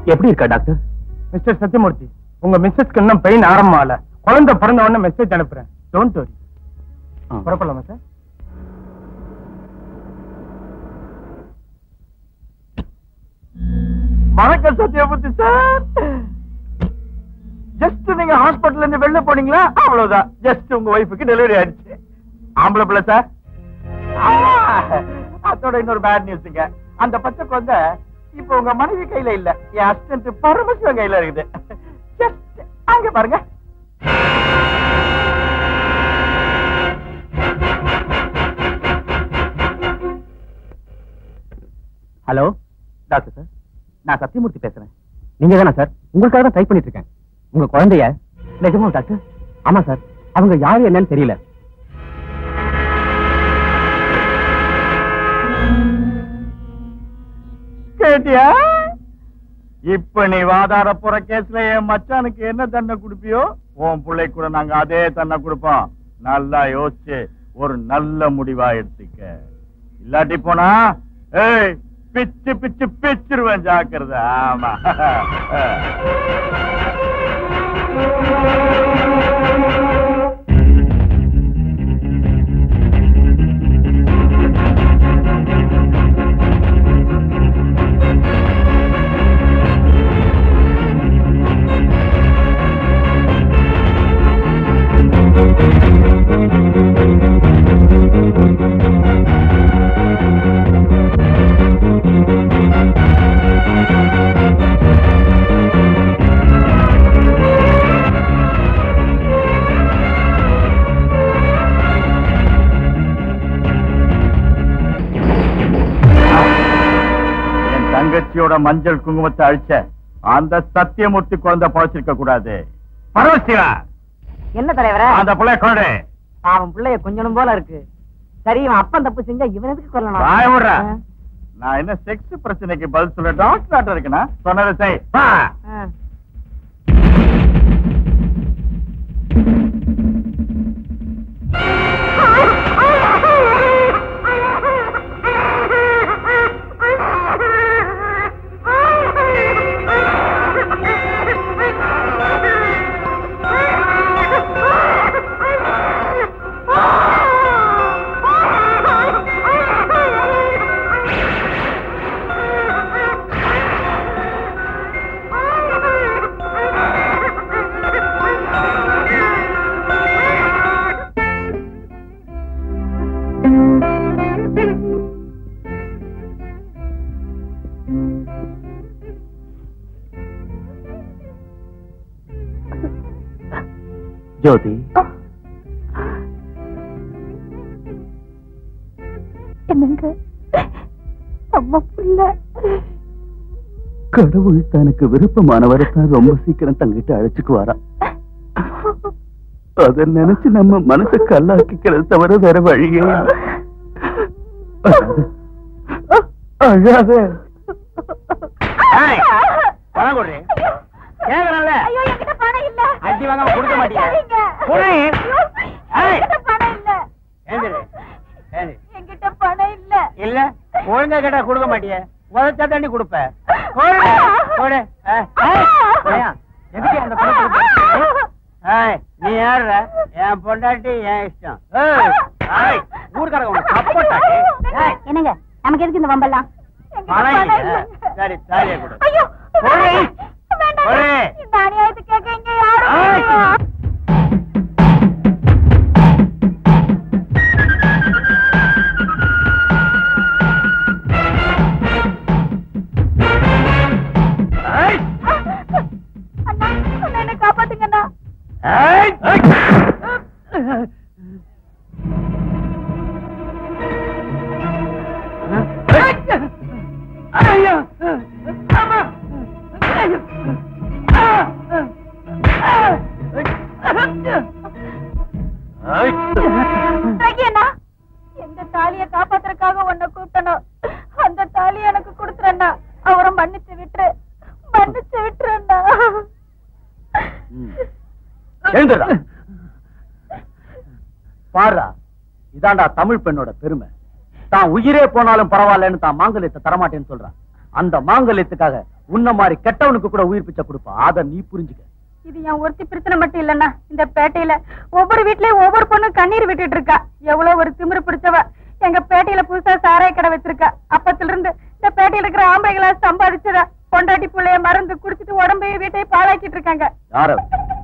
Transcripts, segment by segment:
எப்படி இருக்கா doctor mister Sathyamoorthy உங்க மிஸ்ஸஸ்க்கு இன்னும் பெயின் ஆரம்பம் ஆகல குழந்தை பிறந்த உடனே மெசேஜ் அனுப்புறேன் டோன்ட் வரி புறப்படலாமா சார் வணக்கம் சத்யமூர்த்தி சார் ஜஸ்ட் நீங்க ஹாஸ்பிடல்ல இருந்து வெளில போனீங்களா அவ்வளவுதான் ஜஸ்ட் உங்க ஒய்ஃபுக்கு டெலிவரி ஆயிடுச்சு ஆம்பளை பிள்ளை சார் அதோட இன்னொரு பேட் நியூஸ்ங்க அந்த பச்சை குழந்தை இப்ப உங்க மனைவி கையில இல்ல என் அசிஸ்டன்ட் பரமசிவன் கையில இருக்குது ஜஸ்ட் அங்க பாருங்க ஹலோ டாக்டர் சார் நான் சத்யமூர்த்தி பேசுறேன் நீங்க தானே சார் உங்களுக்காக தான் ட்ரை பண்ணிட்டு இருக்கேன் உங்க குழந்தைய நிஜமா டாக்டர் ஆமா சார் அவங்க யாரு என்னன்னு தெரியல கேட்டியா இப்ப நீ வாதாட போற கேஸ்ல என் மச்சானுக்கு என்ன தண்டனை கொடுப்பியோ உன் பிள்ளை கூட நாங்க அதே தண்டனை கொடுப்போம் நல்லா யோசிச்சு ஒரு நல்ல முடிவா எடுத்துக்க இல்லாட்டி போனா ஏய் பிச்சு பிச்சு பிச்சிருவேன் ஜாக்கிரதை ஆமா என் தங்கச்சியோட மஞ்சள் குங்குமத்தை அழிச்ச அந்த சத்தியமூர்த்தி குழந்தை பழச்சிருக்க கூடாது பரவசிவா என்ன தலைவரே அந்த பிள்ளை கொண்டு அவன் பிள்ளைய கொஞ்சம் போல இருக்கு சரி இவன் அப்பன் தப்பு செஞ்சா இவன் எதுக்கு கொல்லணும் வாய விடுறா. ஆ, நான் என்ன செக்ஸ் பிரச்சனைக்கு பதில் சொல்ல டாக்டர் இருக்கனா சொன்னதை செய் வா. ஆ. ஜோதி என்னங்க நம்ம புள்ள கடவுள் தனக்கு விருப்பமானவரை தான் ரொம்ப சீக்கிரம் தங்கிட்ட அழைச்சுக்குவாராம் அத நினைச்சு நம்ம மனசை கல்லாக்கிக்கிறது தவிர வேற வழியே இல்ல. அழாத ஏய், பணம் கொடு. கேக்குறேன்ல? ஐயோ என்கிட்ட பணம் இல்ல அடி வாங்காம கொடுக்க மாட்டியா? அடிக்காதீங்க. கொடு. ஐயோ, ஏய். என்கிட்ட பணம் இல்ல ஏந்திரு. ஏந்திரு. என்கிட்ட பணம் இல்ல இல்ல ஒழுங்கா கேட்டா கொடுக்க மாட்டிய உதச்சா தண்ணி கொடுப்ப கொடு, கொடு. ஏய், ஏய், ஏய்யா, எதுக்கு அந்த பணம் கொடுத்த? ஏய், நீ யாருற என் பொண்டாட்டி என் இஷ்டம் ஏய், ஏய், ஊர்க்காரங்க உனக்கு சப்போர்ட்டா ஏய், என்னங்க நமக்கு எதுக்கு இந்த வம்பெல்லாம் என்கிட்ட பணம் பணம் இல்லையா? இல்லைங்க. சரி, தாலியை கொடு. ஐயோ கொடு. வேண்டாங்க. கொடு. இந்த அநியாயத்தை கேட்க இங்க யாரும் ஏய். இல்லையா? ஏய், அண்ணா அண்ணா, என்னை காப்பாத்துங்கண்ணா ஏய், ஏய். ஐயோ அம்மா ஐயோ ரகியண்ணா எந்த தாலிய காப்பாத்துறதுக்காக உன்னை கூட்டணும் அந்த தாலிய எனக்கு கொடுத்துறண்ணா அவரை மன்னிச்சு விட்டுரு மன்னிச்சு விட்டுறண்ணா எழுந்துடா பாருடா இதாண்டா தமிழ் பெண்ணோட பெருமை தான் உயிரே போனாலும் பரவாயில்லன்னு தான் மாங்கல்யத்தை தரமாட்டேன்னு சொல்றான் அந்த மாங்கல்யத்துக்காக உன்ன மாதிரி கெட்டவனுக்கு கூட உயிர் பிச்சை கொடுப்பா அத நீ புரிஞ்சுக்க இது என் ஒருத்தி பிரச்சனை மட்டும் இல்லன்னா இந்த பேட்டையில ஒவ்வொரு வீட்லயும் ஒவ்வொரு பொண்ணும் கண்ணீர் விட்டுட்டு இருக்கா எவ்வளவு ஒரு திமிரு பிடிச்சவ எங்க பேட்டையில புதுசா சாராய கடை வச்சிருக்கா அப்பத்துல இருந்து இந்த பேட்டையில இருக்கிற ஆம்பளைகளா சம்பாதிச்சதா பொண்டாட்டி புள்ளைய மறந்து குடிச்சிட்டு உடம்பையும் வீட்டையும் பாழாக்கிட்டு இருக்காங்க யார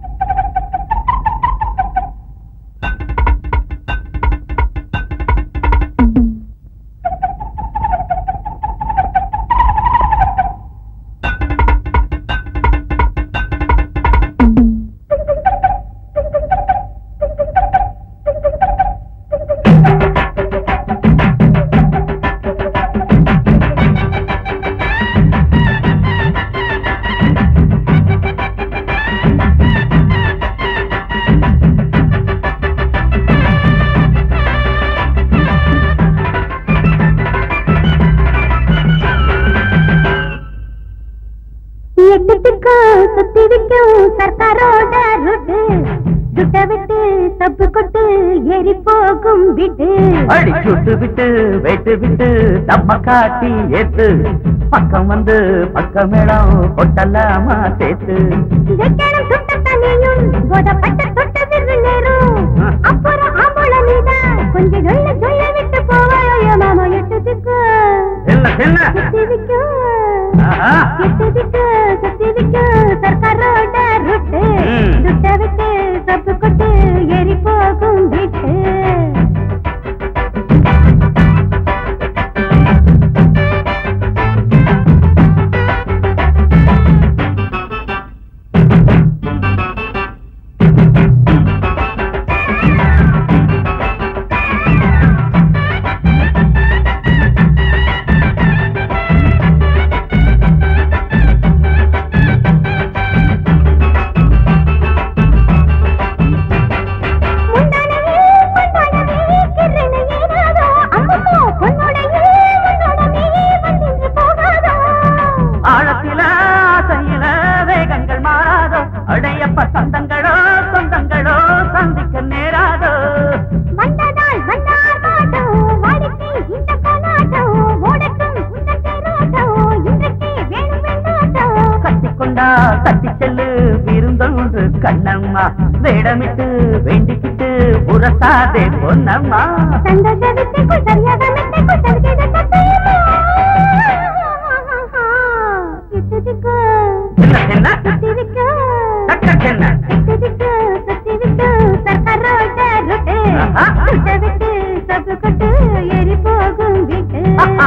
எட்டுக்கு சுத்தி வைக்கும் சர்க்காரோட ருட்டு துட்ட விட்டு தப்பு கொட்டு ஏறி போகும் விட்டு அடி சுட்டு விட்டு வெட்டு விட்டு தம்ம காட்டி ஏத்து பக்கம் வந்து பக்கம் இடம் கொட்டலாமா சேர்த்து வெக்கணும் சுட்ட தண்ணியும் போதப்பட்ட தொட்ட விரு நேரும் அப்புறம் ஆம்பள நீதான் கொஞ்சம் சொல்ல சொல்ல விட்டு போவாயோ மாமா எட்டுக்கு என்ன என்ன சுத்தி வைக்கும் ஆஹா. எட்டுக்கு சுத்தி வைக்கும் சர்க்காரோட ருட்டு ம். துட்ட விட்டு தப்பு கொட்டு ஏறி போகும் விட்டு முந்தானவே முந்தானவே கிரணே ஏனாதோ அம்மம்மோ பொன்னோடையே முன்னோடமே வந்தின்று போகாதோ ஆழத்தில ஆசையில வேகங்கள் மாறாதோ அடையப்ப சொந்தங்களோ சொந்தங்களோ சந்திக்க நேராதோ வந்ததால் வந்தார் மாட்டோ வாடிக்கை இந்த போனாட்டோ ஓடட்டும் உந்த தேரோட்டோ இன்றைக்கே வேணும் வேண்டாட்டோ கட்டிக்கொண்டா தட்டி செல்லு விருந்தொன்று கண்ணம்மா வேடமிட்டு வேண்டிக்கிட்டு உரசாதே பொன்னம்மா சந்தோஷ வித்தைக்குள் சரியாக மெத்தைக்குள் தருகிற சத்தியமோ இட்டுதிக்கு என்ன என்ன சுத்தி விக்கு டக்கர் என்ன இட்டுதிக்கு சுத்தி விக்கு சர்க்காரோட ரொட்டு ஆஹா. சுட்ட விட்டு சப்பு கொட்டு ஏறி போகும் வீட்டு ஆஹா.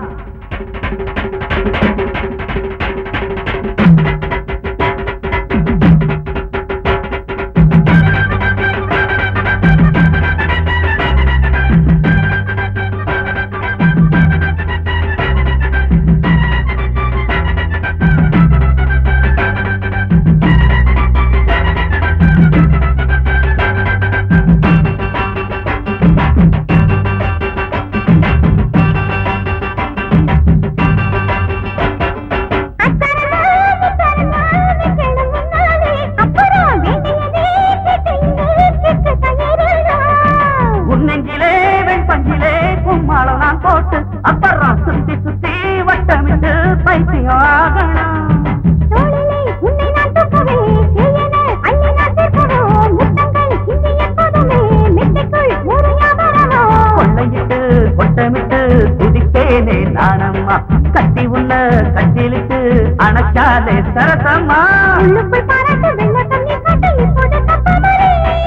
அத்தரமா வித்தரமா விக்கணும் முன்னாலே அப்புறம் வேண்டியதே கேட்டு கேட்க தயாரா உன்னெஞ்சிலே வெண் பஞ்சிலே கும்மாளம் நான் போட்டு அப்புறம் சுத்தி சுத்தி வட்டமிட்டு பைத்தியம் ஆகணும் தோளிலே உன்னை நான் தூக்கவே செய்யன அள்ளி நான் சேர்க்கவோ முத்தங்கள் இங்கு எப்போதுமே மெத்தைக்குள் ஒரு ஞாபகமோ கொள்ளையிட்டு கொட்டமிட்டு குதிப்பேனே நானம்மா கட்டி உள்ள கட்டிலிட்டு அணைச்சாலே சரசம்மா உள்ளுக்குள் பாராட்டு வெள்ள தண்ணி காட்டு இப்போது தப்பாமலே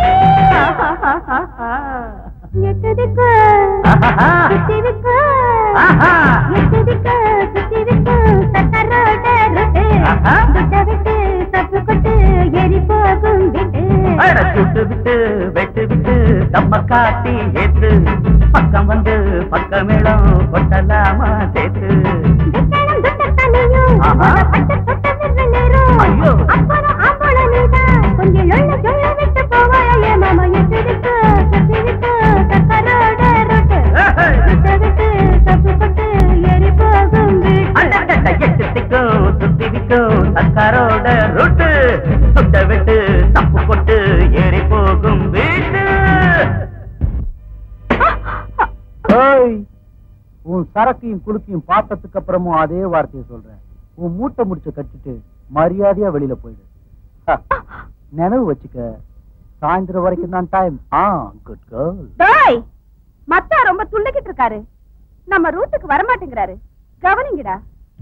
எட்டுதிக்கு ஆஹா. சுத்தி விக்கு ஆஹா. எட்டுதிக்கு சுத்தி விக்கு சக்கரோட ரொட்டு ஆஹா. துட்ட விட்டு தப்பு கொட்டு எரி போகும் விட்டு அட சுட்டு விட்டு வெட்டு விட்டு நம்ம காட்டி ஏத்து பக்கம் வந்து பக்கமேளம் கொட்டலாமா சேர்த்து விக்கணும் துட்ட தண்ணியும் ஆஹா. பட்டு தொட்ட விரு நேரும் ஐயோ. அப்புறம் ஆம்பள நீதான் கொஞ்சம் சொல்ல சொல்ல விட்டு போவாயே மாமா எட்டுதிக்கு சுத்தி விக்கு சக்கரோட ரொட்டு ஏஹே. துட்ட விட்டு தப்பு கொட்டு எரி போகும் விட்டு அடடட, எட்டு திக்கும் சுத்தி விக்கும் சர்க்காரோட ரூட்டு சுட்ட விட்டு தப்பு கொட்டு ஏறி போகும் வீட்டு ஓய் உன் சரக்கையும் குலுக்கையும் பார்த்ததுக்கு அப்புறமும் அதே வார்த்தையை சொல்றேன் உன் மூட்டை முடிச்ச கட்டிட்டு மரியாதையா வெளியில போயிடு ஹ, நினைவு வச்சுக்க சாயந்தரம் வரைக்கும் தான் டைம் ஆ குட் கேர்ள் டேய் மத்தா ரொம்ப துள்ளிக்கிட்டு இருக்காரு நம்ம ரூட்டுக்கு வர மாட்டேங்கிறாரு கவனிங்கடா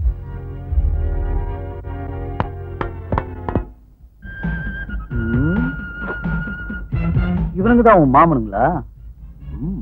இவனுங்க தான் உன் மாமனுங்களா ம்.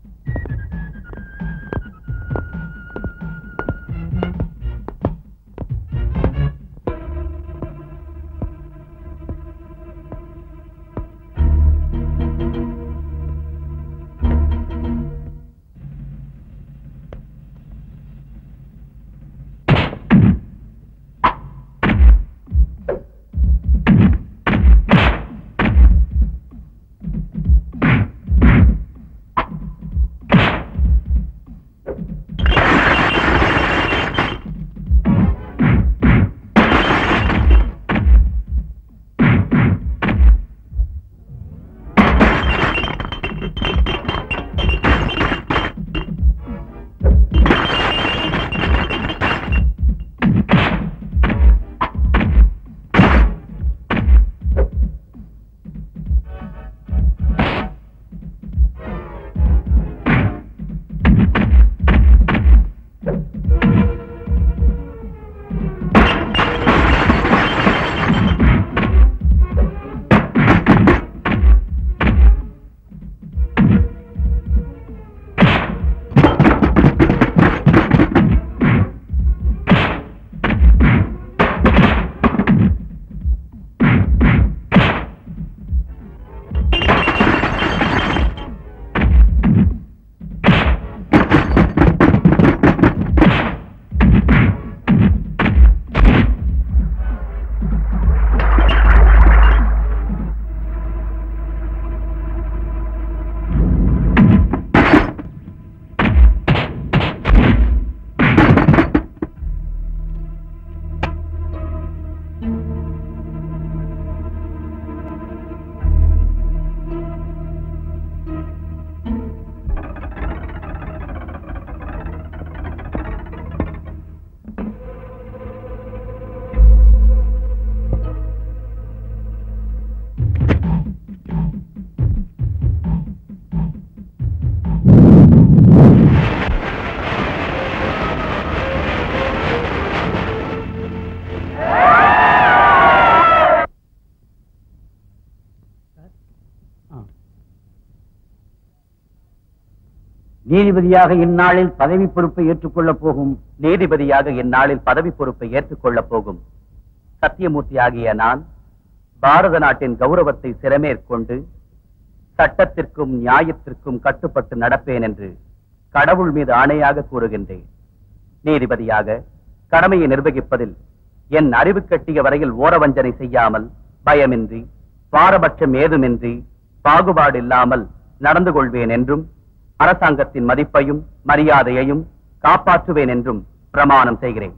நீதிபதியாக இந்நாளில் பதவி பொறுப்பை ஏற்றுக்கொள்ளப் போகும் நீதிபதியாக இந்நாளில் பதவி பொறுப்பை ஏற்றுக்கொள்ளப் போகும் சத்தியமூர்த்தி ஆகிய நான் பாரத நாட்டின் கௌரவத்தை சிறமேற்கொண்டு சட்டத்திற்கும் நியாயத்திற்கும் கட்டுப்பட்டு நடப்பேன் என்று கடவுள் மீது ஆணையாக கூறுகின்றேன் நீதிபதியாக கடமையை நிர்வகிப்பதில் என் அறிவு கட்டிய வரையில் ஓரவஞ்சனை செய்யாமல் பயமின்றி பாரபட்சம் ஏதுமின்றி பாகுபாடு இல்லாமல் நடந்து கொள்வேன் என்றும் அரசாங்கத்தின் மதிப்பையும் மரியாதையையும் காப்பாற்றுவேன் என்றும் பிரமாணம் செய்கிறேன்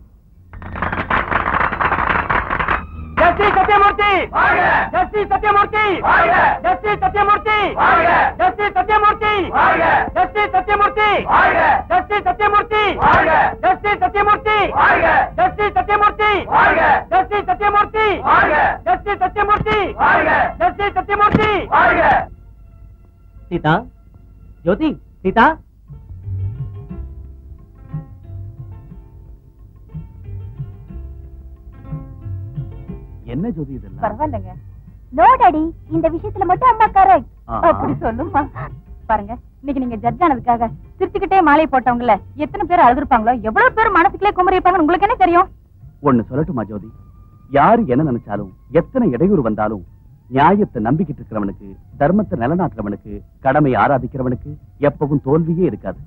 justice Sathyamurthy justice Sathyamurthy justice Sathyamurthy justice Sathyamurthy justice Sathyamurthy justice Sathyamurthy justice Sathyamurthy justice Sathyamurthy justice Sathyamurthy justice Sathyamurthy justice Sathyamurthy Seetha Jothi Seetha என்ன ஜோதி இதெல்லாம் பரவாயில்லைங்க நோ டாடி இந்த விஷயத்துல மட்டும் அம்மா கரெக்ட் ஆஹா. அப்படி சொல்லுமா பாருங்க இன்னைக்கு நீங்க ஜட்ஜ் ஆனதுக்காக சிரிச்சுக்கிட்டே மாலை போட்டவங்கள எத்தனை பேர் அழுதுருப்பாங்களோ எவ்வளவு பேர் மனசுக்குள்ளே குமரி இருப்பாங்கன்னு உங்களுக்கு என்ன தெரியும் ஒண்ணு சொல்லட்டுமா ஜோதி யாரு என்ன நினைச்சாலும் எத்தனை இடையூறு வந்தாலும் நியாயத்தை நம்பிக்கிட்டு இருக்கிறவனுக்கு தர்மத்தை நிலநாட்டுறவனுக்கு கடமை ஆராதிக்கிறவனுக்கு எப்பவும் தோல்வியே இருக்காது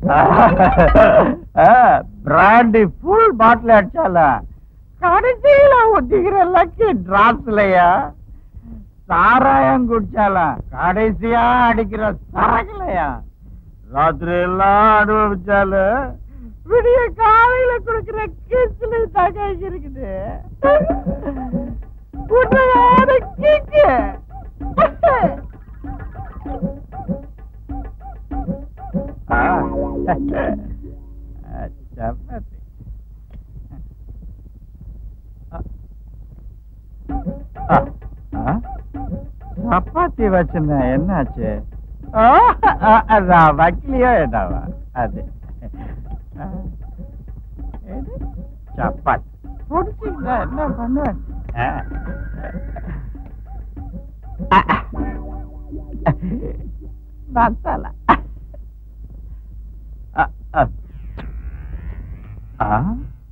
பிராண்டி ஃபுல் பாட்டில் அடிச்சால கடைசியில ஒட்டிக்கிற லக்கி டிராப்ஸ்லயா சாராயம் குடிச்சால கடைசியா அடிக்கிற சரக்குலையா ராத்திரி எல்லாம் அனுபவிச்சால விடிய காலையில குடுக்கிற கிஸ்ல தகை இருக்குது உண்மையான கிக்கு ஆ. ஆ, சப்பாத்தி ஆ. ஆ? சப்பாத்தி வச்சிருந்தேன் என்னாச்சு ஆ, ஆ, அதான் வைக்கலையோ என்னவா அது ஆ. எது? சப்பாத்தி பிடிச்சிருந்தா என்ன பண்ணுவேன் ஆ. ஆ. மசாலா ஆ, ஆ. ஆ?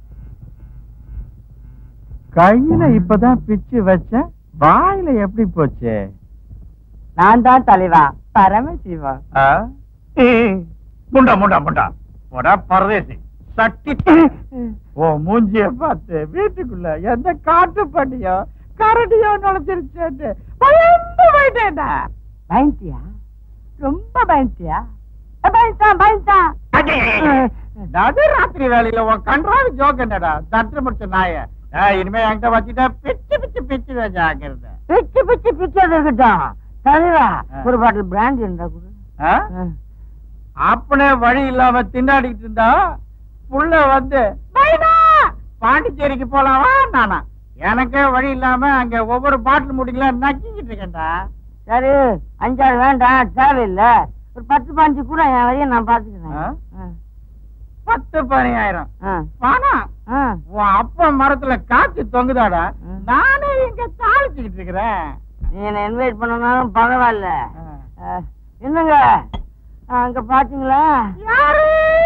கையில இப்பதான் பிச்சு வச்சேன் வாயில எப்படி போச்சு நான் தான் தலைவா பரமசிவா ஆ? முண்டா முண்டா முண்டா போடா பரதேசி சட்டி ஓ மூஞ்சிய பார்த்து வீட்டுக்குள்ள எந்த காட்டு பண்ணியோ கரடியோ நுழைச்சிருச்சேன்னு பயந்து போயிட்டேன்டா பயந்தியா ரொம்ப பயந்தியா பயந்தான் பயந்தான் நடு ராத்திரி வேலையில உன் கன்றாவி ஜோக் என்னடா தட்டு முடிச்ச நாய ஏய், இனிமே என்கிட்ட வச்சுட்டா பிச்சு பிச்சு பிச்சு ஜாக்கிரதை பிச்சு பிச்சு பிச்சது இருக்கட்டும் தலைவா ஆ. ஒரு பாட்டில் பிராண்ட் இருந்தா கொடு ஆ? ஆ. அப்பனே வழி இல்லாம திண்டாடிட்டு இருந்தா புள்ள வந்து "பைனா, பாண்டிச்சேரிக்கு போலாமா நானா எனக்கே வழி இல்லாம அங்க ஒவ்வொரு பாட்டில் முடிக்கல நக்கிக்கிட்டு இருக்கேன்டா சரி அஞ்சாறு வேண்டாம் தேவையில்லை ஒரு பத்து பாஞ்சு கூட என் வழியை நான் ஆ? பாத்துக்கிறேன் ஆ. பத்து பதினாயிரம் ஆ. பணம் ஆ. உன் அப்பா மரத்துல காய்ச்சி தொங்குதாடா ம். நானே இங்க தாளிச்சுக்கிட்டு இருக்கிறேன் நீ என்ன இன்வைட் பண்ணனாலும் பரவாயில்ல ஆ. ஆ, என்னங்க ஆ, அங்க பாத்தீங்களா யாரு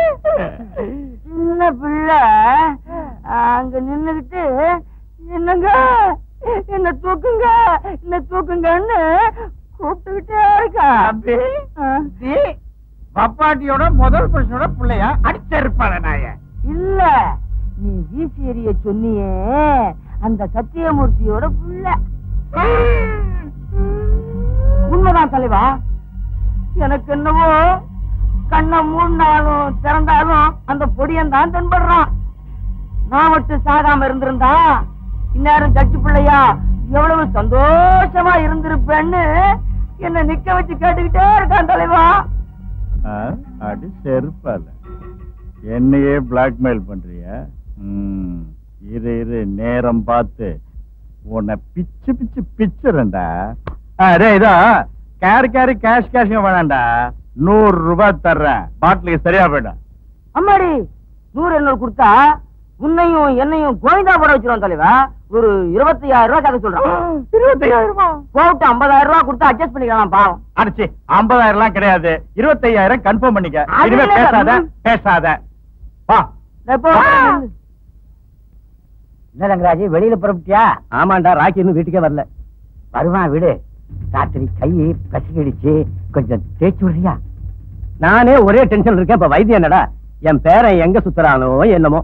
சின்ன பிள்ளை ஆ, அங்க நின்னுகிட்டு என்னங்க என்ன தூக்குங்க என்ன தூக்குங்கன்னு கூப்பிட்டுக்கிட்டே இருக்கா தம்பி ஆ. நீ பப்பாட்டியோட முதல் புருஷனோட பிள்ளையா அடிச்சிருப்பான நாய இல்ல நீ வீசி எறிய சொன்னியே அந்த சத்தியமூர்த்தியோட புள்ள உண்மைதான் தலைவா எனக்கு என்னவோ கண்ணை மூடினாலும் திறந்தாலும் அந்த பொடியன் தான் தென்படுறான் நான் மட்டும் சாகாம இருந்திருந்தா இந்நேரம் ஜட்ஜி பிள்ளையா எவ்வளவு சந்தோஷமா இருந்திருப்பேன்னு என்ன நிக்க வச்சு கேட்டுக்கிட்டே இருக்கான் தலைவா அடி செருப்பால என்னையே பிளாக்மெயில் பண்றிய இரு இரு நேரம் பார்த்து உன்னை பிச்சு பிச்சு பிச்சுறேன்டா அரே இதோ கேரி கேரி கேஷ் கேஷ் வேணாம்டா நூறு ரூபாய் தர்றேன் பாட்டிலுக்கு சரியா போயிடும் அம்மாடி நூறு எண்ணூறு கொடுத்தா உன்னையும் என்னையும் கோவிந்தா போட வச்சிருவோம் தலைவா ஒரு இருபத்தையாயிரம் ரூபாய் கதை சொல்றான் இருபத்தையாயிரமா போட்டு ஐம்பதாயிரம் ரூபாய் கொடுத்து அட்ஜஸ்ட் பண்ணிக்கலாம் பாவம் அடிச்சு ஐம்பதாயிரம் எல்லாம் கிடையாது இருபத்தையாயிரம் கன்ஃபார்ம் பண்ணிக்க அது இனிமே இல்ல, பேசாத ம். பேசாத வா எப்போ என்ன ரங்கராஜ் வெளியில புறப்பட்டியா ஆமாண்டா ராக்கி இன்னும் வீட்டுக்கே வரல வருவான் விடு ராத்திரி கை பசிக்கிடுச்சு கொஞ்சம் தேய்ச்சி விடுறியா நானே ஒரே டென்ஷன் இருக்கேன் இப்ப வைத்தியம் என்னடா என் பேரன் எங்க சுத்துறானோ என்னமோ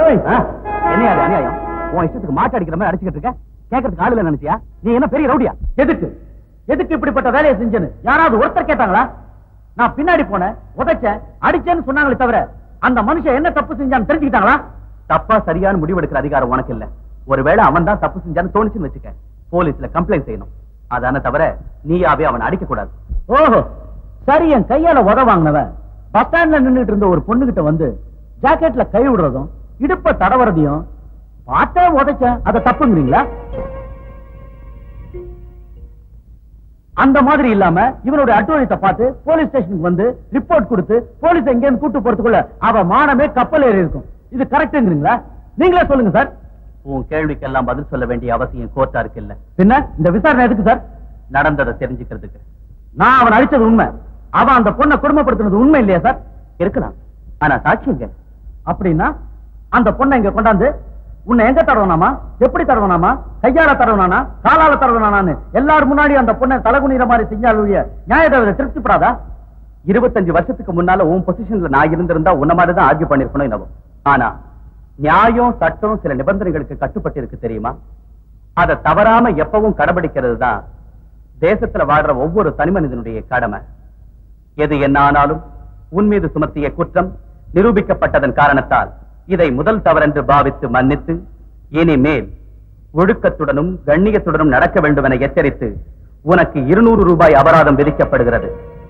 என்ன அது அநியாயம் உன் இஷ்டத்துக்கு மாட்டு அடிக்கிற மாதிரி அடிச்சுக்கிட்டு இருக்க கேட்கறதுக்கு ஆளு இல்ல நினைச்சியா நீ என்ன பெரிய ரவுடியா எதுக்கு எதுக்கு இப்படிப்பட்ட வேலையை செஞ்சேன்னு யாராவது ஒருத்தர் கேட்டாங்களா நான் பின்னாடி போனேன் உதைச்சேன் அடிச்சேன்னு சொன்னாங்களே தவிர அந்த மனுஷன் என்ன தப்பு செஞ்சான்னு தெரிஞ்சுக்கிட்டாங்களா தப்பா சரியான முடிவெடுக்கிற அதிகாரம் உனக்கு இல்ல ஒருவேளை அவன் தான் தப்பு செஞ்சான்னு தோணுச்சுன்னு வச்சுக்க போலீஸ்ல கம்ப்ளைண்ட் செய்யணும் அதான தவிர நீயாவே அவனை அடிக்க கூடாது ஓஹோ சரி என் கையால உத வாங்கினவன் பஸ் ஸ்டாண்ட்ல நின்னுட்டு இருந்த ஒரு பொண்ணுகிட்ட வந்து ஜாக்கெட்ல கை விடுறதும் இடுப்ப தடவறதையும் பார்த்தே உதைச்சேன் அதை தப்புங்கிறீங்களா அந்த மாதிரி இல்லாம இவனுடைய அட்டுவழித்தை பார்த்து போலீஸ் ஸ்டேஷனுக்கு வந்து ரிப்போர்ட் கொடுத்து போலீஸ் எங்க இருந்து கூட்டு போறதுக்குள்ள அவ மானமே கப்பல் ஏறி இருக்கும் இது கரெக்ட்ங்கிறீங்களா நீங்களே சொல்லுங்க சார் உன் கேள்விக்கெல்லாம் பதில் சொல்ல வேண்டிய அவசியம் கோர்ட்டா இருக்கு இல்ல பின்ன இந்த விசாரணை எதுக்கு சார் நடந்ததை தெரிஞ்சுக்கிறதுக்கு நான் அவன் அடிச்சது உண்மை அவன் அந்த பொண்ணை குடும்பப்படுத்தினது உண்மை இல்லையா சார் இருக்கலாம் ஆனா சாட்சி எங்க அப்படின்னா அந்த பொண்ணை இங்க கொண்டாந்து உன்னை எங்க தடவனாமா எப்படி தடவனாமா கையால தடவனானா காலால தடவனானு எல்லாரும் முன்னாடி அந்த பொண்ணை தலகுனிற மாதிரி செஞ்சாலுடைய நியாயத்தை திருப்திப்படாதா இருபத்தஞ்சு வருஷத்துக்கு முன்னால உன் பொசிஷன்ல நான் இருந்திருந்தா உன்ன மாதிரி தான் ஆர்கியூ பண்ணிருக்கணும் என்னவோ ஆனா நியாயம் சட்டம் சில நிபந்தனைகளுக்கு கட்டுப்பட்டு இருக்கு தெரியுமா அதை தவறாம எப்பவும் கடைபிடிக்கிறது தான் தேசத்துல வாழ்ற ஒவ்வொரு தனி மனிதனுடைய கடமை எது என்ன ஆனாலும் உன் மீது சுமத்திய குற்றம் நிரூபிக்கப்பட்டதன் காரணத்தால் இதை முதல் தவறென்று பாவித்து மன்னித்து இனிமேல் ஒழுக்கத்துடனும் கண்ணியத்துடனும் நடக்க வேண்டும் என எச்சரித்து உனக்கு இருநூறு ரூபாய் அபராதம் விதிக்கப்படுகிறது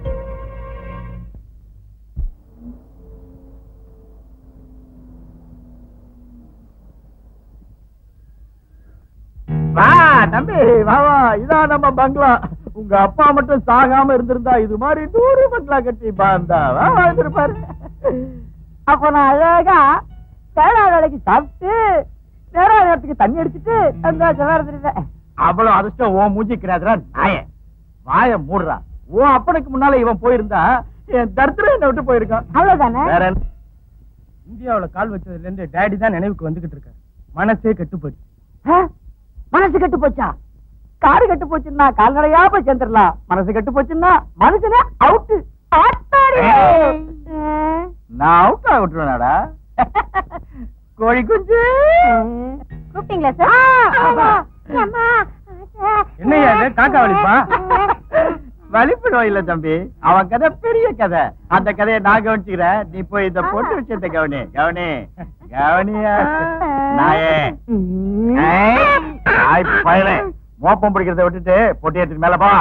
வா தம்பி வா வா இதான் நம்ம பங்களா உங்க அப்பா மட்டும் சாகாம இருந்திருந்தா இது மாதிரி நூறு பங்களா கட்டி பாந்தா வா வாழ்ந்திருப்பாரு அப்ப நான் அழகா தேடா வேலைக்கு சாப்பிட்டு நேரா நேரத்துக்கு தண்ணி அடிச்சிட்டு சந்தோஷமா இருந்துருவேன் அவ்வளவு அதிர்ஷ்டம் ஓ மூஞ்சிக்கிறாதுரா நாய வாய மூடுறா ஓ அப்பனுக்கு முன்னால இவன் போயிருந்தா என் தரித்திரம் என்ன விட்டு போயிருக்கான் அவ்வளவுதானே வேற என்ன? இந்தியாவுல கால் வச்சதுல இருந்து டேடி தான் நினைவுக்கு வந்துகிட்டு இருக்காரு மனசே கெட்டுப்படி ஆ? மனசு கெட்டு போச்சா காரு கெட்டு போச்சுன்னா கால்நடையா போய் சேர்ந்துடலாம் மனசு கெட்டு போச்சுன்னா மனுஷனே அவுட்டு நான் அவுட் ஆக விட்டுருவேனாடா கோழி குஞ்சு கூப்பிட்டீங்களா சார் என்னய்யா இது? காக்கா வலிப்பா? வலிப்பு நோய் இல்ல தம்பி அவன் கதை பெரிய கதை அந்த கதையை நான் கவனிச்சுக்கிறேன் நீ போய் இந்த பொண்ணு விஷயத்தை கவனி கவனி கவனியா நாயே ஏய், நாய் பயலே மோப்பம் பிடிக்கிறத விட்டுட்டு பொட்டி எடுத்துட்டு மேல போ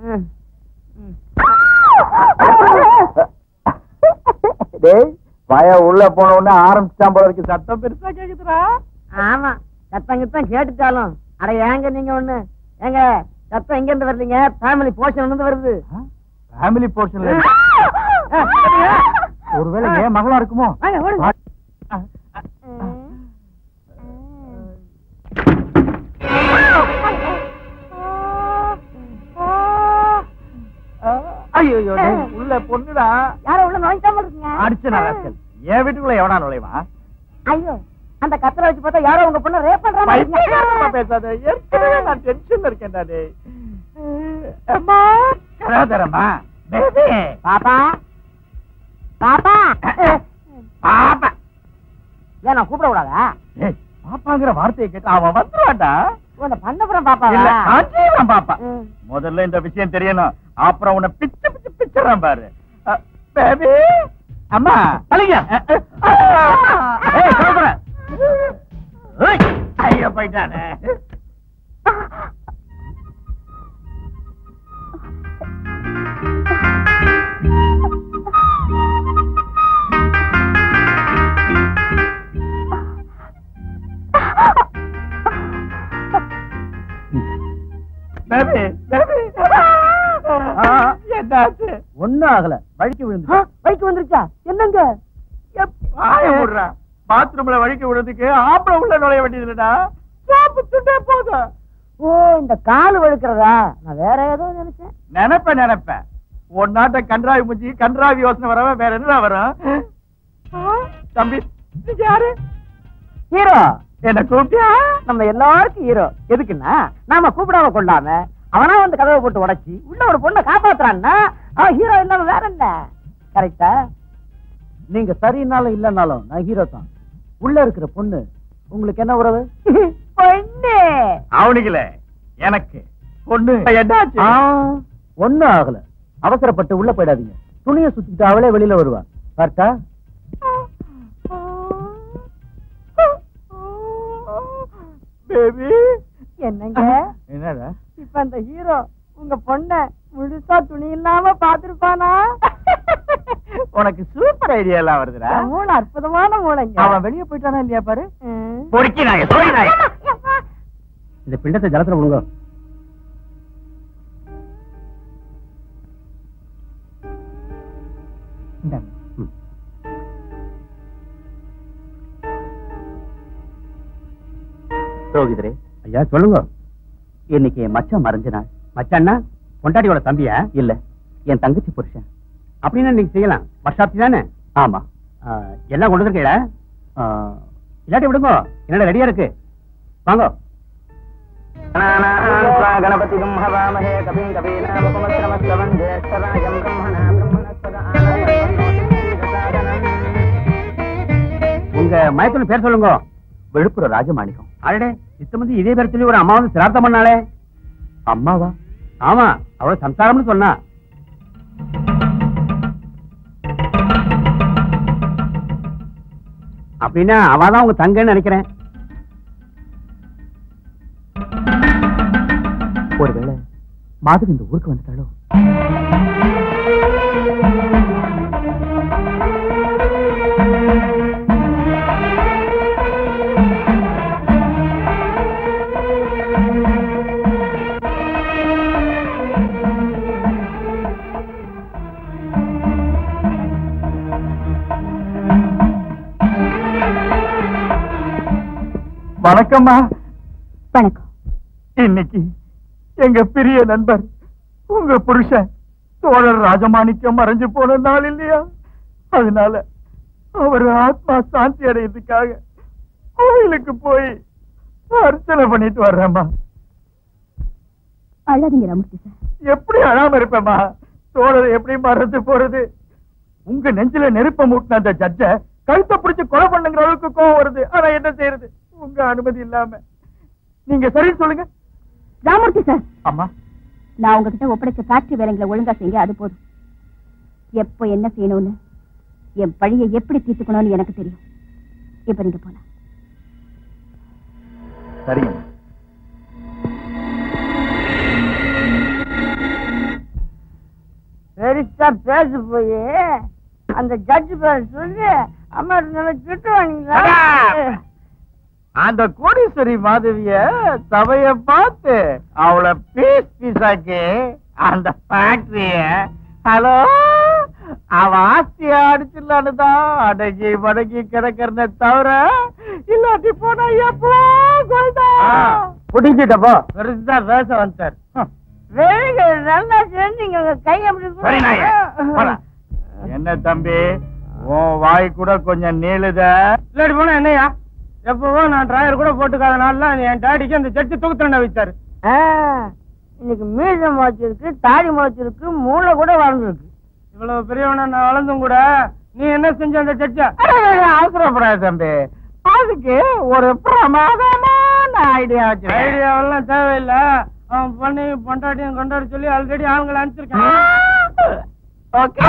டேய் பய உள்ள போன உடனே ஆரம்பிச்சான் போல இருக்கு சத்தம் பெருசா கேக்குதுடா ஆமா சத்தம் கித்தம் கேட்டுட்டாலும் அட ஏங்க நீங்க ஒண்ணு ஏங்க சத்தம் எங்க இருந்து வரலீங்க ஃபேமிலி போர்ஷன் இருந்து வருது ஃபேமிலி போர்ஷன்ல ஒருவேளை ஏன் மகளா இருக்குமோ வாங்க, ஓடுங்க. ஐயோ உள்ள பொண்ணுடா யாரோ உள்ள நுழைஞ்சாம இருக்கீங்க அடிச்சனா ராஸ்கல் என் வீட்டுக்குள்ள எவனா நுழைவான் ஐயோ அந்த கத்தரை வச்சு பார்த்தா யாரோ உங்க பொண்ணு ரேப் பைத்தியக்காரத்தனமா பண்றாங்க பேசாத ஏற்கனவே நான் டென்ஷன்ல இருக்கேன் நானு அம்மா கராதரம்மா பேபி பாப்பா பாப்பா பாப்பா ஏன் நான் கூப்பிட கூடாதா ஏய் பாப்பாங்கிற வார்த்தையை கேட்டு அவன் வந்துருவான்டா உன்னை பண்ணப்புறம் இல்ல பாப்பாவா காஞ்சிபுரம் பாப்பா ம். முதல்ல இந்த விஷயம் தெரியணும் அப்புறம் உன்னை பிச்சு பிச்சு பிச்சுறான் பாரு பேபி அம்மா அழிங்க ஏய் சொல்ற ஐயோ போயிட்டானே பேபி பேபி என்னாச்சு ஒண்ணும் ஆகல வழிக்கு விழுந்து பைக் வந்துருச்சா என்னங்க வாய விடுறா பாத்ரூம்ல வழிக்க விடுறதுக்கு ஆம்பளை உள்ள நுழைய வேண்டியது இல்லடா சோப்பு துண்டே போதும் ஓ இந்த கால் வழுக்கிறதா நான் வேற ஏதோ நினைச்சேன் நினைப்ப நினைப்ப உன் நாட்ட கன்றாவி முஞ்சி கன்றாவி யோசனை வரவ வேற என்ன வரும் தம்பி நீங்க யாரு ஹீரோ என்ன கூப்பிட்டியா நம்ம எல்லாருக்கும் ஹீரோ எதுக்குன்னா நாம கூப்பிடாம கொள்ளாம அவனா வந்து கதவை போட்டு உடைச்சி உள்ள ஒரு பொண்ணை காப்பாத்துறான்னா அவன் ஹீரோ இல்லாம வேற என்ன கரெக்டா நீங்க சரினாலும் இல்லனாலும் நான் ஹீரோ தான் உள்ள இருக்கிற பொண்ணு உங்களுக்கு என்ன உறவு பொண்ணு அவனுக்குல எனக்கு பொண்ணு என்னாச்சு ஆ, ஒண்ணும் ஆகல அவசரப்பட்டு உள்ள போயிடாதீங்க துணியை சுத்திட்டு அவளே வெளியில வருவா பார்த்தா பேபி என்னங்க என்னடா இப்ப அந்த ஹீரோ உங்க பொண்ண முழுசா துணி இல்லாம பாத்துருப்பானா உனக்கு சூப்பர் ஐடியா எல்லாம் வருதுடா மூணு அற்புதமான மூளைங்க அவன் வெளிய போயிட்டானா இல்லையா பாரு ம். பொறுக்கினாங்க சொல்லினாங்க இந்த பிண்டத்தை ஜலத்துல விடுங்க ம். ரோகிதரே ஐயா சொல்லுங்க இன்னைக்கு என் மச்சான் மறைஞ்ச நாள் மச்சான்னா பொண்டாட்டியோட தம்பியா இல்ல என் தங்கச்சி புருஷன் அப்படின்னா நீங்க செய்யலாம் வருஷாப்தி தானே ஆமா ஆ, எல்லாம் கொண்டு வந்துருக்கீங்களா ஆ, இல்லாட்டி விடுங்க என்னடா ரெடியா இருக்கு வாங்க கணபதி ஹவாமஹே கபிம் கபீனாமுபமஸ்ரமஸ்ரவம் ஜேஷ்டராஜம் பிரம்மணா பிரம்மணஸ்பத உங்க மயத்துல பேர் சொல்லுங்க விழுப்புரம் ராஜமாணிக்கம் அடடே சித்தமதி இதே பேர் சொல்லி ஒரு அம்மா வந்து சிரார்த்தம் பண்ணாளே அம்மாவா ஆமா அவள சம்சாரம்னு சொன்னா அப்படின்னா அவதான் உங்க தங்கன்னு நினைக்கிறேன் ஒருவேளை மாதவி இந்த ஊருக்கு வந்துட்டாளோ வணக்கம்மா வணக்கம் இன்னைக்கு எங்க பெரிய நண்பர் உங்க புருஷன் தோழர் ராஜமாணிக்கம் மறைஞ்சு போன நாள் இல்லையா அதனால அவர் ஆத்மா சாந்தி அடையறதுக்காக கோயிலுக்கு போய் அர்ச்சனை பண்ணிட்டு வர்றேம்மா அழாதீங்க ராமூர்த்தி சார் எப்படி அழாம இருப்பேம்மா தோழர் எப்படி மறந்து போறது உங்க நெஞ்சில நெருப்ப மூட்டின அந்த ஜட்ஜ கழுத்தை பிடிச்சு கொலை பண்ணுங்கிற அளவுக்கு கோவம் வருது ஆனா என்ன செய்யறது உங்க அனுமதி இல்லாம நீங்க சரி சொல்லுங்க ராமூர்த்தி சார் அம்மா நான் உங்ககிட்ட ஒப்படைச்ச ஃபேக்டரி வேலைங்களை ஒழுங்கா செய்யுங்க அது போதும் எப்போ என்ன செய்யணும்னு என் பழியை எப்படி தீர்த்துக்கணும்னு எனக்கு தெரியும் இப்ப நீங்க போலாம் சரிங்க பெருசா பேச போய் அந்த ஜட்ஜ் பேர் சொல்லி அம்மா நல்லா திட்டு வாங்கிங்களா அந்த கோடீஸ்வரி மாதவிய சபைய பார்த்து அவளை பீஸ் பீஸாக்கி அந்த ஃபேக்டரிய ஹலோ அவ ஆஸ்திய அடிச்சிடலான்னு தான் அடங்கி மடங்கி கிடக்கிறத தவிர இல்லாட்டி போனா எப்போ கோல்டா புடிஞ்சிட்டப்போ பெருசா பேச வந்தார் வெரி குட் நல்லா செஞ்சீங்க உங்க கை அப்படி சரி நாயே, போடா. என்ன தம்பி உன் வாய் கூட கொஞ்சம் நீளுத இல்லாட்டி போனா என்னையா எப்பவோ நான் டிராயர் கூட போட்டுக்காத நாள்ல என் டாடிக்கு அந்த செட்டு தூக்கத்துல வச்சாரு ஆ, இன்னைக்கு மீசம் முளைச்சிருக்கு தாடி முளைச்சிருக்கு மூளை கூட வளர்ந்துருக்கு இவ்வளவு பெரியவன நான் வளர்ந்தும் கூட நீ என்ன செஞ்ச அந்த செட்டை அவசரப்படாத தம்பி அதுக்கு ஒரு பிரமாதமான ஐடியா வச்சு ஐடியாவெல்லாம் தேவையில்லை அவன் பண்ணி பொண்டாட்டியும் கொண்டாடி சொல்லி ஆல்ரெடி ஆளுங்களை அனுப்பிச்சிருக்கேன் ஓகே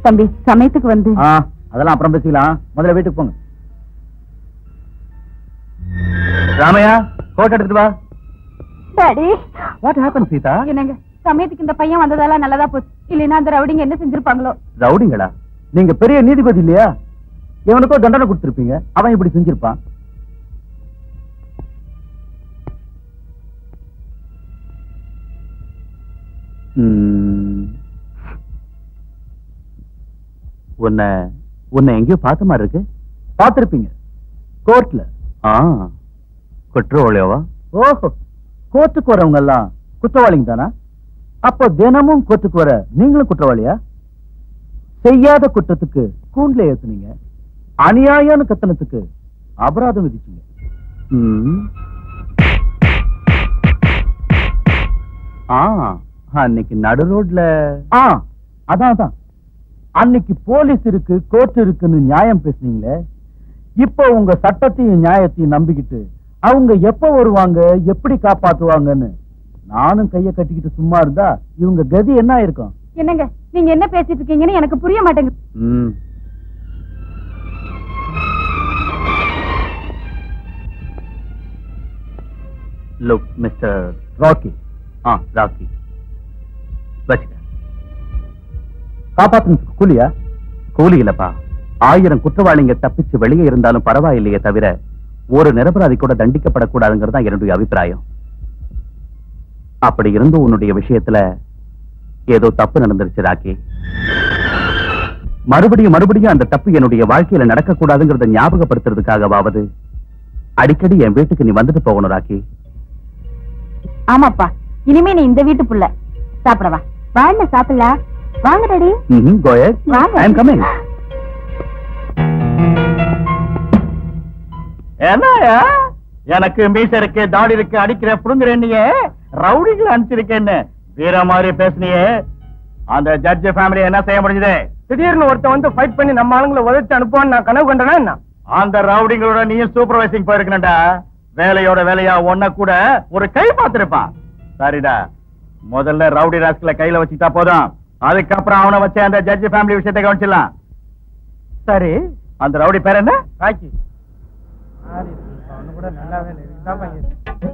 தம்பி சமயத்துக்கு வந்து ஆ அதெல்லாம் அப்புறம் பேசிக்கலாம் முதல்ல வீட்டுக்கு போங்க ராமையா கோட் எடுத்துட்டு வா டாடி வாட் ஹேப்பன் சீதா என்னங்க சமயத்துக்கு இந்த பையன் வந்ததால நல்லதா போச்சு இல்லைன்னா அந்த ரவுடிங்க என்ன செஞ்சிருப்பாங்களோ ரவுடிங்களா நீங்க பெரிய நீதிபதி இல்லையா இவனுக்கோ தண்டனை கொடுத்திருப்பீங்க அவன் இப்படி செஞ்சிருப்பான் ம். உன்னை உன்னை எங்கேயோ பார்த்த மாதிரி இருக்கு பார்த்திருப்பீங்க கோர்ட்ல ஆ குற்றவாளியாவா ஓஹோ கோர்ட்டுக்கு வரவங்க எல்லாம் குற்றவாளிங்க தானா அப்போ தினமும் கோர்ட்டுக்கு வர நீங்களும் குற்றவாளியா செய்யாத குற்றத்துக்கு கூண்டுல ஏத்துனீங்க அநியாயம்னு கத்தனத்துக்கு அபராதம் விதிச்சீங்க ம். ஆ அன்னைக்கு நடு ரோட்ல ஆ அதான் அதான் அன்னைக்கு போலீஸ் இருக்கு கோர்ட் இருக்குன்னு நியாயம் பேசுனீங்களே இப்போ உங்க சட்டத்தையும் நியாயத்தையும் நம்பிக்கிட்டு அவங்க எப்ப வருவாங்க எப்படி காப்பாத்துவாங்கன்னு நானும் கைய கட்டிக்கிட்டு சும்மா இருந்தா இவங்க கதி என்ன ஆயிருக்கும் என்னங்க நீங்க என்ன பேசிட்டு இருக்கீங்கன்னு எனக்கு புரிய மாட்டேங்குது ம். லுக் மிஸ்டர் ராக்கி ஆ ராக்கி வச்சுக்க காப்பாத்துறதுக்கு கூலியா கூலி இல்லப்பா ஆயிரம் குற்றவாளிங்க தப்பிச்சு வெளியே இருந்தாலும் பரவாயில்லையே தவிர ஒரு நிரபராதி கூட தண்டிக்கப்படக்கூடாதுங்கிறது தான் என்னுடைய அபிப்பிராயம் அப்படி இருந்து உன்னுடைய விஷயத்துல ஏதோ தப்பு நடந்துருச்சு ராக்கி மறுபடியும் மறுபடியும் அந்த தப்பு என்னுடைய வாழ்க்கையில நடக்கக்கூடாதுங்கிறத ஞாபகப்படுத்துறதுக்காகவாவது அடிக்கடி என் வீட்டுக்கு நீ வந்துட்டு போகணும் ராக்கி ஆமாப்பா இனிமே நீ இந்த வீட்டு புள்ள சாப்பிடவா வாங்க சாப்பிடலாம் வாங்க டாடி ம்ஹும், go ahead. வாங்க. I am coming. என்னயா எனக்கு மீச இருக்கு தாடி இருக்கு அடிக்கிற புடுங்குற நீயே ரவுடிகள் அனுப்பிச்சிருக்கேன்னு வீர மாதிரி பேசுனியே அந்த ஜட்ஜ் ஃபேமிலி என்ன செய்ய முடிஞ்சது திடீர்னு ஒருத்தன் வந்து ஃபைட் பண்ணி நம்ம ஆளுங்களை உதச்சு அனுப்புவான்னு நான் கனவு கண்டனா என்ன அந்த ரவுடிங்களோட நீயும் சூப்பர்வைசிங் போயிருக்கணும்டா வேலையோட வேலையா ஒன்ன கூட ஒரு கை பார்த்திருப்பான் சரிடா முதல்ல ரவுடி ராஸ்களை கையில வச்சுக்கிட்டா போதும் அதுக்கப்புறம் அவனை வச்சு அந்த ஜட்ஜ் ஃபேமிலி விஷயத்தை கவனிச்சிடலாம் சரி அந்த ரவுடி பேர் என்ன ராக்கி மாறி இருக்கு. அவனு கூட நல்லாவே இல்லை. இதுதான் பையன்.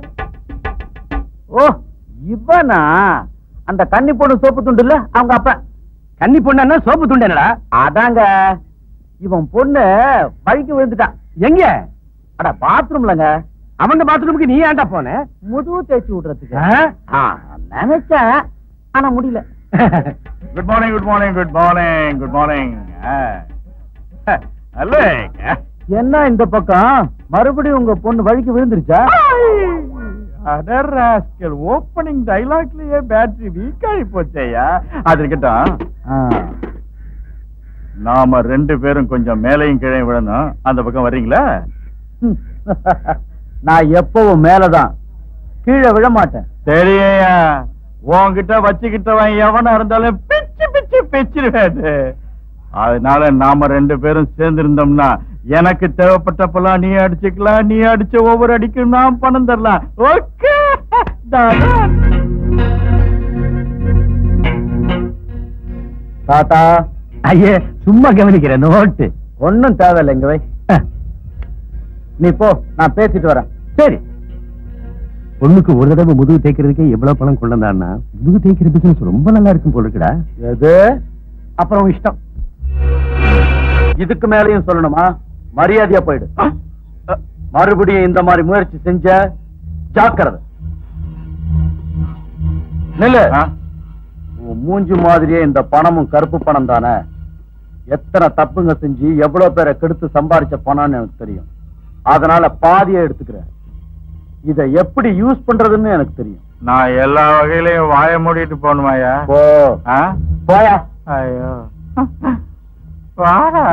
ஓ இவனா அந்த கன்னி பொண்ணு சோப்பு துண்டு இல்ல அவங்க அப்பா கன்னி பொண்ணா சோப்பு துண்டு என்னடா அதாங்க இவன் பொண்ணு வழிக்கு விழுந்துட்டான் எங்க அட பாத்ரூம்லங்க அவன் பாத்ரூமுக்கு நீ ஏன்டா போன முதுகு தேய்ச்சி விடுறதுக்கு ஆ? ஆ, நினைச்சேன் ஆனா முடியல good morning good morning good morning good morning அல்ல என்ன இந்த பக்கம் மறுபடியும் உங்க பொண்ணு வழிக்கு விழுந்துருச்சா அதர் ராஸ்கல் ஓப்பனிங் டைலாக்லயே பேட்டரி வீக் ஆகி போச்சேயா அது இருக்கட்டும் ஆ. நாம ரெண்டு பேரும் கொஞ்சம் மேலையும் கீழையும் விழணும் அந்த பக்கம் வர்றீங்களா ம். நான் எப்பவும் மேலதான் கீழே விழ மாட்டேன் தெரியா உன்கிட்ட வச்சுக்கிட்டவன் எவனா இருந்தாலும் பிச்சு பிச்சு பிச்சிருவேது அதனால நாம ரெண்டு பேரும் சேர்ந்து இருந்தோம்னா எனக்கு தேவைப்பட்டப்பெல்லாம் நீ அடிச்சுக்கலாம் நீ அடிச்ச ஒவ்வொரு அடிக்கும் நான் பணம் தரலாம் ஓகே தாத்தா ஐயே சும்மா கவனிக்கிறேன் நோட்டு ஒண்ணும் தேவையில்லை இங்க வை நீ போ நான் பேசிட்டு வரேன் சரி பொண்ணுக்கு ஒரு தடவை முதுகு தேய்க்கிறதுக்கே எவ்வளவு பணம் கொண்டான்னா முதுகு தேய்க்கிற பிசினஸ் ரொம்ப நல்லா இருக்கும் போல இருக்குடா எது அப்புறம் உன் இஷ்டம் இதுக்கு மேலயும் சொல்லணுமா மரியாதையா போயிடு மறுபடியும் இந்த மாதிரி முயற்சி செஞ்ச ஜாக்கிரதை நில்லு உன் மூஞ்சி மாதிரியே இந்த பணமும் கருப்பு பணம் தானே எத்தனை தப்புங்க செஞ்சு எவ்வளவு பேரை கெடுத்து சம்பாரிச்ச பணம்னு எனக்கு தெரியும் அதனால பாதியை எடுத்துக்கிறேன் இத எப்படி யூஸ் பண்றதுன்னு எனக்கு தெரியும் நான் எல்லா வகையிலையும் வாய மூடிட்டு போகணுமாயா போ ஆ? போயா ஐயோ வாடா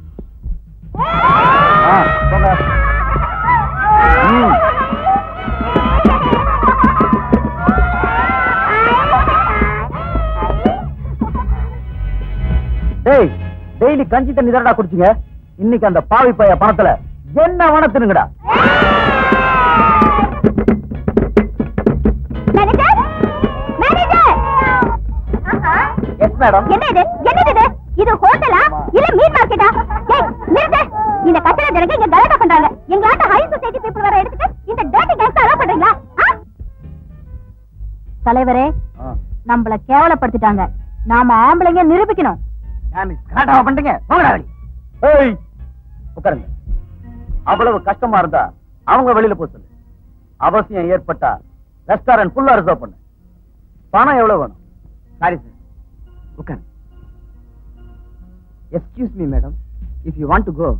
ஆ, போங்க. ம். டேய் டெய்லி கஞ்சி தண்ணி தானடா குடிச்சீங்க இன்னைக்கு அந்த பாவி பைய பணத்துல என்ன வேணா தின்னுங்கடா மேனேஜர் மேனேஜர் எஸ் மேடம் என்ன இது என்னது இது இது கேவலப்படுத்திட்டாங்க நாம ஆம்பளைங்க நிரூபிக்கணும் கரெக்டாக பண்ணிட்டீங்க போங்கடா வெளிய. ஏய் உட்காருங்க அவ்வளவு கஷ்டமா இருந்தா அவங்க வெளியில போக சொல்லு அவசியம் ஏற்பட்டா ரெஸ்டாரண்ட் ஃபுல்லா ரிசர்வ் பண்ணு பணம் எவ்வளவு வேணும் சாரி சார் உட்கார் excuse me madam if you want to go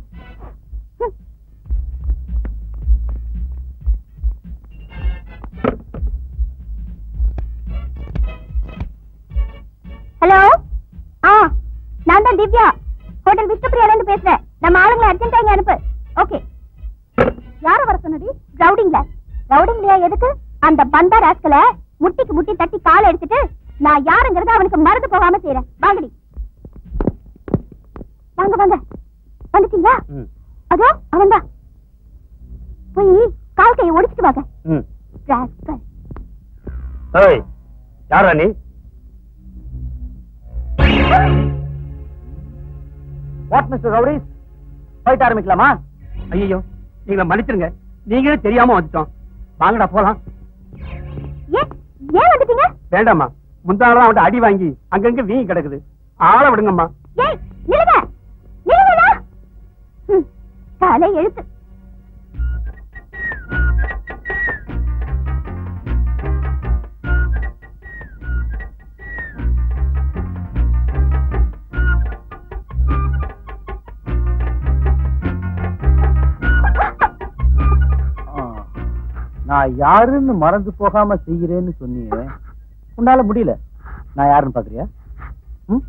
hello ஆ நான் தான் திவ்யா ஹோட்டல் விஷ்ணுபிரியால இருந்து பேசுறேன் நம்ம ஆளுங்களை அர்ஜென்ட்டா இங்க அனுப்பு ஓகே யார வர சொன்னடி ரவுடிங்ல ரவுடிங்லயா எதுக்கு அந்த பந்தா ராஸ்கல முட்டிக்கு முட்டி தட்டி காலை எடுத்துட்டு நான் யாருங்கறத அவனுக்கு மறந்து போகாம செய்யறேன் வாங்கடி வாங்க வாங்க வந்துட்டீங்களா அதோ அவன்தான் போய் கால் கையை ஒடிச்சிட்டு வாங்க ராஸ்கல் ஏய் யாரா நீ வாட் மிஸ்டர் ரவுடிஸ் ஃபைட் ஆரம்பிக்கலாமா ஐயோ நீங்கள மன்னிச்சிருங்க நீங்களே தெரியாம வந்துட்டோம் வாங்கடா போலாம் ஏன் ஏன் வந்துட்டீங்க வேண்டாம்மா முந்தானதான் அவன்கிட்ட அடி வாங்கி அங்கங்க வீங்கி கிடக்குது ஆள விடுங்கம்மா ஏய் நில்லுங்க நில்லுங்கடா ம், தலை எழுத்து ஆ, நான் யாருன்னு மறந்து போகாம செய்கிறேன்னு சொன்னீங்க உன்னால முடியல நான் யாருன்னு பாக்குறியா ம்?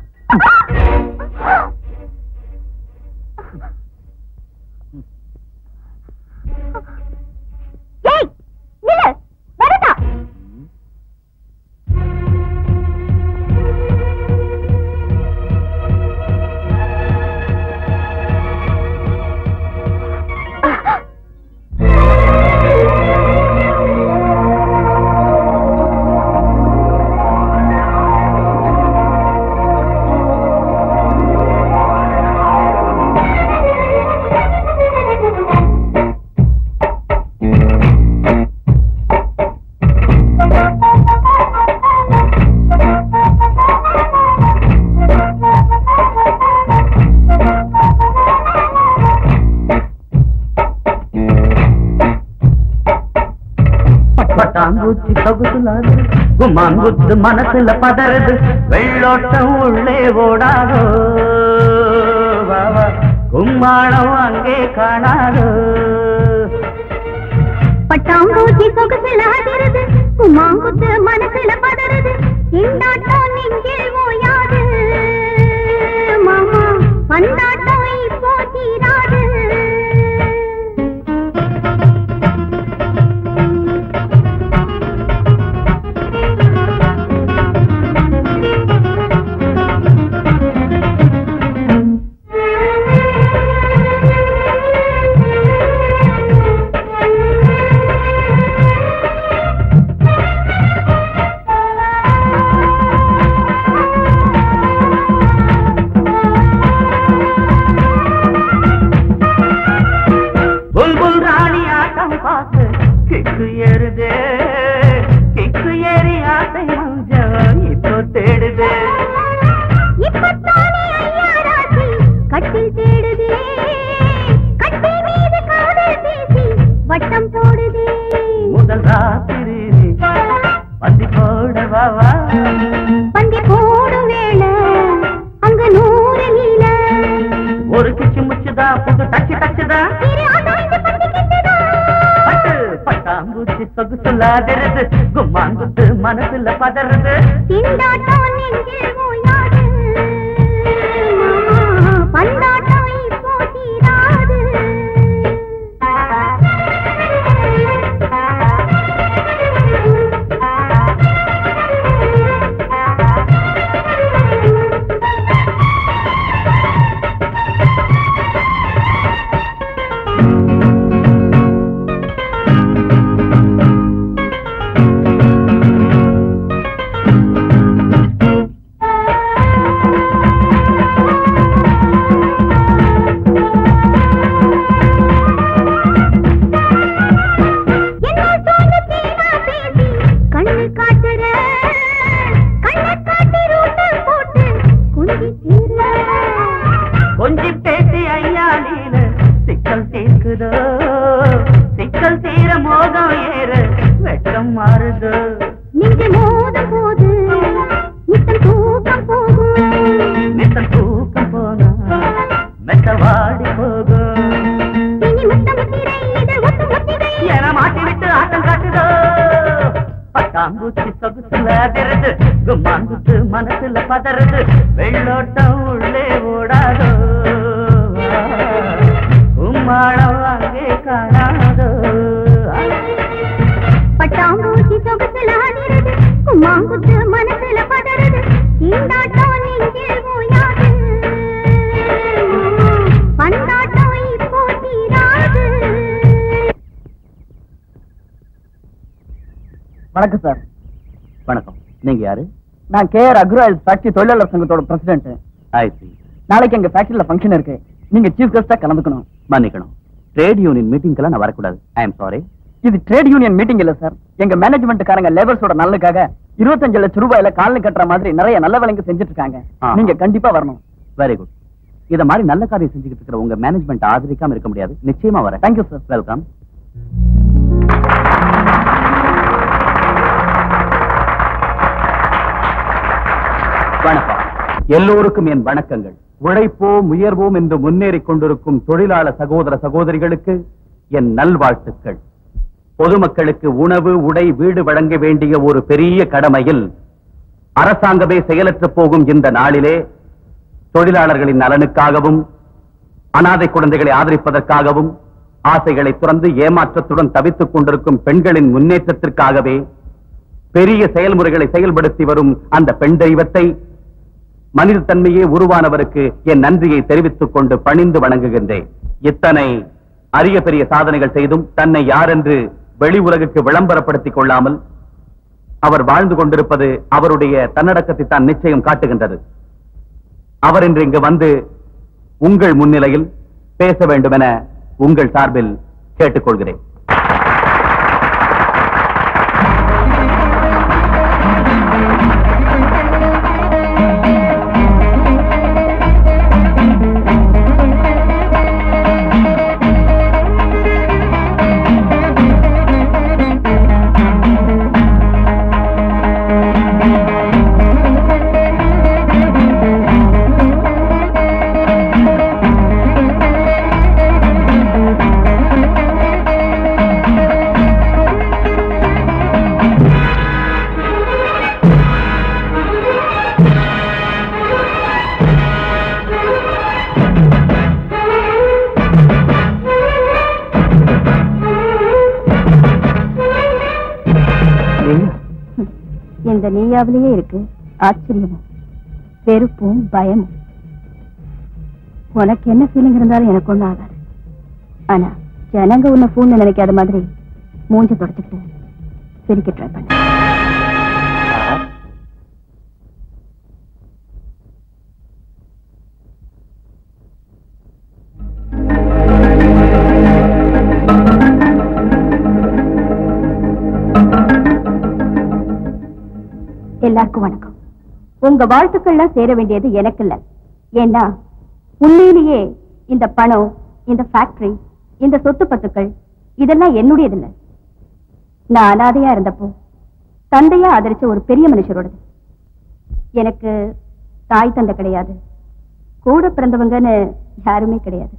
ஏய் நில்லு வரடா பட்டாம்பூச்சி பகுதுலாது கும்மாங்குத்து மனசுல பதறது வெள்ளோட்டம் உள்ளே ஓடாதோ வா, வா. கும்மாளம் அங்கே காணாதோ பட்டாம்பூச்சி சொகுசுல அதிருது குமாங்குத்து மனசுல பதறுது திண்டாட்டம் நெஞ்சில் ஓயாது மாமா பந்தாட்டம் இப்போ தீராது புல்புல் ராணி ஆட்டம் பார்த்து கிக்கு ஏறுதே கிக்கு ஏறி ஆசை மஞ்சள் இப்போ தேடுதே இப்பத்தானே ஐயா ராசி கட்டில் தேடுதே கட்டில் மீது காதல் பேசி வட்டம் போடுதே முதல் ராத்திரி பந்தி போட வா வா பந்தி போடும் வேளை அங்க நூறு நீல ஒரு கிச்சு முச்சுதா புது டச்சு டச்சுதா இரு ஆட்டோ இந்த பந்தி கிட்டதா பட்டு பட்டாம்பூச்சி சொகுசுலாதிருது கும்மாங்குத்து மனசுல பதறது திண்டாட்டம் நெஞ்சில் ஓயாது மாமா, பந்தாட்டம் இப்போ தீராது கொஞ்சி பேசி ஐயா நீல சிக்கல் தீர்க்குதோ சிக்கல் தீர மோகம் ஏற வெட்கம் மாறுதோ நெஞ்சு மோதும் போது நித்தம் தூக்கம் போகும் மெத்த தூக்கம் போனா மெத்த வாடி போகும் இனி முத்தம் முத்திரை இது ஒத்து முத்திரை என மாட்டி விட்டு ஆட்டம் காட்டுதோ பட்டாம்பூச்சி சொகுசுல அதிருது கும்மாங்குத்து மனசுல பதறுது வெள்ளோட்டம் உள்ளே ஓடாதோ உம்மாளம் அங்கே காணாதோ பட்டாம்பூச்சி சொகுசுல அதிருது கும்மாங்குத்து மனசுல பதறுது தீண்டாட்டம் நெஞ்சில் ஓயாது பந்தாட்டம் இப்போ தீராது வணக்கம் சார் வணக்கம் நீங்க யாரு நான் கே ஆர் அக்ராயில் ஃபேக்டரி தொழிலாளர் சங்கத்தோட பிரசிடென்ட் ஐ சி நாளைக்கு எங்க ஃபேக்டரியில ஃபங்க்ஷன் இருக்கு நீங்க சீஃப் கெஸ்டா கலந்துக்கணும் மன்னிக்கணும் ட்ரேட் யூனியன் மீட்டிங்க்கெல்லாம் நான் வரக்கூடாது ஐ எம் சாரி இது ட்ரேட் யூனியன் மீட்டிங் இல்ல சார் எங்க மேனேஜ்மெண்ட்காரங்க லேபர்ஸோட நல்லுக்காக இருபத்தஞ்சு லட்சம் ரூபாயில காலனி கட்டுற மாதிரி நிறைய நல்ல வேலைங்க செஞ்சுட்டு இருக்காங்க ஆஹா. நீங்க கண்டிப்பா வரணும் வெரி குட் இத மாதிரி நல்ல காரியம் செஞ்சுக்கிட்டு இருக்கிற உங்க மேனேஜ்மெண்ட் ஆதரிக்காம இருக்க முடியாது நிச்சயமா வரேன் தேங்க்யூ சார் வெல்கம் வணக்கம் எல்லோருக்கும் என் வணக்கங்கள் உழைப்போம் உயர்வோம் என்று முன்னேறிக் கொண்டிருக்கும் தொழிலாளர் சகோதர சகோதரிகளுக்கு என் நல்வாழ்த்துக்கள் பொதுமக்களுக்கு உணவு உடை வீடு வழங்க வேண்டிய ஒரு பெரிய கடமையில் அரசாங்கமே செயலற்று போகும் இந்த நாளிலே தொழிலாளர்களின் நலனுக்காகவும் அனாதை குழந்தைகளை ஆதரிப்பதற்காகவும் ஆசைகளை துறந்து ஏமாற்றத்துடன் தவித்துக் கொண்டிருக்கும் பெண்களின் முன்னேற்றத்திற்காகவே பெரிய செயல்முறைகளை செயல்படுத்தி வரும் அந்த பெண் தெய்வத்தை மனித தன்மையே உருவானவருக்கு என் நன்றியை தெரிவித்துக் கொண்டு பணிந்து வணங்குகின்றேன் இத்தனை அரிய பெரிய சாதனைகள் செய்தும் தன்னை யாரென்று வெளி உலகுக்கு விளம்பரப்படுத்திக் கொள்ளாமல் அவர் வாழ்ந்து கொண்டிருப்பது அவருடைய தன்னடக்கத்தை தான் நிச்சயம் காட்டுகின்றது அவர் இன்று இங்கு வந்து உங்கள் முன்னிலையில் பேச வேண்டும் என உங்கள் சார்பில் கேட்டுக்கொள்கிறேன் இந்த நீயாவிலேயே இருக்கு ஆச்சரியமும் வெறுப்பும் பயமும் உனக்கு என்ன ஃபீலிங் இருந்தாலும் எனக்கு ஒண்ணும் ஆகாது ஆனா ஜனங்க உன்னை ஃபோன் நினைக்காத மாதிரி மூஞ்ச தொடச்சுக்கிட்டு சிரிக்க ட்ரை பண்ண எல்லாருக்கும் வணக்கம் உங்க வாழ்த்துக்கள்லாம் சேர வேண்டியது எனக்கு இல்ல ஏன்னா உண்மையிலேயே இந்த பணம் இந்த ஃபேக்டரி இந்த சொத்து பத்துக்கள் இதெல்லாம் என்னுடையது இல்ல நான் அனாதையா இருந்தப்போ தந்தையா ஆதரிச்ச ஒரு பெரிய மனுஷரோடது எனக்கு தாய் தந்தை கிடையாது கூட பிறந்தவங்கன்னு யாருமே கிடையாது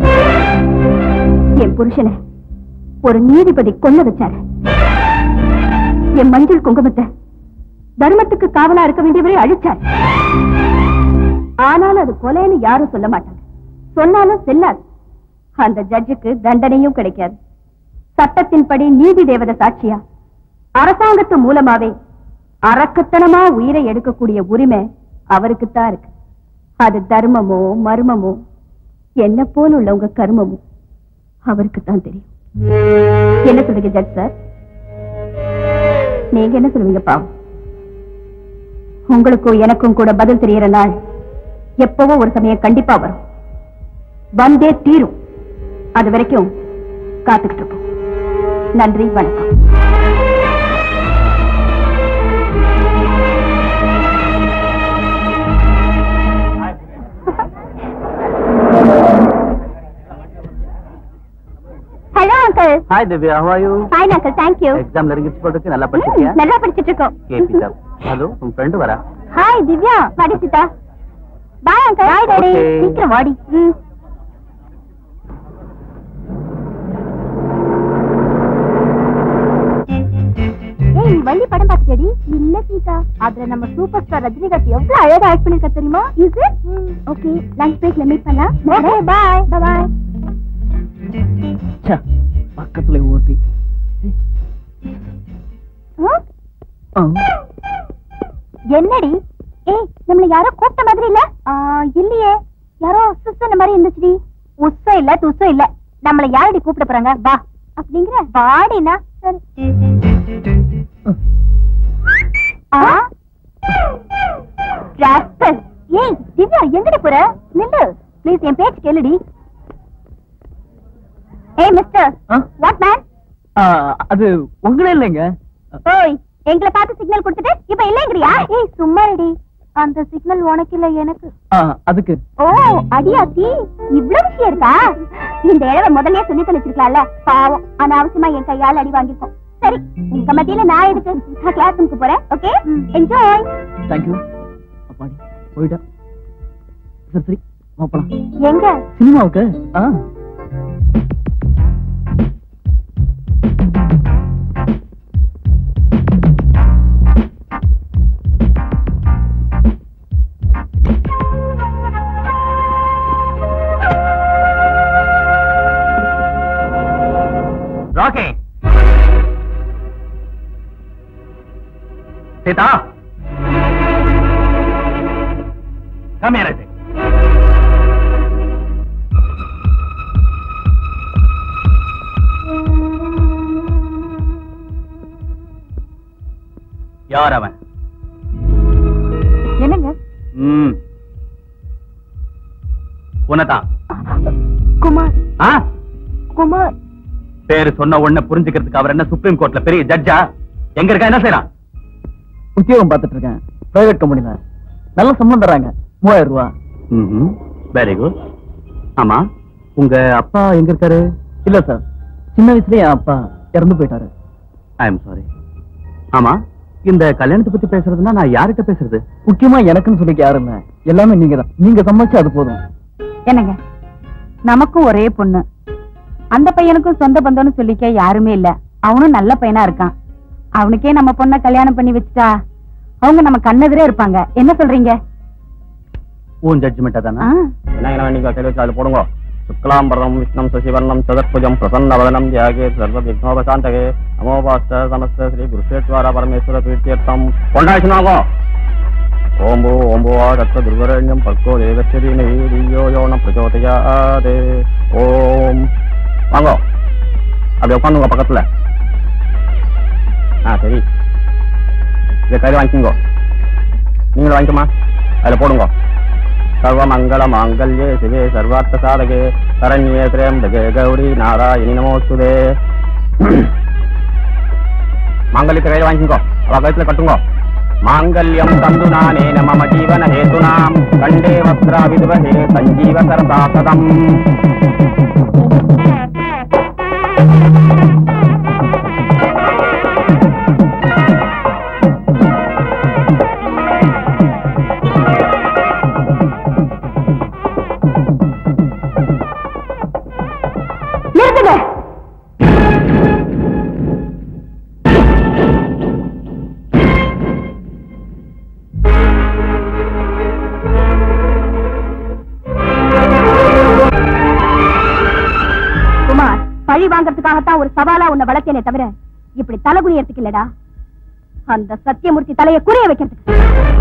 என் புருஷனை ஒரு நீதிபதி கொல்ல வச்சாரு என் மஞ்சள் குங்குமத்தை தர்மத்துக்கு காவலா இருக்க வேண்டியவரை அழிச்சார் ஆனாலும் அது கொலைன்னு யாரும் சொல்ல மாட்டாங்க சொன்னாலும் செல்லாது அந்த ஜட்ஜுக்கு தண்டனையும் கிடைக்காது சட்டத்தின்படி நீதி தேவதை சாட்சியா அரசாங்கத்து மூலமாவே அரக்கத்தனமா உயிரை எடுக்கக்கூடிய உரிமை அவருக்குத்தான் இருக்கு அது தர்மமோ மர்மமோ என்ன போல உள்ள உங்க கர்மமோ அவருக்குத்தான் தெரியும் என்ன சொல்றீங்க ஜட்ஜ் சார் நீங்க என்ன சொல்லுவீங்க பாவம் உங்களுக்கும் எனக்கும் கூட பதில் தெரியற நாள் எப்பவோ ஒரு சமயம் கண்டிப்பா வரும் வந்தே தீரும் அது வரைக்கும் காத்துக்கிட்டு இருப்போம் நன்றி வணக்கம் uncle hi Divya how are you fine uncle thank you exam நெருங்கிச்சு போட்டுருக்கு நல்லா படிச்சிருக்கியா நல்லா படிச்சிட்டு இருக்கோம் கேபி சார் ஹலோ உன் ஃப்ரெண்டு வரா ஹாய் திவ்யா வாடி Sita bye uncle bye daddy Okay. சீக்கிரம் வாடி ம் ஏய் நீ வள்ளி படம் பார்த்துட்டடி இல்ல சீதா அதுல நம்ம சூப்பர் ஸ்டார் ரஜினிகாந்த் எவ்வளவு அழகா ஆக்ட் பண்ணிருக்கா தெரியுமா இஸ் இட் ஓகே லஞ்ச் பிரேக்ல மீட் பண்ணலாம் ஓகே பாய் பாய் பக்கத்துல ஊர்த்தி என்னடி ஏய் நம்மள யாரோ கூப்பிட்ட மாதிரி இல்ல ஆ, இல்லையே யாரோ சுசன மாதிரி இருந்துச்சுடி உஸ்ஸ இல்ல துச இல்ல நம்மள யாரடி கூப்பிட போறாங்க வா அப்படிங்கிற வாடினா சரி ஆ ராஸ்கல். ஏய் திவ்யா எங்கடி போற நில்லு ப்ளீஸ் என் பேச்சு கேளுடி ஏய் மிஸ்டர் ஆ? வாட் மேன் அது உங்களே இல்லைங்க ஓய் எங்களை பார்த்து சிக்னல் கொடுத்துட்டு இப்ப இல்லங்கறியா ஏய் சும்மா ரெடி அந்த சிக்னல் உனக்கு இல்ல எனக்கு அதுக்கு ஓ அடியாத்தி இவ்வளவு விஷயம் இருக்கா இந்த இழவை முதல்லயே சொல்லி தொலைச்சிருக்கலாம்ல பாவம் அனாவசியமா என் கையால அடி வாங்கிருக்கோம் சரி உங்க மத்தியில நான் எதுக்கு நான் கிளாஸ் ரூமுக்கு போறேன் ஓகே என்ஜாய் தேங்க்யூ அப்பாடி போயிட்டா சரி சரி வா போலாம் எங்க சினிமாவுக்கு ஆ rakhi Sita Come here, I think. யார் அவன் என்னங்க ம் உனதான் குமார் ஆ குமார் பேரு சொன்ன உடனே புரிஞ்சுக்கிறதுக்கு அவர் என்ன சுப்ரீம் கோர்ட்ல பெரிய ஜட்ஜா எங்க இருக்கா என்ன செய்யறான் உத்தியோகம் பார்த்துட்டு இருக்கேன் பிரைவேட் கம்பெனில நல்ல சம்பளம் தர்றாங்க மூவாயிரம் ரூபா வெரி குட் ஆமா உங்க அப்பா எங்க இருக்காரு இல்ல சார் சின்ன வயசுலயே என் அப்பா இறந்து போயிட்டாரு ஐ எம் சாரி ஆமா இந்த கல்யாணத்தை பத்தி பேசுறதுன்னா நான் யார்கிட்ட பேசுறது முக்கியமா எனக்குன்னு சொல்லிக்க யாரும் இல்ல எல்லாமே நீங்க தான் நீங்க சம்பாதிச்சு அது போதும் என்னங்க நமக்கும் ஒரே பொண்ணு அந்த பையனுக்கும் சொந்த பந்தம்னு சொல்லிக்க யாருமே இல்ல அவனும் நல்ல பையனா இருக்கான் அவனுக்கே நம்ம பொண்ண கல்யாணம் பண்ணி வச்சுட்டா அவங்க நம்ம கண்ணெதிரே இருப்பாங்க என்ன சொல்றீங்க உன் ஜட்ஜ்மெண்டா தானே ஆ, என்ன நீங்க தெரிவிச்சு அது போடுங்க சுக்லாம்பரம் விஷ்ணம் சசிவர்ணம் சதற்புஜம் பிரசன்னவதனம் தியாகே சர்வ விக்னோபசாந்தகே நமோபாஸ்த சமஸ்த ஸ்ரீ குருஷேஸ்வர பரமேஸ்வர பீர்த்தியர்த்தம் கொண்டாச்சுனாகோ ஓம்போ ஓம்போ தத்த துர்வரண்யம் பர்கோ தேவஸ்ரீ வீரியோ யோன பிரச்சோதயாதே ஓம் வாங்கோ அப்படி உட்காந்துங்க பக்கத்துல ஆ சரி இதை கையில் வாங்கிக்கோங்க நீங்களும் வாங்கிக்கோமா அதில் போடுங்க சர்வமங்கள மாங்கல்யே சிவே சர்வார்த்த சாதகே சரண்யே திரயம்பகே கௌரி நாராயணி நமோஸ்துதே மாங்கல்யத்தை கையில் வாங்கிக்கோ அவ கழுத்துல கட்டுங்கோ மாங்கல்யம் தந்து நானே மம ஜீவன ஹேதுனாம் கண்டே வஸ்திரா விதுவஹே சஞ்சீவ சரதாசதம் நிறுத்துங்க குமார் பழி வாங்கறதுக்காகத்தான் ஒரு சவாலா உன்னை வளர்த்தேனே தவிர இப்படி தலைகுனியறதுக்கு இல்லடா அந்த சத்தியமூர்த்தி தலையை குறிய வைக்கிறதுக்கு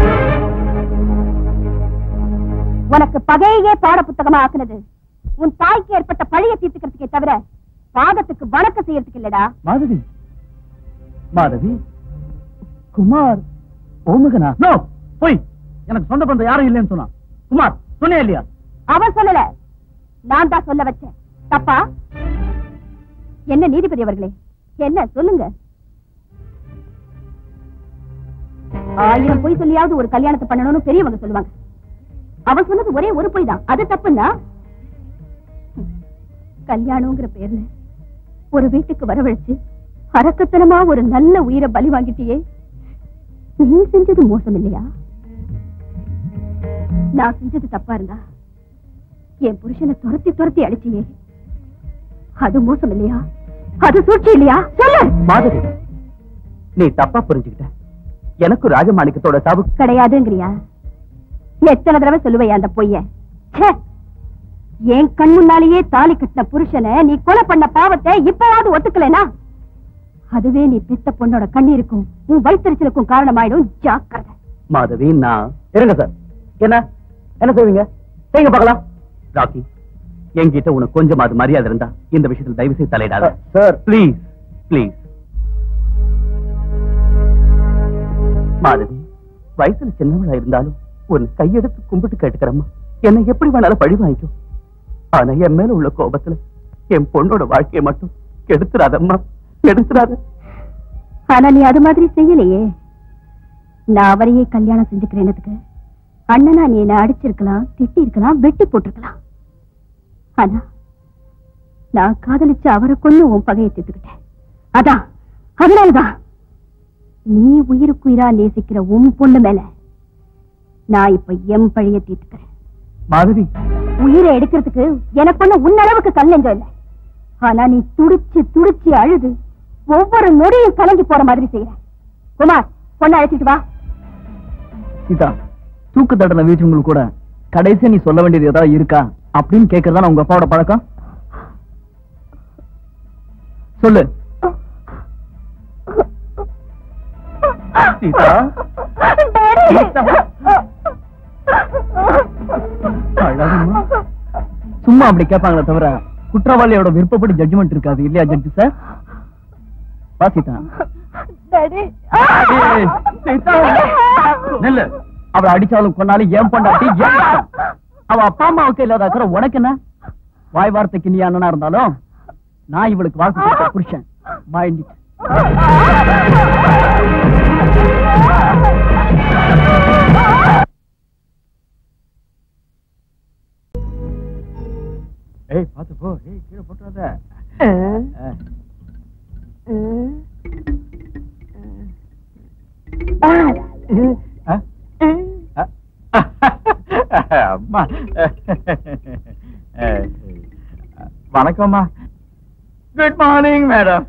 உனக்கு பகையே பாட புத்தகமா ஆக்குனது உன் தாய்க்கு ஏற்பட்ட பழிய தீர்த்துக்கிறதுக்கே தவிர பாதத்துக்கு வணக்கம் செய்யறதுக்கு இல்லடா மாதவி மாதவி குமார் ஓமுகனா நோ போய் எனக்கு சொந்த பந்தம் யாரும் இல்லைன்னு சொன்னான் குமார் சொன்னே இல்லையா அவன் சொல்லல நான் தான் சொல்ல வச்சேன் தப்பா என்ன நீதிபதி அவர்களே என்ன சொல்லுங்க ஆயிரம் பொய் சொல்லியாவது ஒரு கல்யாணத்தை பண்ணணும்னு பெரியவங்க சொல்லுவாங்க அவன் சொன்னது ஒரே ஒரு பொய் தான் அது தப்புன்னா ஹம், கல்யாணம்ங்கிற பேர்ல ஒரு வீட்டுக்கு வரவழைச்சு அரக்கத்தனமா ஒரு நல்ல உயிரை பலி வாங்கிட்டியே நீ செஞ்சது மோசம் இல்லையா நான் செஞ்சது தப்பா இருந்தா என் புருஷனை துரத்தி துரத்தி அடிச்சியே அது மோசம் இல்லையா அது சூழ்ச்சி இல்லையா சொல்லு மாதவி நீ தப்பா புரிஞ்சுக்கிட்ட எனக்கு ராஜமாணிக்கத்தோட சாவு கிடையாதுங்கிறியா எத்தனை தடவை சொல்லுவையா அந்த பொய்ய ச்சே! என் கண் முன்னாலேயே தாலி கட்டின புருஷனை நீ கொலை பண்ண பாவத்தை இப்பவாவது ஒத்துக்கலைனா அதுவே நீ பெத்த பொண்ணோட கண்ணீருக்கும் உன் வயிற்றுச்சலுக்கும் காரணமாயிடும் ஜாக்கிரதை மாதவி நான் இருங்க சார் என்ன என்ன செய்வீங்க செய்யுங்க பார்க்கலாம் ராக்கி என்கிட்ட உனக்கு கொஞ்சமாவது மரியாதை இருந்தா இந்த விஷயத்தில் தயவு செய்து தலையிடாத சார் ப்ளீஸ் ப்ளீஸ் மாதவி வயசுல சின்னவளா இருந்தாலும் உன் கையெடுத்து கும்பிட்டு கேட்டுக்கிறம்மா என்னை எப்படி வேணாலும் பழி வாங்கிக்கோ ஆனா என் மேல உள்ள கோபத்துல என் பொண்ணோட வாழ்க்கையை மட்டும் கெடுத்துறாதம்மா கெடுத்துறாத ஆனா நீ அது மாதிரி செய்யலையே நான் அவரையே கல்யாணம் செஞ்சுக்கிறேனதுக்கு அண்ணனா நீ என்ன அடிச்சிருக்கலாம் திட்டி இருக்கலாம் வெட்டி போட்டிருக்கலாம் ஆனா நான் காதலிச்சு அவரை கொண்டு உன் பகையை தீர்த்துக்கிட்டேன் அதான் அதனாலதான் நீ உயிருக்கு உயிரா நேசிக்கிற உன் பொண்ணு மேல நான் இப்ப எம் பழிய தீர்த்துக்கிறேன் மாதவி உயிரை எடுக்கிறதுக்கு எனக்கு ஒண்ணு உன்னளவுக்கு கல் நெஞ்சம் இல்ல ஆனா நீ துடிச்சு துடிச்சு அழுது ஒவ்வொரு நொடியும் கலங்கி போற மாதிரி செய்யற குமார் பொண்ணை அழைச்சிட்டு வா சீதா தூக்கு தண்டனை வீட்டுங்களுக்கு கூட கடைசியா நீ சொல்ல வேண்டியது ஏதாவது இருக்கா அப்படின்னு கேக்குறதா உங்க அப்பாவோட பழக்கம் சொல்லு சீதா சீதா. அழகுமா. சும்மா அப்படி கேட்பாங்களே தவிர குற்றவாளியோட விருப்பப்படி ஜட்ஜ்மெண்ட் இருக்காது இல்லையா ஜட்ஜி சார் வா சீதா ஏய், சீதா. நில்லு அவளை அடிச்சாலும் கொன்னாலும் ஏன் பொண்டாட்டி ஏன் இஷ்டம். அவ அப்பா அம்மாவுக்கு இல்லாத அக்கறை உனக்கு என்ன வாய் வார்த்தைக்கு நீ அண்ணனா இருந்தாலும் நான் இவளுக்கு வாக்கு கொடுத்த புருஷன் மைண்ட் ஏய் பாத்து போ ஏய் கீழே போட்டுறாத ஆ? அம்மா வணக்கம்மா குட் மார்னிங் மேடம்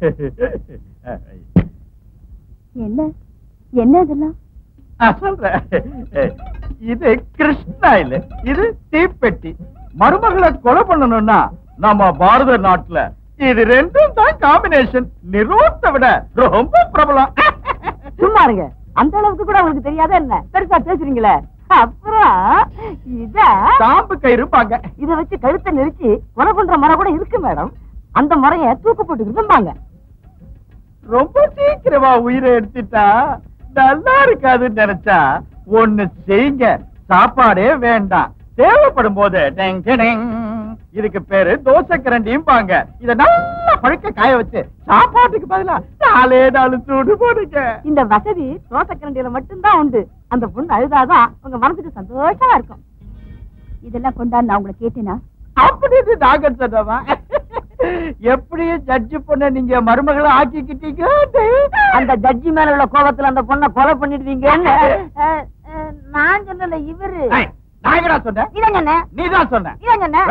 என்ன என்ன இதெல்லாம் சொல்றேன் இது கிருஷ்ணா இல்ல இது தீப்பெட்டி மருமகளை கொலை பண்ணணும்னா நம்ம பாரத நாட்டுல இது ரெண்டும் தான் காம்பினேஷன் நிரோத்தை விட ரொம்ப பிரபலம் சும்மா இருங்க அந்த அளவுக்கு கூட உங்களுக்கு தெரியாத என்ன பெருசா பேசுறீங்களே அப்புறம் இத சாம்பு கயிறுப்பாங்க இத வச்சு கழுத்தை நெரிச்சு கொலை பண்ற முறை கூட இருக்கு மேடம் அந்த முறைய தூக்கு போட்டு விரும்பாங்க ரொம்ப சீக்கிரமா உயிரை எடுத்துட்டா நல்லா இருக்காதுன்னு நினைச்சா ஒண்ணு செய்யுங்க சாப்பாடே வேண்டாம் தேவைப்படும் போது டெங் டெங். இதுக்கு பேரு தோசை கரண்டியும்பாங்க இத நல்லா பழுக்க காய வச்சு சாப்பாட்டுக்கு பதிலா நாலே நாலு சூடு போடுங்க இந்த வசதி தோசைக்கரண்டியில மட்டும்தான் உண்டு அந்த பொண்ணு அழுதாதான் உங்க மனசுக்கு சந்தோஷமா இருக்கும் இதெல்லாம் கொண்டாந்து நான் உங்களை கேட்டேனா அப்படின்னு நாங்க சொன்னவா எப்படியும் ஜட்ஜி பொண்ண நீங்க மருமகளை ஆக்கிக்கிட்டீங்க அந்த ஜட்ஜி மேல உள்ள கோபத்துல அந்த பொண்ணை கொலை பண்ணிடுவீங்கன்னு அஹ், அஹ், நான் சொல்லல இவரு ஏய், நான் எங்கடா சொன்னேன் இதான் சொன்னேன் நீதான் சொன்ன இதான் சொன்னேன்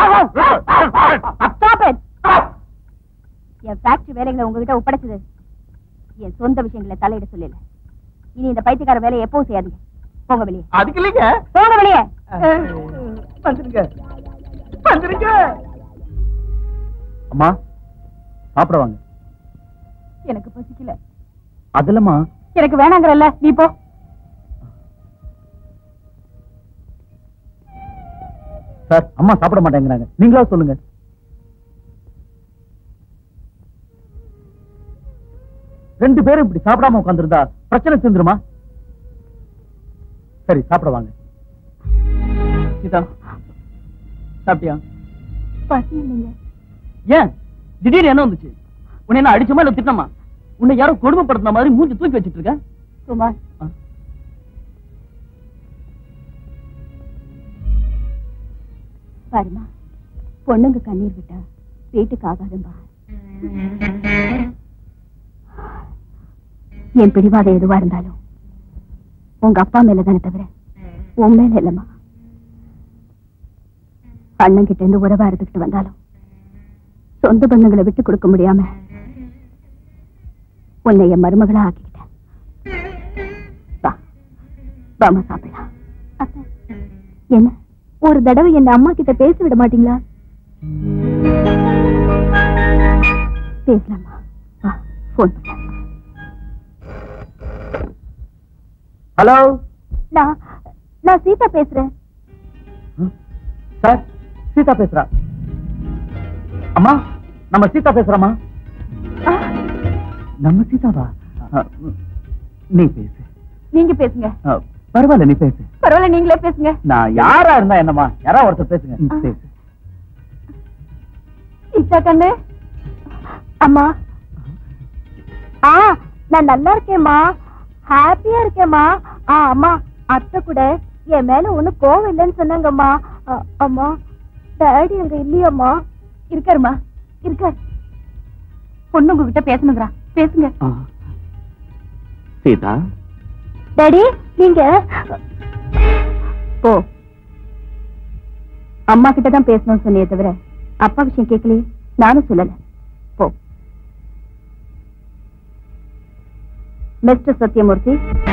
Stop it. என் ஃபேக்டரி வேலைகளை உங்ககிட்ட ஒப்படைச்சது என் சொந்த விஷயங்களை தலையிட சொல்லல இனி இந்த பைத்தியக்கார வேலையை எப்பவும் செய்யாதீங்க போங்க வெளியே அதுக்கு இல்லைங்க போங்க வெளியே வந்துருங்க வந்துருங்க அம்மா சாப்பிட வாங்க எனக்கு பசிக்கல அதுலமா எனக்கு வேணாங்கறல்ல நீ போ சார் அம்மா சாப்பிட மாட்டேங்கிறாங்க நீங்களா சொல்லுங்க ரெண்டு பேரும் இப்படி சாப்பிடாம உட்காந்துருந்தா பிரச்சனை செஞ்சிருமா சரி சாப்பிட வாங்க சீதா சாப்பிட்டியா பசி இல்லைங்க ஏன் திடீர்னு என்ன வந்துச்சு உன்னை என்ன அடிச்சமா இல்ல திட்டமா உன்னை யாரோ கொடுமைப்படுத்தின மாதிரி மூஞ்சி தூக்கி வச்சிட்டு இருக்க குமார் ஆ. பாருமா பொண்ணுங்க கண்ணீர் விட்டா வீட்டுக்கு ஆகாதும்பா என் பிடிவாதம் எதுவா இருந்தாலும் உங்க அப்பா மேல தானே தவிர உன் மேல இல்லம்மா அண்ணன் கிட்ட இருந்து உறவா இருந்துகிட்டு வந்தாலும் சொந்த பந்தங்களை விட்டு கொடுக்க முடியாம உன்னை என் மருமகளா ஆக்கிக்கிட்டேன் வா வாமா சாப்பிடலாம் என்ன ஒரு தடவை என் அம்மா கிட்ட பேச விட மாட்டீங்களா பேசலாமா வா போன் பண்ண ஹலோ நான் நான் சீதா பேசுறேன் சார் சீதா பேசுறா அம்மா நம்ம சீதா பேசுறோமா ஆ, நம்ம சீதாவா அ, நீ பேசு நீங்க பேசுங்க அ, பரவாயில்ல நீ பேசு பரவாயில்ல நீங்களே பேசுங்க நான் யாரா இருந்தா என்னம்மா யாரா ஒருத்தர் பேசுங்க ம், பேசு சீதா கண்ணு அம்மா ஆ நான் நல்லா இருக்கேம்மா ஹாப்பியா இருக்கேம்மா ஆ அம்மா அத்தை கூட என் மேல ஒண்ணும் கோவம் இல்லைன்னு சொன்னாங்கம்மா அ, அம்மா டாடி அங்க இல்லையாம்மா இருக்காருமா இருக்காரு பொண்ணு உங்ககிட்ட பேசணுங்கிறா பேசுங்க ஆ. சீதா டாடி நீங்க ஓ அம்மா கிட்ட தான் பேசணும்னு சொன்னியே தவிர அப்பா விஷயம் கேட்கலையே நானும் சொல்லல போ மிஸ்டர் சத்யமூர்த்தி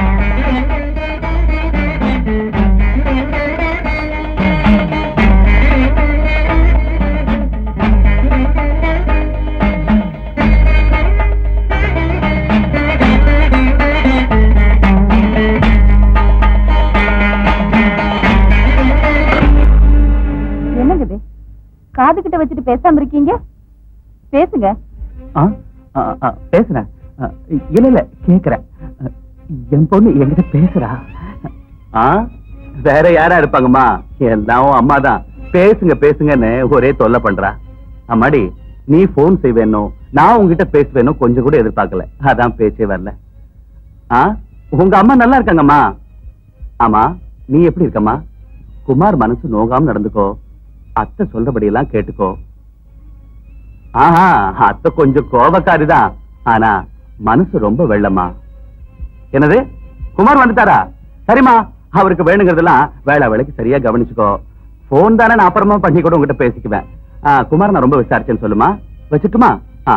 என்னங்க இது காது கிட்ட வச்சுட்டு பேசாம இருக்கீங்க பேசுங்க ஆ, ஆ, ஆ, பேசுறேன் ஆ, இல்ல இல்ல கேக்குறேன் ஆ, என் பொண்ணு என்கிட்ட பேசுறா ஆ வேற யாரா இருப்பாங்கம்மா எல்லாம் உன் அம்மா தான் பேசுங்க பேசுங்கன்னு ஒரே தொல்லை பண்றா அம்மாடி நீ போன் செய்வேனோ நான் உங்ககிட்ட பேசுவேனோ கொஞ்சம் கூட எதிர்பார்க்கல அதான் பேச்சே வரல ஆ உங்க அம்மா நல்லா இருக்காங்கம்மா ஆமா நீ எப்படி இருக்கம்மா குமார் மனசு நோகாம நடந்துக்கோ அத்தை சொல்றபடி எல்லாம் கேட்டுக்கோ ஆஹா அத்தை கொஞ்சம் கோபக்காரிதான் ஆனா மனசு ரொம்ப வெள்ளமா என்னது குமார் வந்துட்டாரா சரிம்மா அவருக்கு வேணுங்கிறதெல்லாம் வேலை வேலைக்கு சரியா கவனிச்சுக்கோ போன் தானே நான் அப்புறமா பண்ணி கூட உங்ககிட்ட பேசிக்குவேன் ஆ, குமார் நான் ரொம்ப விசாரிச்சேன்னு சொல்லுமா வச்சுட்டுமா ஆ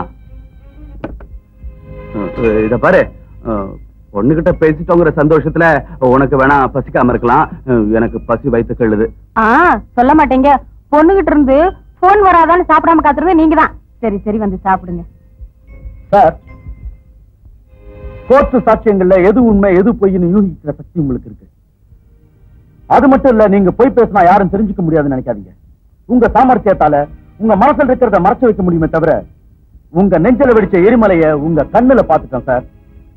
அஹ், இத பாரு அஹ், பொண்ணுகிட்ட பேசிட்டோங்கிற சந்தோஷத்துல உனக்கு வேணா பசிக்காம இருக்கலாம் அஹ், எனக்கு பசி வயித்து கழுது ஆ சொல்ல மாட்டீங்க பொண்ணுகிட்ட இருந்து போன் வராதான்னு சாப்பிடாம காத்துறது நீங்க தான் சரி சரி வந்து சாப்பிடுங்க சார் கோர்ட்டு சாட்சியங்கள்ல எது உண்மை எது பொய்ன்னு யூகிக்கிற சக்தி உங்களுக்கு இருக்கு அது மட்டும் இல்ல நீங்க பொய் பேசினா யாரும் தெரிஞ்சுக்க முடியாதுன்னு நினைக்காதீங்க உங்க சாமர்த்தியத்தால உங்க மனசுல இருக்கிறத மறைச்சு வைக்க முடியுமே தவிர உங்க நெஞ்சில வெடிச்ச எரிமலைய உங்க கண்ணுல பாத்துட்டேன் சார்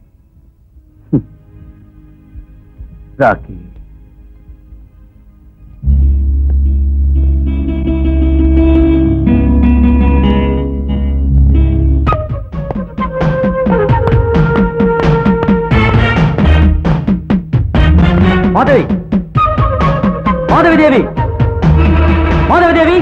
ராக்கி மாதவி மாதவி தேவி மாதவி தேவி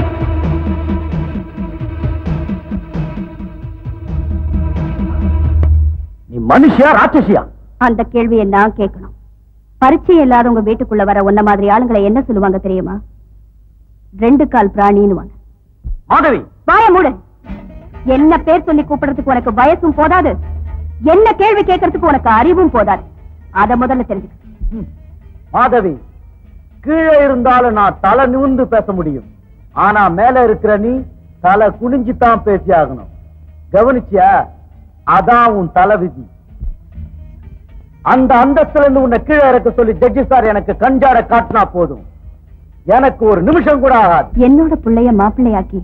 நீ மனுஷியா ராட்சசியா அந்த கேள்வியை நான் கேட்கணும் பரிச்சயம் இல்லாதவங்க வீட்டுக்குள்ள வர உன்ன மாதிரி ஆளுங்களை என்ன சொல்லுவாங்க தெரியுமா ரெண்டு கால் பிராணின்னு மாதவி வாய மூடு என்ன பேர் சொல்லி கூப்பிடுறதுக்கு உனக்கு வயசும் போதாது என்ன கேள்வி கேட்கறதுக்கு உனக்கு அறிவும் போதாது அத முதல்ல தெரிஞ்சுக்க ம். மாதவி கீழே இருந்தாலும் நான் தலை நிமிர்ந்து பேச முடியும் ஆனா மேல இருக்கிற நீ தலை குனிஞ்சு தான் பேசி ஆகணும் கவனிச்சியா அதான் உன் தலை விதி அந்த அந்தஸ்துல இருந்து உன்னை கீழே இறக்க சொல்லி ஜட்ஜி சார் எனக்கு கஞ்சாட காட்டினா போதும் எனக்கு ஒரு நிமிஷம் கூட ஆகாது என்னோட பிள்ளைய மாப்பிள்ளையாக்கி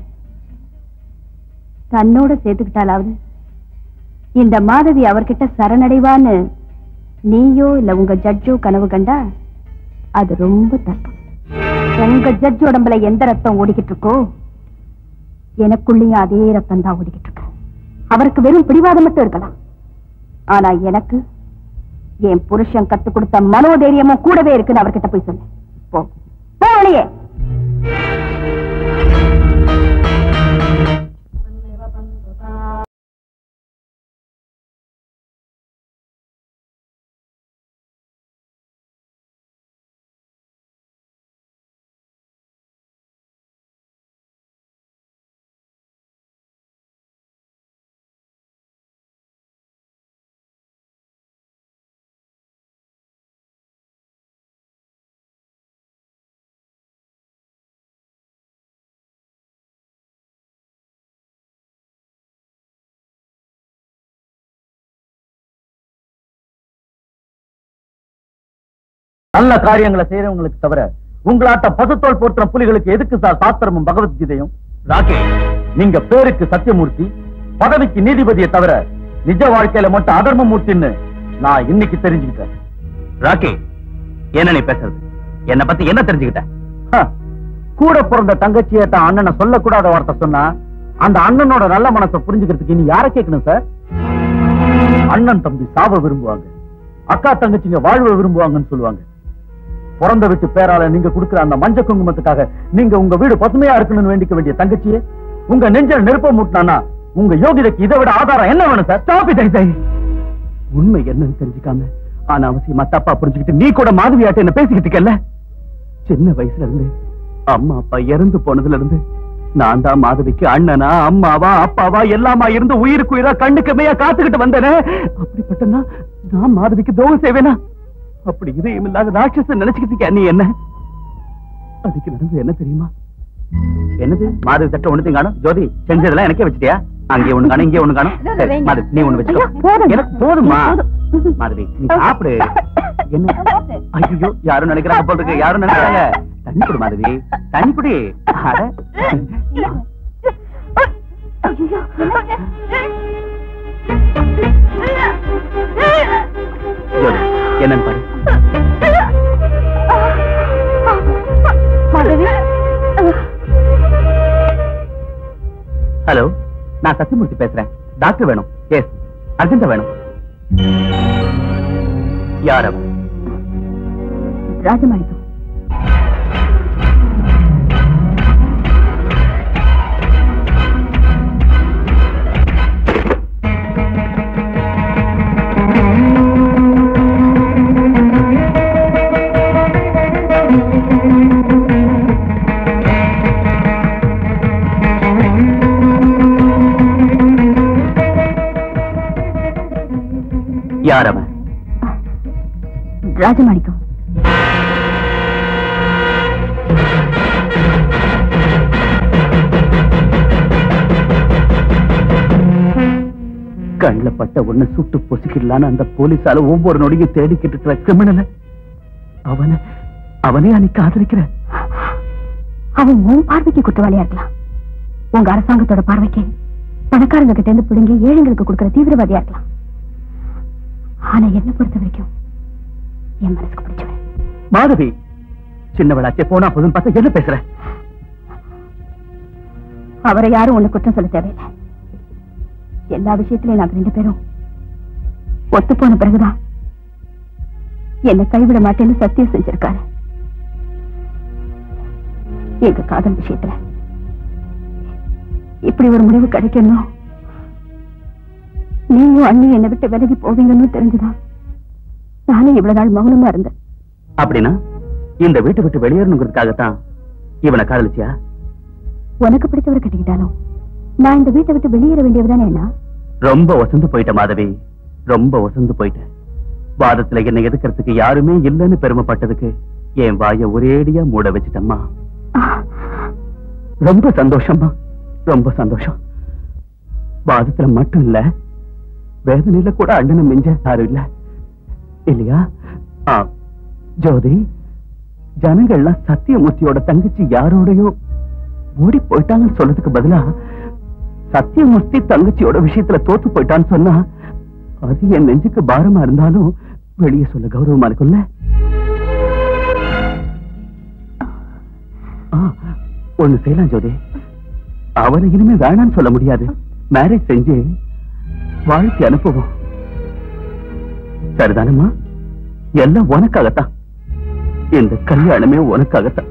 தன்னோட சேர்த்துக்கிட்டாலாவது இந்த மாதவி அவர்கிட்ட சரணடைவான்னு நீயோ இல்ல உங்க ஜட்ஜோ கனவு கண்டா அது ரொம்ப தப்பு உங்க ஜட்ஜ் உடம்புல எந்த ரத்தம் ஓடிக்கிட்டு இருக்கோ எனக்குள்ளேயும் அதே ரத்தம் தான் ஓடிக்கிட்டு இருக்கு அவருக்கு வெறும் பிடிவாதம் மட்டும் இருக்கலாம் ஆனா எனக்கு என் புருஷன் கத்து கொடுத்த மனோதைரியமும் கூடவே இருக்குன்னு அவர்கிட்ட போய் சொன்னேன் போ போ வெளியே நல்ல காரியங்களை செய்யறவங்களுக்கு தவிர உங்களாட்ட பசுத்தோல் போற்ற புலிகளுக்கு எதுக்கு சார் சாஸ்திரமும் பகவத்கீதையும் ராகே நீங்க பேருக்கு சத்தியமூர்த்தி பதவிக்கு நீதிபதியை தவிர நிஜ வாழ்க்கையில மட்டும் அதர்மமூர்த்தின்னு நான் இன்னைக்கு தெரிஞ்சுக்கிட்டேன் ராக்கி என்ன நீ பேசுறது என்ன பத்தி என்ன தெரிஞ்சுக்கிட்ட ஹ, கூட பிறந்த தங்கச்சியை தான் அண்ணனை சொல்லக்கூடாத வார்த்தை சொன்னா அந்த அண்ணனோட நல்ல மனசை புரிஞ்சுக்கிறதுக்கு இனி யாரை கேட்கணும் சார் அண்ணன் தம்பி சாவ விரும்புவாங்க அக்கா தங்கச்சிங்க வாழ்வ விரும்புவாங்கன்னு சொல்லுவாங்க பிறந்த வீட்டு பேரால நீங்க கொடுக்கிற அந்த மஞ்ச குங்குமத்துக்காக நீங்க உங்க வீடு பசுமையா இருக்கணும்னு வேண்டிக்க வேண்டிய தங்கச்சியே உங்க நெஞ்சில் நெருப்ப மூட்டினானா உங்க யோகிதைக்கு இதை விட ஆதாரம் என்ன வேணும் சார் ஸ்டாப் இட் உண்மை என்னன்னு தெரிஞ்சுக்காம ஆனா அவசியமா தப்பா புரிஞ்சுக்கிட்டு நீ கூட மாதவியாட்ட என்ன பேசிக்கிட்டு இருக்கல்ல சின்ன வயசுல இருந்து அம்மா அப்பா இறந்து போனதுல இருந்து நான் தான் மாதவிக்கு அண்ணனா அம்மாவா அப்பாவா எல்லாமா இருந்து உயிருக்கு உயிரா கண்ணுக்கு மையா காத்துக்கிட்டு வந்தேனே அப்படிப்பட்ட நான் நான் மாதவிக்கு துரோகம் செய்வேனா அப்படி இதயம் இல்லாத ராட்சசன் நினைச்சுக்கிட்டு இருக்கியா நீ என்ன அதுக்கு நடந்தது என்ன தெரியுமா என்னது மாதவி தட்ட ஒண்ணு காணும் ஜோதி செஞ்சதெல்லாம் எனக்கே வச்சிட்டியா அங்கே ஒண்ணு காணும் இங்கே ஒண்ணு காணும் சரி, மாதவி நீ ஒண்ணு வச்சுக்கோ ஐயோ, போதும். எனக்கு போதுமா மாதவி நீ சாப்பிடு என்ன ஐயோ யாரும் நினைக்கிறாங்க போல இருக்கு யாரும் நினைக்கிறாங்க தண்ணி குடி மாதவி தண்ணி குடி அட. ஜோதி, என்னன்னு பாரு ஹலோ நான் சத்தியமூர்த்தி பேசுறேன் டாக்டர் வேணும் எஸ் அர்ஜென்டா வேணும் யார் அவன் ராஜமாணிக்கம் யார் அவன் ராஜமாணிக்கம் கண்ணுல பட்ட ஒண்ணு சுட்டு பொசுக்கிடலான்னு அந்த போலீஸால ஒவ்வொரு நொடியும் தேடிக்கிட்டு இருக்கிற கிரிமினல அவனை அவனே அன்னைக்கு ஆதரிக்கிற அவன் உன் பார்வைக்கு குற்றவாளியா இருக்கலாம் உங்க அரசாங்கத்தோட பார்வைக்கு பணக்காரங்க கிட்ட இருந்து பிடுங்கி ஏழைங்களுக்கு கொடுக்கிற தீவிரவாதியா இருக்கலாம் ஆனா என்ன பொறுத்த வரைக்கும் என் மனசுக்கு பிடிச்சவன் மாதவி சின்னவளாச்சே போனா போதும் பார்த்தா என்ன பேசுற அவரை யாரும் ஒண்ணு குற்றம் சொல்ல தேவையில்லை எல்லா விஷயத்திலையும் நாங்க ரெண்டு பேரும் ஒத்து போன பிறகுதான் என்னை கைவிட மாட்டேன்னு சத்தியம் செஞ்சிருக்காரு எங்க காதல் விஷயத்துல இப்படி ஒரு முடிவு கிடைக்கணும் நீயும் அண்ணி என்னை விட்டு விலகி போவீங்கன்னு தெரிஞ்சுதான் நானும் இவ்வளவு நாள் மௌனமா இருந்தேன் அப்படின்னா இந்த வீட்டை விட்டு வெளியேறணுங்கிறதுக்காகத்தான் இவனை காதலிச்சியா உனக்கு பிடிச்சவரை கட்டிக்கிட்டாலும் நான் இந்த வீட்டை விட்டு வெளியேற வேண்டியதுதானே என்ன ரொம்ப ஒசந்து போயிட்ட மாதவி ரொம்ப ஒசந்து போயிட்ட வாதத்துல என்னை எதுக்கிறதுக்கு யாருமே இல்லைன்னு பெருமைப்பட்டதுக்கு என் வாய ஒரேடியா மூட வச்சுட்டம்மா ரொம்ப சந்தோஷம்மா ரொம்ப சந்தோஷம் வாதத்துல மட்டும் இல்ல வேதனையில கூட அண்ணனை மிஞ்ச யாரும் இல்ல இல்லையா ஆ, ஜோதி ஜனங்கள்லாம் சத்தியமூர்த்தியோட தங்கச்சி யாரோடயோ ஓடி போயிட்டாங்கன்னு சொல்றதுக்கு பதிலா சத்தியமூர்த்தி தங்கச்சியோட விஷயத்துல தோத்து போயிட்டான்னு சொன்னா அது என் நெஞ்சுக்கு பாரமா இருந்தாலும் வெளியே சொல்ல கௌரவமா இருக்கும்ல ஆ, ஒண்ணு செய்யலாம் ஜோதி அவனை இனிமே வேணாம்னு சொல்ல முடியாது மேரேஜ் செஞ்சு வாழ்க்கை அனுப்புவோம் சரிதானம்மா எல்லாம் உனக்காகத்தான் இந்த கல்யாணமே உனக்காகத்தான்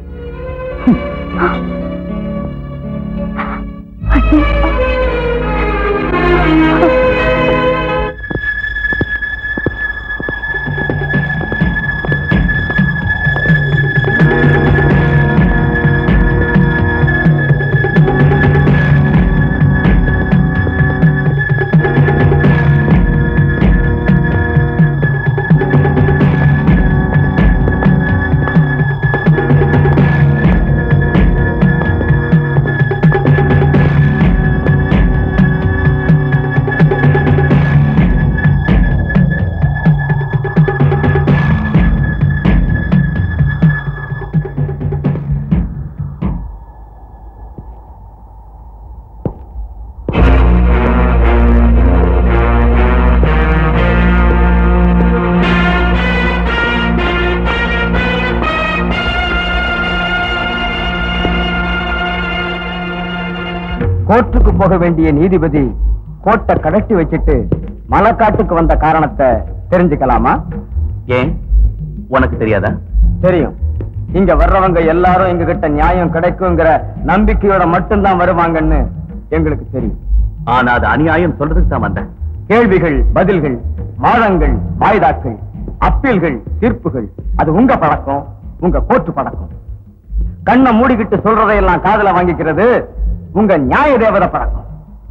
கோர்ட்டுக்கு போக வேண்டிய நீதிபதி கோர்ட்டை கடட்டி வச்சுட்டு மலைக்காட்டுக்கு வந்த காரணத்தை தெரிஞ்சுக்கலாமா ஏன் உனக்கு தெரியாதா தெரியும் இங்க வர்றவங்க எல்லாரும் எங்க கிட்ட நியாயம் கிடைக்குங்கிற நம்பிக்கையோட மட்டும்தான் வருவாங்கன்னு எங்களுக்கு தெரியும் ஆனா அது அநியாயம் சொல்றதுக்கு தான் வந்தேன் கேள்விகள் பதில்கள் வாதங்கள் வாய்தாக்கள் அப்பீல்கள் தீர்ப்புகள் அது உங்க பழக்கம் உங்க கோர்ட்டு பழக்கம் கண்ணை மூடிக்கிட்டு சொல்றதையெல்லாம் காதுல வாங்கிக்கிறது உங்க நியாய தேவத பழக்கம்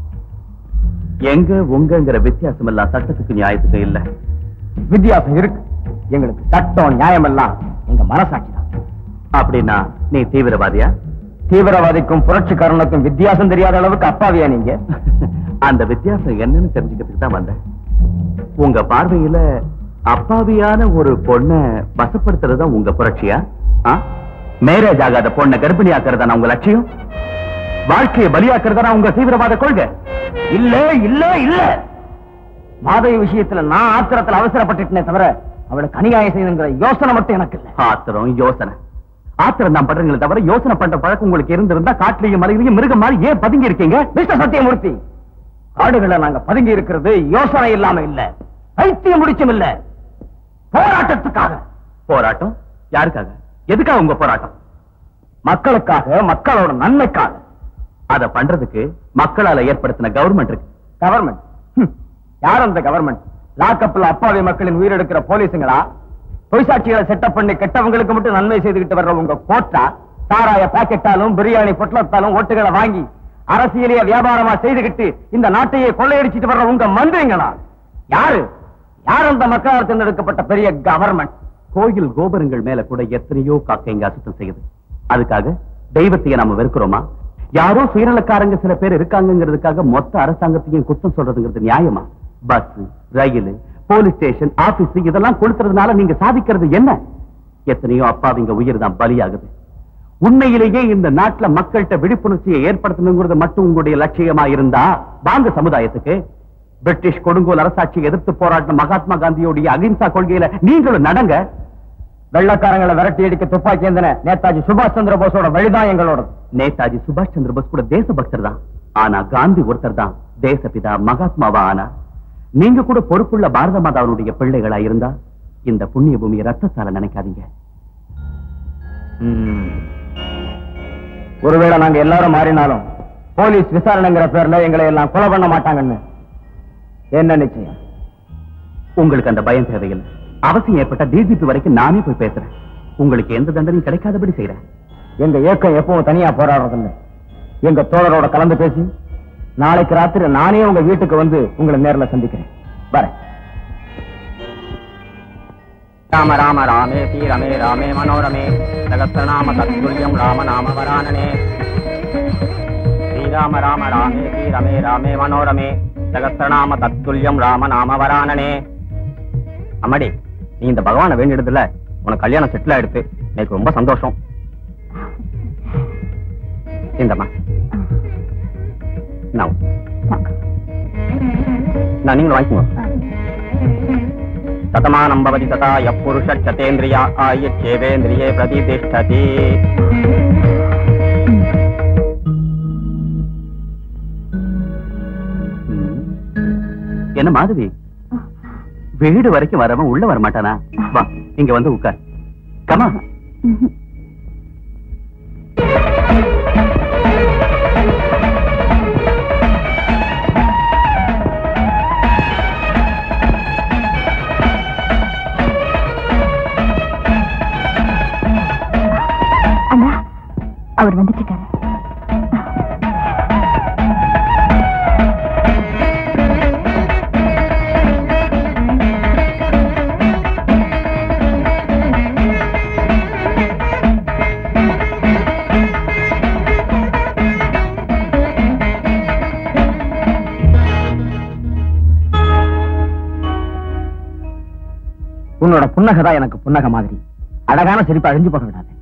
எங்க உங்கங்கிற வித்தியாசம் எல்லாம் சட்டத்துக்கு நியாயத்துக்கு இல்ல வித்தியாசம் இருக்கு எங்களுக்கு சட்டம் நியாயம் எல்லாம் எங்க மனசாட்சி தான் அப்படின்னா நீ தீவிரவாதியா தீவிரவாதிக்கும் புரட்சிக்காரனுக்கும் வித்தியாசம் தெரியாத அளவுக்கு அப்பாவியா நீங்க அந்த வித்தியாசம் என்னன்னு தெரிஞ்சுக்கிறதுக்கு தான் வந்தேன் உங்க பார்வையில அப்பாவியான ஒரு பொண்ண வசப்படுத்துறது தான் உங்க புரட்சியா மேரேஜ் ஆகாத பொண்ணை கர்ப்பிணியாக்குறதா உங்க லட்சியம் வாழ்க்கையை பலியாக்குறதா உங்க தீவிரவாத கொள்கை இல்ல இல்ல இல்ல மாதவி விஷயத்துல நான் ஆத்திரத்துல அவசரப்பட்டுட்டேனே தவிர அவளுக்கு அநியாயம் செய்யணுங்கிற யோசனை மட்டும் எனக்கு இல்ல ஆத்திரம் யோசனை ஆத்திரம் தான் பண்றீங்களே தவிர யோசனை பண்ற பழக்கம் உங்களுக்கு இருந்திருந்தா காட்டுலயும் மலையிலையும் மிருகம் மாதிரி ஏன் பதுங்கி இருக்கீங்க மிஸ்டர் சத்தியமூர்த்தி காடுகளை நாங்க பதுங்கி இருக்கிறது யோசனை இல்லாம இல்ல பைத்தியம் முடிச்சும் இல்ல போராட்டத்துக்காக போராட்டம் யாருக்காக எதுக்காக உங்க போராட்டம் மக்களுக்காக மக்களோட நன்மைக்காக அத பண்றதுக்கு மக்களால ஏற்படுத்தின கவர்மெண்ட் இருக்கு கவர்மெண்ட் யார் அந்த கவர்மெண்ட் லாக்கப்ல அப்பாவி மக்களின் உயிரெடுக்கிற போலீஸுங்களா பொய்சாட்சிகளை செட்டப் பண்ணி கெட்டவங்களுக்கு மட்டும் நன்மை செய்துகிட்டு வர்ற உங்க கோட்டா சாராய பாக்கெட்டாலும் பிரியாணி பொட்டலத்தாலும் ஓட்டுகளை வாங்கி அரசியலைய வியாபாரமா செய்துகிட்டு இந்த நாட்டையே கொள்ளையடிச்சிட்டு வர்ற உங்க மந்திரிங்களா யாரு யார் அந்த மக்களால் தேர்ந்தெடுக்கப்பட்ட பெரிய கவர்மெண்ட் கோயில் கோபுரங்கள் மேல கூட எத்தனையோ காக்கைங்க அசுத்தம் செய்யுது அதுக்காக தெய்வத்தையே நாம வெறுக்கிறோமா யாரோ சுயநலக்காரங்க சில பேர் இருக்காங்கிறதுக்காக மொத்த அரசாங்கத்தையும் குத்தம் சொல்றதுங்கிறது நியாயமா பஸ் ரயில் போலீஸ் ஸ்டேஷன் ஆபீஸ் இதெல்லாம் கொடுக்கறதுனால நீங்க சாதிக்கிறது என்ன எத்தனையோ அப்பாவிங்க உயிர் தான் பலியாகுது உண்மையிலேயே இந்த நாட்டுல மக்கள்கிட்ட விழிப்புணர்ச்சியை ஏற்படுத்தணுங்கிறது மட்டும் உங்களுடைய லட்சியமா இருந்தா வாங்க சமுதாயத்துக்கு பிரிட்டிஷ் கொடுங்கோல் அரசாட்சியை எதிர்த்து போராடின மகாத்மா காந்தியோடைய அகிம்சா கொள்கையில நீங்களும் நடங்க வெள்ளக்காரங்களை விரட்டி அடிக்க துப்பாக்கி ஏந்தின நேதாஜி சுபாஷ் சந்திர போஸோட வழிதான் எங்களோட நேதாஜி சுபாஷ் சந்திர போஸ் கூட தேசபக்தர் தான் ஆனா காந்தி ஒருத்தர் தான் தேசபிதா மகாத்மாவா ஆனா நீங்க கூட பொறுப்புள்ள பாரத மாதாவுடைய பிள்ளைகளா இருந்தா இந்த புண்ணிய பூமியை ரத்தத்தால நினைக்காதீங்க ம். ஒருவேளை நாங்க எல்லாரும் மாறினாலும் போலீஸ் விசாரணைங்கிற பேர்ல எங்களை எல்லாம் கொலை பண்ண மாட்டாங்கன்னு என்ன நிச்சயம் உங்களுக்கு அந்த பயம் தேவையில்லை அவசியம் ஏற்பட்ட டிஜிபி வரைக்கும் நானே போய் பேசுறேன் உங்களுக்கு எந்த தண்டனையும் கிடைக்காதபடி செய்யறேன் எங்க இயக்கம் எப்பவும் தனியா போராடுறதில்ல எங்க தோழரோட கலந்து பேசி நாளைக்கு ராத்திரி நானே உங்க வீட்டுக்கு வந்து உங்களை நேர்ல சந்திக்கிறேன் வரேன் ராம ராம ராமே ஸ்ரீ ரமே ராமே மனோரமே சகஸ்ரநாம தத்துல்யம் ராம நாம வரானனே ஸ்ரீராம ராம ராமே ஸ்ரீ ரமே ராமே மனோரமே சகஸ்ரநாம தத்துல்யம் ராம நாம வரானனே அம்மாடி நீ இந்த பகவானை வேண்டியதுல உனக்கு கல்யாணம் செட்டில் ஆயிடுத்து எனக்கு ரொம்ப சந்தோஷம் இந்தம்மா நான் நான் நீங்களும் வாங்கிக்கோங்க சதமானம் பவதி ததா யப்புருஷ சதேந்திரியா ஆயுச்சேவேந்திரியே பிரதிதிஷ்டதி ம். என்ன மாதவி வீடு வரைக்கும் வரவன் உள்ள வர மாட்டானா வா இங்க வந்து உட்கார் கமா அண்ணா அவர் வந்துட்டு இருக்காரு உன்னோட புன்னகை தான் எனக்கு புன்னகை மாதிரி அழகான சிரிப்பு அழிஞ்சு போக விடாது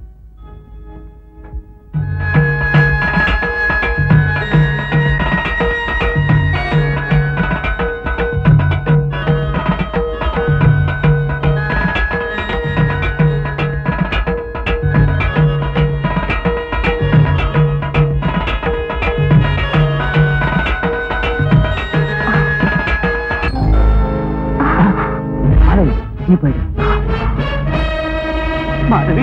நீ போயிடு மாதவி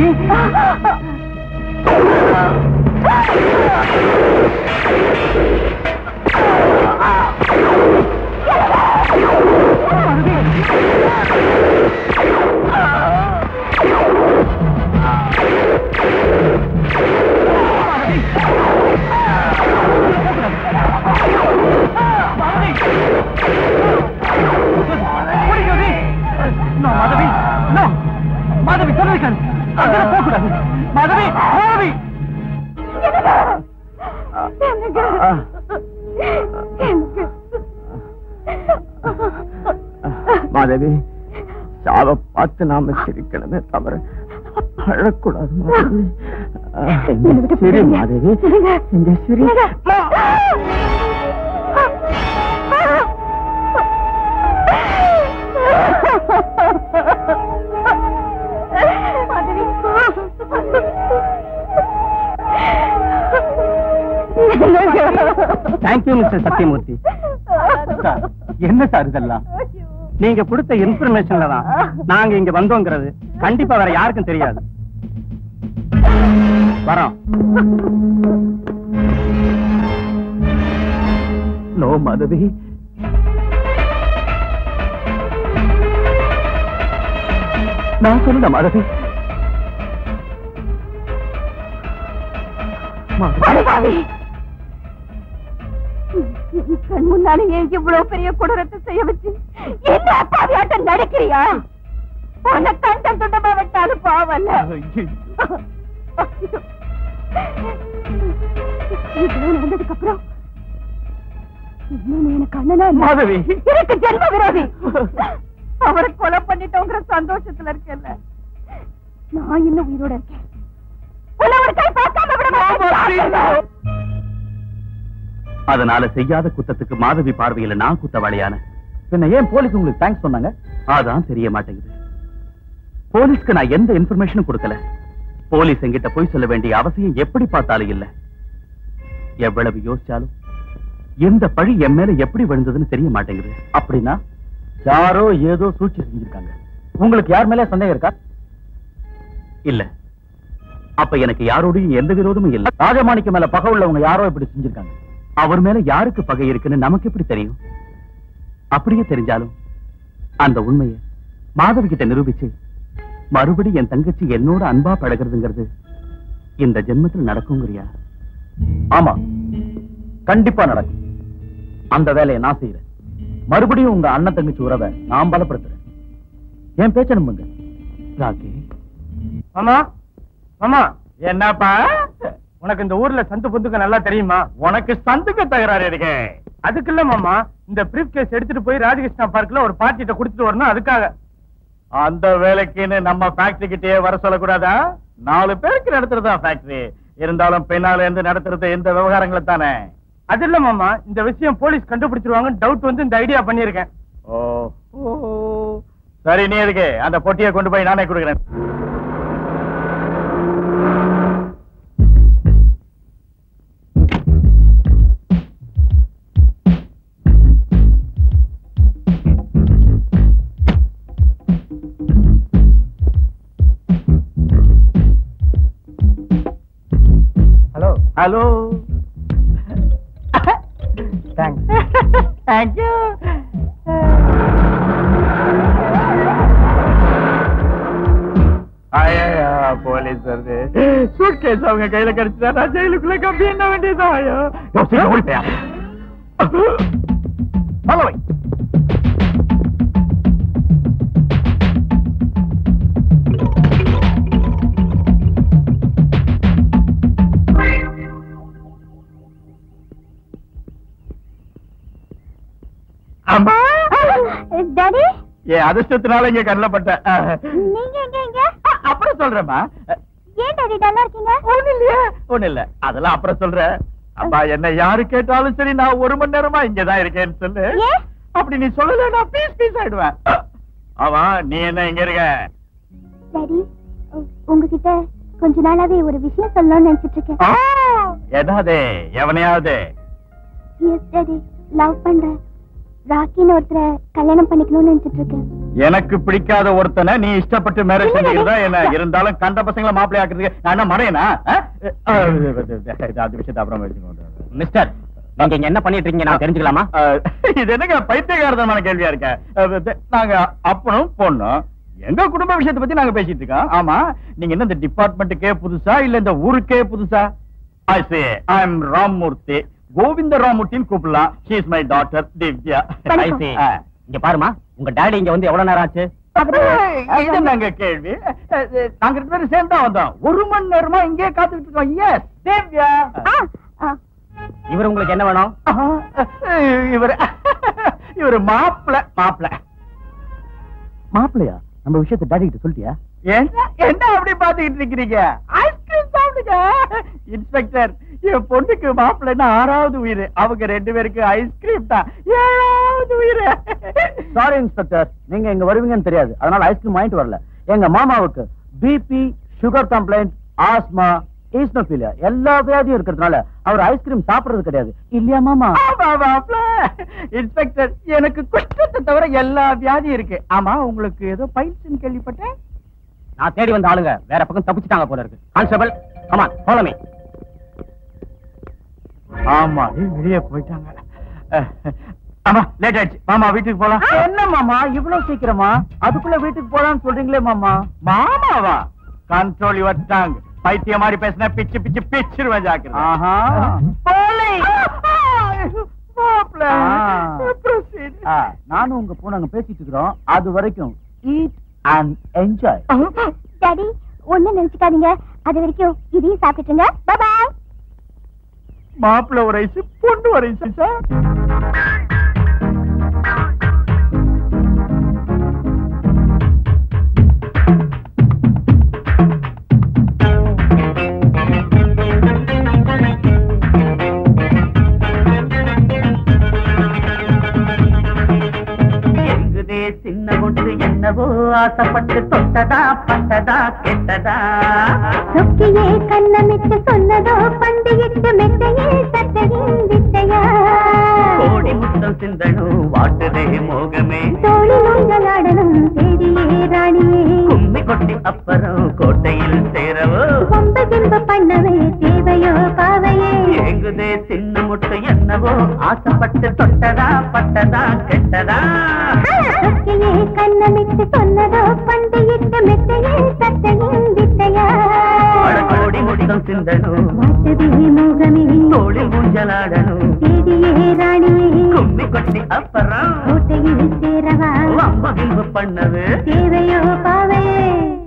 மாதவி நோ மாதவி சொல்லிருக்கேன் அங்கே போகக்கூடாது மாதவி மாதவி மாதவி சாவ பார்த்து நாம சிரிக்கணுமே தவிர அழக்கூடாது மாதவி அஹ், சிரி மாதவி இங்க சிரி தேங்க்யூ மிஸ்டர் சத்யமூர்த்தி சார், என்ன சார் இதெல்லாம் நீங்க கொடுத்த இன்ஃபர்மேஷன்ல தான் நாங்க இங்க வந்தோங்கிறது கண்டிப்பா வேற யாருக்கும் தெரியாது வரோம் நோ மாதவி நான் சொன்ன மாதவி மாதவி கண் முன்னாலே ஏன் இவ்வளவு பெரிய கொடூரத்தை செய்ய வச்சு என்ன அப்பாவியாட்டம் நடக்கிறியா உன்னை கண்டம் துண்டமா விட்டாலும் பாவல்ல இவ்வளவு நடந்ததுக்கு அப்புறம் இன்னும் எனக்கு அண்ணனா இல்ல. மாதவி. எனக்கு ஜென்ம விரோதி அவரை கொலை பண்ணிட்டோங்கிற சந்தோஷத்துல இருக்கேன்ல நான் இன்னும் உயிரோட இருக்கேன் உன்னை ஒரு கை பார்க்காம விட மாட்டேன் அதனால செய்யாத குத்தத்துக்கு மாதவி பார்வையில நான் குத்தவாளியான பின்ன ஏன் போலீஸ் உங்களுக்கு தேங்க்ஸ் சொன்னாங்க அதான் தெரிய மாட்டேங்குது போலீஸ்க்கு நான் எந்த இன்ஃபர்மேஷனும் கொடுக்கல போலீஸ் என்கிட்ட போய் சொல்ல வேண்டிய அவசியம் எப்படி பார்த்தாலும் இல்ல எவ்வளவு யோசிச்சாலும் எந்த பழி என் மேல எப்படி விழுந்ததுன்னு தெரிய மாட்டேங்குது அப்படின்னா யாரோ ஏதோ சூழ்ச்சி செஞ்சிருக்காங்க உங்களுக்கு யார் மேல சந்தேகம் இருக்கா இல்ல அப்ப எனக்கு யாரோடையும் எந்த விரோதமும் இல்ல ராஜமாணிக்க மேல பகை உள்ளவங்க யாரோ இப்படி செஞ்சிருக்காங்க அவர் மேல யாருக்கு பகை இருக்குன்னு நமக்கு எப்படி தெரியும் அப்படியே தெரிஞ்சாலும் அந்த உண்மையை மாதவி கிட்ட நிரூபிச்சு மறுபடி என் தங்கச்சி என்னோட அன்பா பழகுறதுங்கிறது இந்த ஜென்மத்தில் நடக்குங்கிறியா ஆமா கண்டிப்பா நடக்கும் அந்த வேலையை நான் செய்யறேன் மறுபடியும் உங்க அண்ணன் தங்கச்சி உறவை நான் பலப்படுத்துறேன் என் பேச்ச நம்புங்க ராக்கி மாமா மாமா என்னப்பா உனக்கு இந்த ஊர்ல சந்து புந்துக்கு நல்லா தெரியுமா உனக்கு சந்துக்க தகராறு இருக்கு அதுக்கு இல்ல மாமா இந்த பிரீஃப் கேஸ் எடுத்துட்டு போய் ராஜகிருஷ்ணா பார்க்ல ஒரு பார்ட்டிட்ட கொடுத்துட்டு வரணும் அதுக்காக அந்த வேலைக்குன்னு நம்ம ஃபேக்டரி கிட்டயே வர சொல்லக்கூடாதா நாலு பேருக்கு நடத்துறதா ஃபேக்டரி இருந்தாலும் பின்னால இருந்து நடத்துறது இந்த விவகாரங்களை தானே அது இல்ல மாமா இந்த விஷயம் போலீஸ் கண்டுபிடிச்சிருவாங்கன்னு டவுட் வந்து இந்த ஐடியா பண்ணியிருக்கேன் ஓ ஓ. சரி நீ எதுக்கு அந்த பொட்டியை கொண்டு போய் நானே கொடுக்குறேன் ஹலோ ஹலோ தேங்க்ஸ் தேங்க்யூ ஐயா போலீஸ் வருது சூட்கேஸ் அவங்க கையில கிடைச்சதா நான் ஜெயிலுக்குள்ள கம்பி என்ன வேண்டியதா ஐயோ யோசிக்க ஓடிப்பையா ஹலோ அம்மா டாடி ஏ அதிர்ஷ்டத்தினால இங்க கண்ணில் பட்டேன் நீங்க எங்க எங்க அப்புறம் சொல்றேம்மா ஏன் டாடி டல்லா இருக்கீங்க ஒண்ணு இல்லையா ஒண்ணு இல்ல அதெல்லாம் அப்புறம் சொல்றேன் அம்மா என்ன யாரு கேட்டாலும் சரி நான் ஒரு மணி நேரமா இங்கதான் இருக்கேன்னு சொல்லு ஏன்? அப்படி நீ சொல்லல நான் பீஸ் பீஸ் ஆயிடுவேன் ஆமா நீ என்ன இங்க இருக்க டாடி உ- உங்ககிட்ட கொஞ்ச நாளாவே ஒரு விஷயம் சொல்லணும்னு நினைச்சிட்டு இருக்கேன் ஆ, என்னது எவனையாவது எஸ் டாடி லவ் பண்றேன் ராக்கின்னு ஒருத்தரை கல்யாணம் பண்ணிக்கணும்னு நினைச்சிட்டு இருக்கேன் எனக்கு பிடிக்காத ஒருத்தனை நீ இஷ்டப்பட்டு மேரேஜ் பண்ணிக்கிறதா என்ன இருந்தாலும் கண்ட பசங்களை மாப்பிள்ளை ஆக்குறதுக்கு நான் என்ன மறையனா ஆ? ஆ, இது அது விஷயத்தை அப்புறம் எடுத்துக்கோங்க மிஸ்டர் நீங்க இங்க என்ன பண்ணிட்டு இருக்கீங்க நான் தெரிஞ்சுக்கலாமா ஆ, இது என்னங்க பைத்தியகாரதமான கேள்வியா இருக்க அஹ், இது, நாங்க அப்பனும் பொண்ணும் எங்க குடும்ப விஷயத்தை பத்தி நாங்க பேசிட்டு இருக்கோம் ஆமா நீங்க என்ன இந்த டிபார்ட்மெண்ட்டுக்கே புதுசா இல்ல இந்த ஊருக்கே புதுசா I say I am Rammurthy Govinda ராமூர்த்தின்னு கூப்பிடலாம் she is my daughter Divya I see. இங்க பாருமா உங்க டாடி இங்க வந்து எவ்வளவு நேரம் ஆச்சு இது நாங்க கேள்வி அஹ், நாங்க ரெண்டு பேரும் சேர்ந்தா வந்தோம் ஒரு மணி நேரமா இங்கே காத்துக்கிட்டு இருக்கோம் எஸ் தேவ்யா ஆ, ஆ. இவர் உங்களுக்கு என்ன வேணும் இவர் இவர் மாப்பிள மாப்பிள மாப்பிள்ளையா நம்ம விஷயத்தை டாடி கிட்ட சொல்லிட்டியா என்ன என்ன அப்படி பாத்துக்கிட்டு இருக்கிறீங்க ஐஸ்கிரீம் சாப்பிடுங்க இன்ஸ்பெக்டர் என் பொண்ணுக்கு மாப்பிள்ளைன்னா ஆறாவது உயிர் அவங்க ரெண்டு பேருக்கு ஐஸ்கிரீம் தான் ஏழாவது உயிர் சாரி இன்ஸ்பெக்டர் நீங்க இங்க வருவீங்கன்னு தெரியாது அதனால ஐஸ்கிரீம் வாங்கிட்டு வரல எங்க மாமாவுக்கு BP sugar complaint asthma eosinophilia எல்லா வியாதியும் இருக்கிறதுனால அவர் ஐஸ்கிரீம் சாப்பிடுறது கிடையாது இல்லையா மாமா ஆமா, மாப்பிள. இன்ஸ்பெக்டர் எனக்கு குஷ்டத்தை தவிர எல்லா வியாதியும் இருக்கு ஆமா உங்களுக்கு ஏதோ பயிற்சின்னு கேள்விப்பட்டேன் நான் தேடி வந்த ஆளுங்க வேற பக்கம் தப்பிச்சுட்டாங்க போல இருக்கு கான்ஸ்டபிள் கமான் ஃபாலோ மீ ஆமா வெளியே போயிட்டாங்க அஹ், ஆமா லேட் ஆயிடுச்சு மாமா வீட்டுக்கு போலாம் என்ன மாமா இவ்வளவு சீக்கிரமா அதுக்குள்ள வீட்டுக்கு போலாம்னு சொல்றீங்களே மாமா மாமாவா கண்ட்ரோல் யுவர் டங் பைத்திய மாதிரி பேசினா பிச்சு பிச்சு பிச்சிருவேன் ஜாக்கிரதை ஆஹா மாப்பிள ஆ. proceed. ஆ, நானும் உங்க பூனை அங்க பேசிட்டு இருக்கிறோம் அது வரைக்கும் ஈட் அண்ட் என்ஜாய் டாடி ஒண்ணு நினைச்சுக்காதீங்க அது வரைக்கும் இதையும் சாப்பிட்டுங்க பாய் மாப்பிள ஒரு ஐஸ் பொண்ணு ஒரு ஐஸ் சார் எங்குதே சின்ன ஒன்று என்னவோ ஆசைப்பட்டு தொட்டதா பட்டதா கெட்டதா சொக்கியே கண்ணமிட்டு சொன்னதோ பண்டிகிட்டு மெத்தையில் சட்டையின் வித்தையா கோடி முத்தம் சிந்தனும் வாட்டுதே மோகமே தோழி மஞ்சளாடனும் தேடியே ராணியே கும்மி கொட்டி அப்புறம் கோட்டையில் சேரவோ கொம்ப கிம்ப பண்ணவே தேவையோ பாவையே எங்குதே சின்ன முட்டை என்னவோ ஆசைப்பட்டு தொட்டதா பட்டதா கெட்டதா சொக்கியே கண்ணமிட்டு சொன்னதோ பண்டிகிட்டு மெத்தையில் சட்டையின் வித்தையா பல கோடி முத்தம் சிந்தனும் வாட்டுதே மோகமே தோளில் ஊஞ்சலாடணும் தேடியே ராணியே கும்மி கொட்டி அப்புறம் கோட்டையில் சேரவா வம்பு கிம்பு பண்ணது தேவையோ பாவையே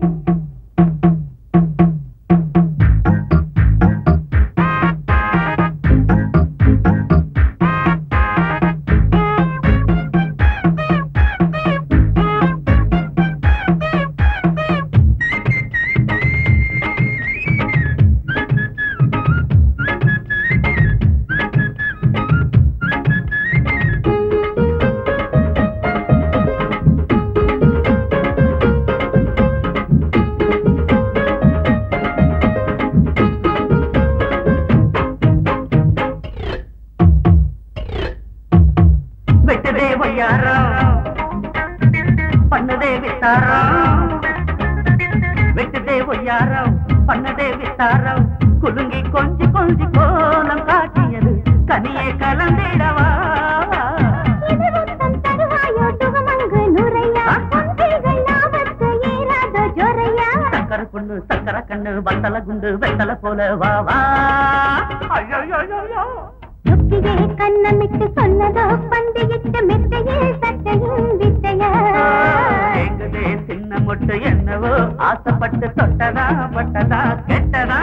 வெட்டுதே வையாரம் பண்ணதே வித்தாரம் வெட்டுதே ஒய்யாரம் பண்ணதே வித்தாரம் குலுங்கி கொஞ்சி கொஞ்சி கோலம் காட்டியது கனியே கலந்திடவா இதுவும் தருவாயோ சுகமங்கு நுரையா கொங்கைகள் நாவத்து ஏறாதோ ஜொரையா சக்கர பொண்ணு சக்கர கண்ணு வத்தல குண்டு வெத்தல போல வா வா ஐயோ சொக்கியே கண்ணமிட்டு சொன்னதோ பண்டிகிட்டு மெத்தையில் சட்டையின் வித்தையா எங்குதே சின்ன முட்டு என்னவோ ஆசைப்பட்டு தொட்டதா பட்டதா கெட்டதா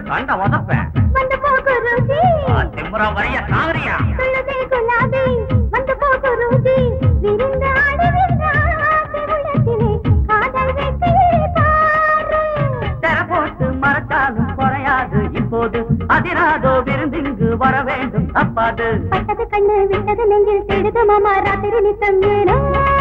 கண்ட உதப்பேன் வந்து போகு ருசி திமுறா வரைய சாவரியா சொல்லுதே குலாபி வந்து போகு ருசி விருந்தாடி விருந்தாடி உள்ளத்திலே காதல் வெற்றியை பாரு தெர போட்டு மறக்காலும் குறையாது இப்போது அதிராதோ விருந்திங்கு வர வேண்டும் தப்பாது பட்டது கண்ணு விட்டது நெஞ்சில் தேடுது மாமா ராத்திரி நித்தம் ஏனோ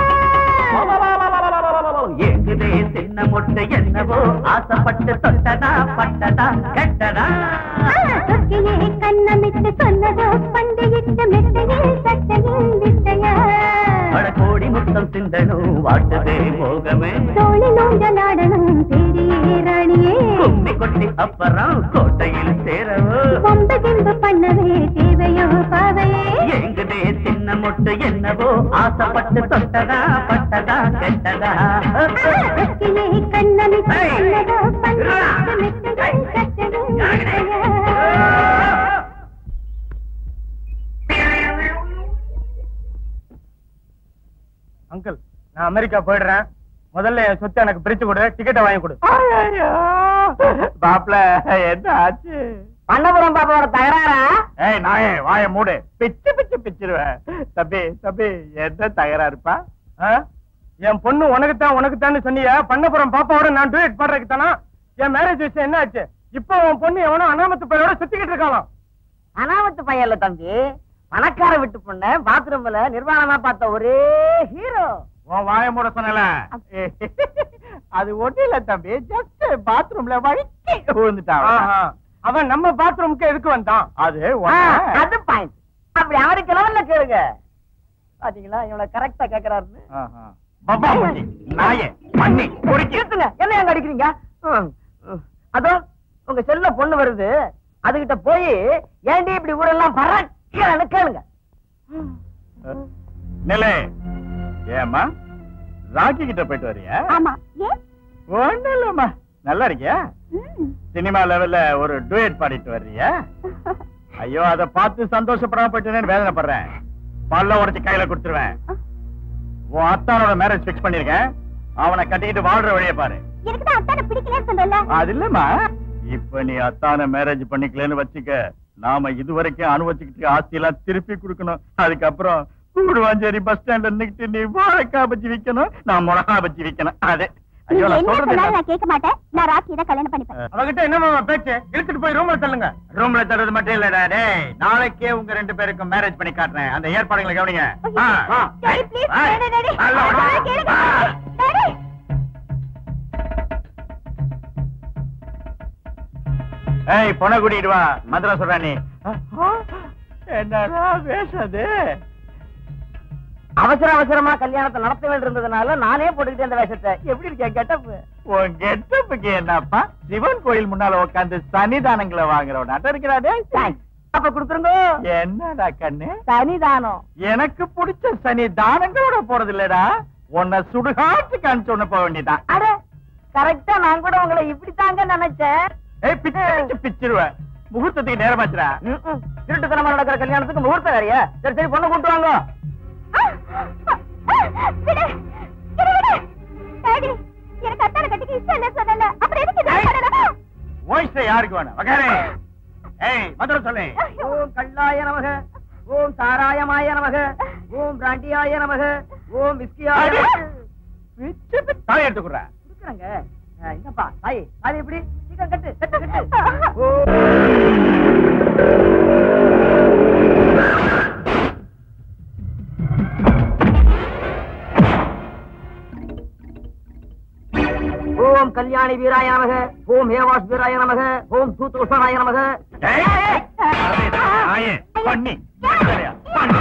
ஏங்குதே சின்ன மொட்டை என்னவோ ஆசைப்பட்டு தொட்டதா பட்டதா கெட்டதா சொற்கிலே கண்ணமிட்டு சொன்னதோ பண்டையிட்ட மெத்தையில் சட்டையில் விட்டையா அட கோடி முத்தம் சிந்தனும் வாட்டுதே மோகமே தோழி நோஞ்சலாடணும் தேடியே ராணியே கும்மி கொட்டி அப்புறம் கோட்டையில் சேரவோ பொம்ப கிம்பு பண்ணவே தேவையோ பாவையே ஏங்குதே சின்ன மொட்டு என்னவோ ஆசைப்பட்டு தொட்டதா பட்டதா கெட்டதா சொற்கிலே கண்ணமிட்டு சொன்னதோ பண்டையிட்ட மெத்தையில் சட்டையில் விட்டையா அங்கிள் நான் அமெரிக்கா போயிடுறேன் முதல்ல என் சொத்தை எனக்கு பிரிச்சு கொடு டிக்கெட்டை வாங்கி கொடு பாப்ல என்ன ஆச்சு பண்ணபுரம் பாப்பாவோட தகராறா ஏய் நாயே வாய மூடு பிச்சு பிச்சு பிச்சிருவேன் தம்பி தம்பி என்ன தகராறுப்பா ஆ? என் பொண்ணு உனக்குத்தான் உனக்குத்தான்னு சொன்னிய பண்ணப்புறம் பாப்பாவோட நான் டூயட் பாடுறதுக்கு தானா என் மேரேஜ் விஷயம் என்ன ஆச்சு இப்போ உன் பொண்ணு எவனோ அனாமத்து பையோட சுத்திக்கிட்டு இருக்காளாம் அனாமத்து பையன் இல்ல தம்பி பணக்கார விட்டு பொண்ணு பாத்ரூம்ல நிர்வாணமா பார்த்த ஒரே ஹீரோ உன் வாய மூட சொன்னல அது ஒண்ணு இல்ல தம்பி ஜஸ்ட் பாத்ரூம்ல வழுக்கி விழுந்துட்டான் ஆஹா. அவன் நம்ம பாத்ரூம்க்கு எதுக்கு வந்தான் அது ஒண்ணு. அது பாயிண்ட் அப்படி அவருக்கு லெவல்ல கேளுங்க பாத்தீங்களா இவனை கரெக்டா கேக்குறாருன்னு ஆஹா. பப்பா மூஞ்சி, நாயே பண்ணி பொறுக்கி கேட்டுங்க என்ன எங்க அடிக்கிறீங்க ம், ம். அதோ உங்க செல்ல பொண்ணு வருது அதுகிட்ட போய் ஏண்டி இப்படி ஊரெல்லாம் பறக்கன்னு கேளுங்க நிலை ஏம்மா ராக்கி கிட்ட போயிட்டு வரியா ஆமா ஏன் ஒண்ணு இல்லம்மா நல்லா இருக்கியா ம். சினிமா லெவல்ல ஒரு டூயட் பாடிட்டு வர்றியா ஐயோ அத பார்த்து சந்தோஷப்படாம போயிட்டேன்னு வேதனைப்படுறேன் பல்ல உடைச்சு கையில கொடுத்துருவேன் உன் அத்தானோட மேரேஜ் ஃபிக்ஸ் பண்ணிருக்கேன் அவனை கட்டிக்கிட்டு வாழ்ற வழியை பாரு எனக்கு தான் அத்தானை பிடிக்கலன்னு சொன்னல அது இல்லம்மா இப்ப நீ அத்தான மேரேஜ் பண்ணிக்கலன்னு வச்சுக்க நாம இதுவரைக்கும் அனுபவிச்சுக்கிட்டு ஆஸ்தி எல்லாம் திருப்பி கொடுக்கணும் அதுக்கப்புறம் கூடுவாஞ்சேரி பஸ் ஸ்டாண்ட்ல நின்னுக்கிட்டு நீ வாழைக்காய் பஜ்ஜி விக்கணும் நான் மிளகா பஜ்ஜி விக்கணும் அது நீங்க ஐயோ நான் என்ன சொல்றது சொன்னாலும் என்ன? நான் கேட்க மாட்டேன் நான் ராக்கி தான் கல்யாணம் பண்ணிப்பேன் அவகிட்ட என்னமா பேச்சு இழுத்துட்டு போய் ரூம்ல தள்ளுங்க ரூம்ல தர்றது மட்டும் இல்லடா டேய் நாளைக்கே உங்க ரெண்டு பேருக்கும் மேரேஜ் பண்ணி காட்டுறேன் அந்த ஏற்பாடுகளை கவனிங்க ஆ, ஆ. டாடி ப்ளீஸ் ஆ. டாடி டாடி நல்லா விடு. அதான் கேளுங்க ஆ. டாடி ஏய் பொண்ணை கூட்டிட்டு வா மதுரை சொல்றா நீ என்னடா பேசுறது அவசர அவசரமா கல்யாணத்தை நடத்த வேண்டியிருந்ததுனால நானே போட்டுக்கிட்டே அந்த வேஷத்தை எப்படி இருக்கேன் கெட்டப் உன் கெட்டப்புக்கு என்னப்பா சிவன் கோயில் முன்னால உட்காந்து சன்னிதானங்களை வாங்குறவனாட்ட இருக்கிறாடே அப்ப கொடுத்துருங்க என்னடா கண்ணு சனிதானம் எனக்கு பிடிச்ச சனி தானங்களோட போறது இல்லடா உன்னை சுடுகாட்டுக்கு அனுப்பிச்சு ஒண்ணு போக வேண்டியதான் அட கரெக்டா நான் கூட உங்களை இப்படித்தாங்க நினைச்சேன் ஏய் பிச்சு பிச்சு பிச்சிருவேன் முகூர்த்தத்துக்கு நேரமாச்சுடா ம்ம். திருட்டுத்தனமா நடக்கிற கல்யாணத்துக்கு முகூர்த்தம் வேறையா சரி சரி பொண்ணு கூட்டு வாங்க ஆ, ஆ, ஆ, விடு விடு விடு டாடி எனக்கு அத்தானை கட்டிக்க இஷ்டம் இல்ல சொன்னல அப்புறம் எதுக்கு இதெல்லாம் பண்ணணும் வாய்ஸ் யாருக்கு வேணும் வகாரே ஏய் மதுரை சொல்லு ஓம் கல்லாய நமக ஓம் சாராயமாய நமக ஓம் பிராண்டியாய நமக ஓம் விஸ்கியாய அடே. நமக. பிச்சு பிச்சு தாய் எடுத்துக்குறா கொடுக்குறேங்க ஆ, இந்தப்பா தாய் தாய் எப்படி சீக்கிரம் கட்டு கட்டு கட்டு ஓம் கல்யாணி வீராய நமக ஓம் ஹேவாஸ் வீராய நமக ஓம் சூத்தோஷனாய நமக ஏய், ஏய், அதேதான், நாயே, பண்ணி சரியா, பண்ணி.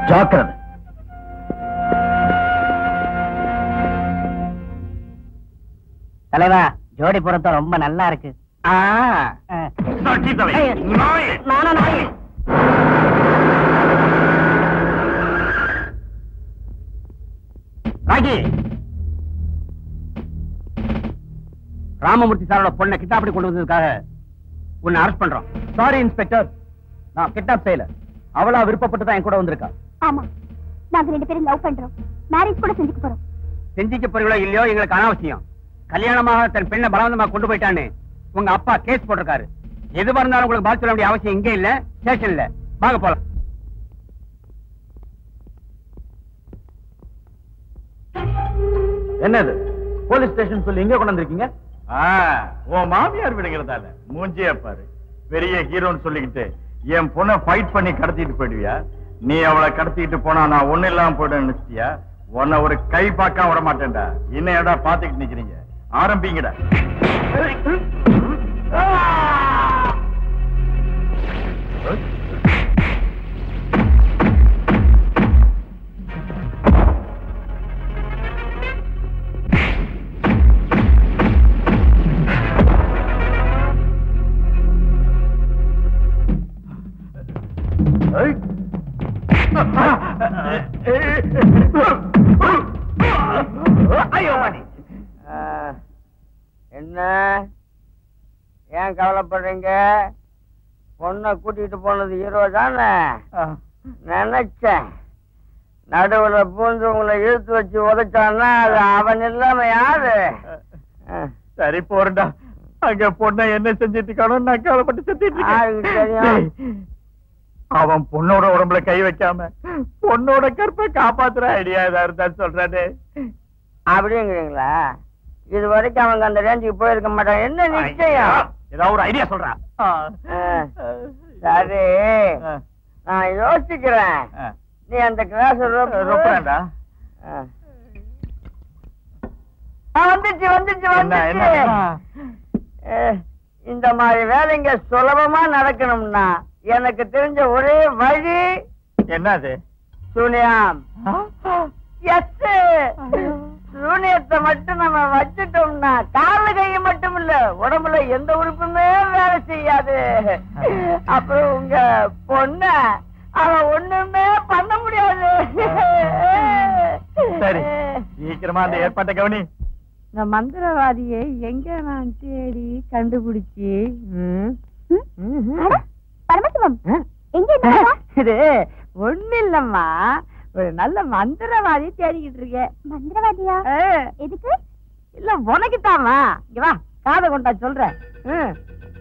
ஜாக்கிரதை தலைவா ஜோடி பொருத்தம் ரொம்ப நல்லா இருக்கு நானா நாய் ராகி ராமமூர்த்தி சாரோட பொண்ணை கிட்டாப்படி கொண்டு வந்ததுக்காக உன்னை அரெஸ்ட் பண்றோம் சாரி இன்ஸ்பெக்டர் நான் கிட்னாப் செய்யல அவளா விருப்பப்பட்டு தான் என் கூட வந்திருக்கா ஆமா நாங்க ரெண்டு பேரும் லவ் பண்றோம் மேரேஜ் கூட செஞ்சுக்க போறோம் செஞ்சிக்க போறீங்களோ இல்லையோ எங்களுக்கு அனாவசியம் கல்யாணமாக தன் பெண்ணை பலவந்தமா கொண்டு போயிட்டான்னு உங்க அப்பா கேஸ் போட்டிருக்காரு எதுவா இருந்தாலும் உங்களுக்கு பால் சொல்ல வேண்டிய அவசியம் இங்க இல்ல ஸ்டேஷன்ல வாங்க போலாம் என்னது போலீஸ் ஸ்டேஷன் சொல்லி எங்க கொண்டு வந்திருக்கீங்க ஆ, உன் மாமியார் விடுங்கிறதால மூஞ்சிய பாரு பெரிய ஹீரோன்னு சொல்லிக்கிட்டு என் பொண்ணை ஃபைட் பண்ணி கடத்திட்டு போயிடுவியா நீ அவளை கடத்திட்டு போனா நான் ஒண்ணு இல்லாம போயிட நினைச்சிட்டியா உன்னை ஒரு கை பார்க்காம விட மாட்டேன்டா இன்னும் ஏடா பாத்துக்கிட்டு நிக்கிறீங்க ஆரம்பிங்கடா ஐயோ மணி என்ன ஏன் கவலைப்படுறீங்க பொண்ணை கூட்டிட்டு போனது ஹீரோ தானே நினைச்சேன் நடுவுல பூந்து உங்களை இழுத்து வச்சு உதைச்சான்னா அது அவன் இல்லாம யாரு சரி போறடா அங்க பொண்ணை என்ன செஞ்சிட்டு இருக்கானோ நான் கவலைப்பட்டு செஞ்சிட்டு யாருக்கு தெரியும்? இருக்கேன் அவன் பொண்ணோட உடம்புல கை வைக்காம பொண்ணோட கற்பை காப்பாத்துற ஐடியா ஏதா இருந்தா சொல்றானே அப்படிங்கிறீங்களா இது வரைக்கும் அவங்க அந்த ரேஞ்சுக்கு போயிருக்க மாட்டாங்க என்ன நிச்சயம் ஏதாவது ஒரு ஐடியா சொல்றான் சரி நான் யோசிக்கிறேன் நீ அந்த கிளாஸ் ரொப்பேன்டா வந்துச்சு வந்துச்சு என்ன என்ன வந்துச்சு அஹ், இந்த மாதிரி வேலைங்க சுலபமா நடக்கணும்னா எனக்கு தெரிஞ்ச ஒரே வழி என்னது சூனியம் எஸ் சூனியத்தை மட்டும் நம்ம வச்சுட்டோம்னா கால கையை மட்டும் இல்ல உடம்புல எந்த உறுப்புமே வேலை செய்யாது அப்புறம் உங்க பொண்ண அவன் ஒண்ணுமே பண்ண முடியாது சரி சீக்கிரமா அந்த ஏற்பாட்டை கவனி இந்த மந்திரவாதியை எங்க நான் தேடி கண்டுபிடிச்சி அட, பரமசிவம் எங்க இந்த வேலை? இது ஒண்ணு இல்லம்மா ஒரு நல்ல மந்திரவாதி தேடிக்கிட்டு இருக்கேன் மந்திரவாதியா ஆ, எதுக்கு இல்ல உனக்குத்தாமா இங்க வா காதை கொண்டா சொல்றேன் ம்.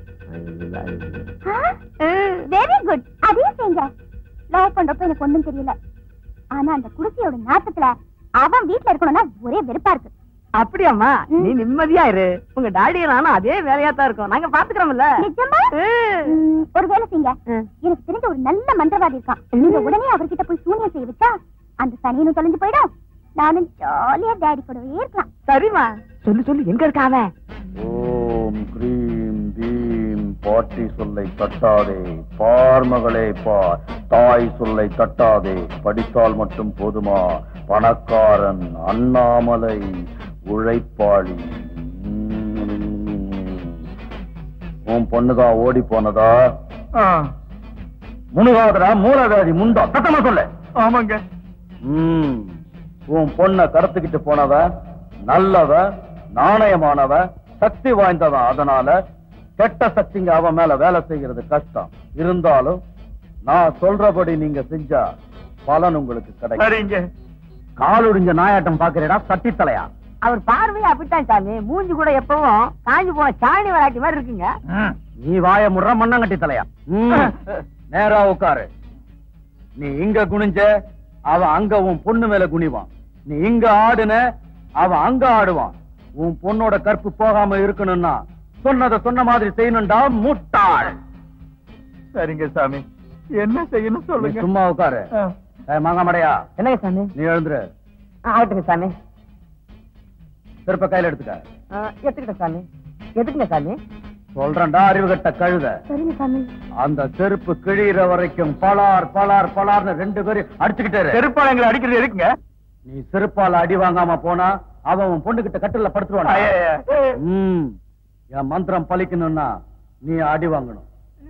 வெரி குட் அதே செய்யுங்க லவ் பண்றப்ப எனக்கு ஒண்ணும் தெரியல ஆனா அந்த குடிசையோட நாட்டத்துல அவன் வீட்ல இருக்கணும்னா ஒரே வெறுப்பா இருக்கு அப்படியாம்மா நீ நிம்மதியா இரு உங்க டாடி நானும் அதே வேலையா தான் இருக்கோம் நாங்க பாத்துக்கிறோம்ல நிஜமா ம், ஒரு வேலை செய்யுங்க எனக்கு தெரிஞ்ச ஒரு நல்ல மந்திரவாதி இருக்கான் நீங்க உடனே அவர்கிட்ட போய் சூனியம் செய்ய வச்சா அந்த சனியனும் தொலைஞ்சு போயிடும் நானும் ஜாலியா டேடி கூடவே இருக்கலாம் சரிம்மா சொல்லு சொல்லு எங்க இருக்க அவன் ஓம் கிரீம் பீம் பாட்டி சொல்லை தட்டாதே பார் மகளே பார் தாய் சொல்லை தட்டாதே படித்தால் மட்டும் போதுமா பணக்காரன் அண்ணாமலை உழைப்பாளி உன் பொண்ணுதான் ஓடி போனதா முனுகாதரா மூலகாதி முண்டா சத்தமா சொல்ல ஆமாங்க ம் உன் பொண்ண கடத்திக்கிட்டு போனவ நல்லவ நாணயமானவ சக்தி வாய்ந்தவன் அதனால கெட்ட சக்திங்க அவன் மேல வேலை செய்யறது கஷ்டம் இருந்தாலும் நான் சொல்றபடி நீங்க செஞ்சா பலன் உங்களுக்கு கிடைக்கும் சரிங்க காலுடிஞ்ச நாயாட்டம் பாக்குறடா சட்டி தலையா அவர் பார்வை அப்படித்தான் சாமி மூஞ்சி கூட எப்பவும் காஞ்சி போன சாணி வராட்டி மாதிரி இருக்குங்க நீ வாய முடுற மண்ணங்கட்டி தலையா ம். நேரா உட்காரு நீ இங்க குனிஞ்ச அவன் அங்க உன் பொண்ணு மேல குனிவான் நீ இங்க ஆடுன அவன் அங்க ஆடுவான் உன் பொண்ணோட கற்பு போகாம இருக்கணும்னா சொன்னதை சொன்ன மாதிரி செய்யணும்டா முட்டாள் சரிங்க சாமி என்ன செய்யணும் நீ சொல்லுங்க சும்மா உட்காரு ஏய், மாங்காமடையா என்னங்க சாமி நீ எழுந்துரு ஆகட்டுங்க சாமி திருப்ப கையில எடுத்துக்க எடுத்துக்கிட்டேன் சாமி எதுக்குங்க சாமி சொல்றேன்டா அறிவுகட்ட கழுத சரிங்க சாமி அந்த செருப்பு கிழியிற வரைக்கும் பலார் பலார் பலார்னு ரெண்டு பேரும் அடிச்சுக்கிட்டே இரு. செருப்பாளங்களை அடிக்கிறது எதுக்குங்க நீ செருப்பால அடி வாங்காம போனா அவன் உன் பொண்ணுகிட்ட கட்டில படுத்துருவான் ஐயையே. ம் என் மந்திரம் பலிக்கணும்னா நீ அடி வாங்கணும்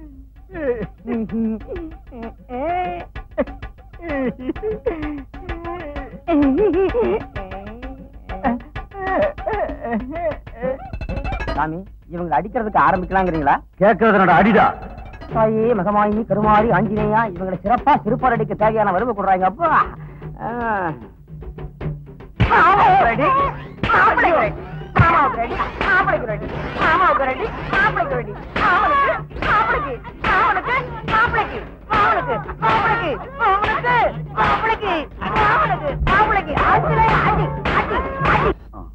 சாமி இவங்க அடிக்கிறதுக்கு ஆரம்பிக்கலாங்கிறீங்களா கேட்கறது அடிடா தாயே மகமாயி கருமாரி ஆஞ்சநேயா இவங்களை சிறப்பா சிறுபார் அடிக்க தேவையான வறுமை கொடுறாங்க அப்பா ஆ. மாமாவுக்கு ரெடி, மாப்பிள்ளைக்கு ரெடி, மாமாவுக்கு ரெடி, மாப்பிள்ளைக்கு ரெடி, மாமாவுக்கு ரெடி, மாப்பிள்ளைக்கு ரெடி, மாமனுக்கு, மாப்பிள்ளைக்கு, மாமனுக்கு, மாப்பிள்ளைக்கு, மாமனுக்கு, மாப்பிள்ளைக்கு, மாமனுக்கு, மாப்பிள்ளைக்கு, மாமனுக்கு, மாப்பிள்ளைக்கு, ஆஞ்சநேயா, அடி, அடி, அடி.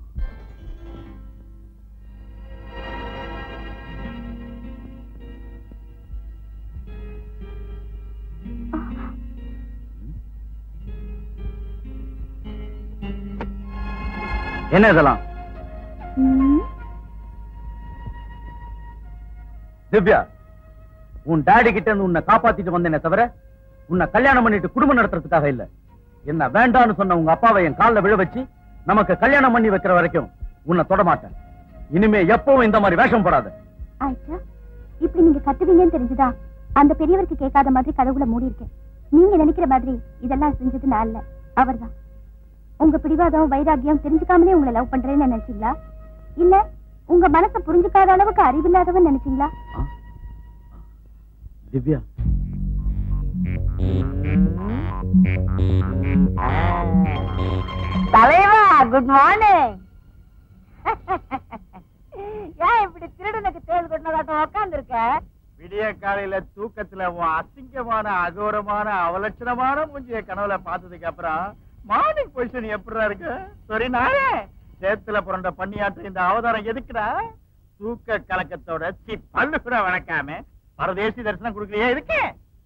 என்ன இதெல்லாம் ம், திவ்யா உன் டாடி கிட்ட இருந்து உன்னை காப்பாத்திட்டு வந்தேனே தவிர உன்னை கல்யாணம் பண்ணிட்டு குடும்பம் நடத்துறதுக்காக இல்ல என்ன வேண்டான்னு சொன்ன உங்க அப்பாவை என் கால்ல விழ வச்சு நமக்கு கல்யாணம் பண்ணி வைக்கிற வரைக்கும் உன்னை தொட மாட்டேன் இனிமே எப்பவும் இந்த மாதிரி வேஷம் போடாத ஆயிஷா இப்படி நீங்க கத்துவீங்கன்னு தெரிஞ்சுதா அந்த பெரியவருக்கு கேட்காத மாதிரி கடவுளை மூடி இருக்கேன் நீங்க நினைக்கிற மாதிரி இதெல்லாம் செஞ்சது நான் இல்ல அவர்தான் உங்க பிடிவாதம் வைராகியம் தெரிஞ்சுக்காமலே உங்களை லவ் பண்றேன்னு நினைச்சீங்களா இல்ல உங்க மனசை புரிஞ்சுக்காத அளவுக்கு அறிவில்லாதவன் நினைச்சீங்களா திவ்யா தலைவா குட் மார்னிங் ஏன் இப்படி திருடனுக்கு தேள் கொண்டதாட்டம் உட்கார்ந்து இருக்க விடிய காலையில தூக்கத்துல உன் அசிங்கமான அகோரமான அவலட்சணமான மூஞ்சிய கனவுல பார்த்ததுக்கு அப்புறம் மார்னிங் பொசிஷன் எப்படிடா இருக்கு சரி நானே சேத்துல புரண்ட பண்ணியாட்டு இந்த அவதாரம் எதுக்குடா தூக்க கலக்கத்தோட சி பல்லு கூட வணக்காம பரதேசி தரிசனம் கொடுக்கலையே இருக்கு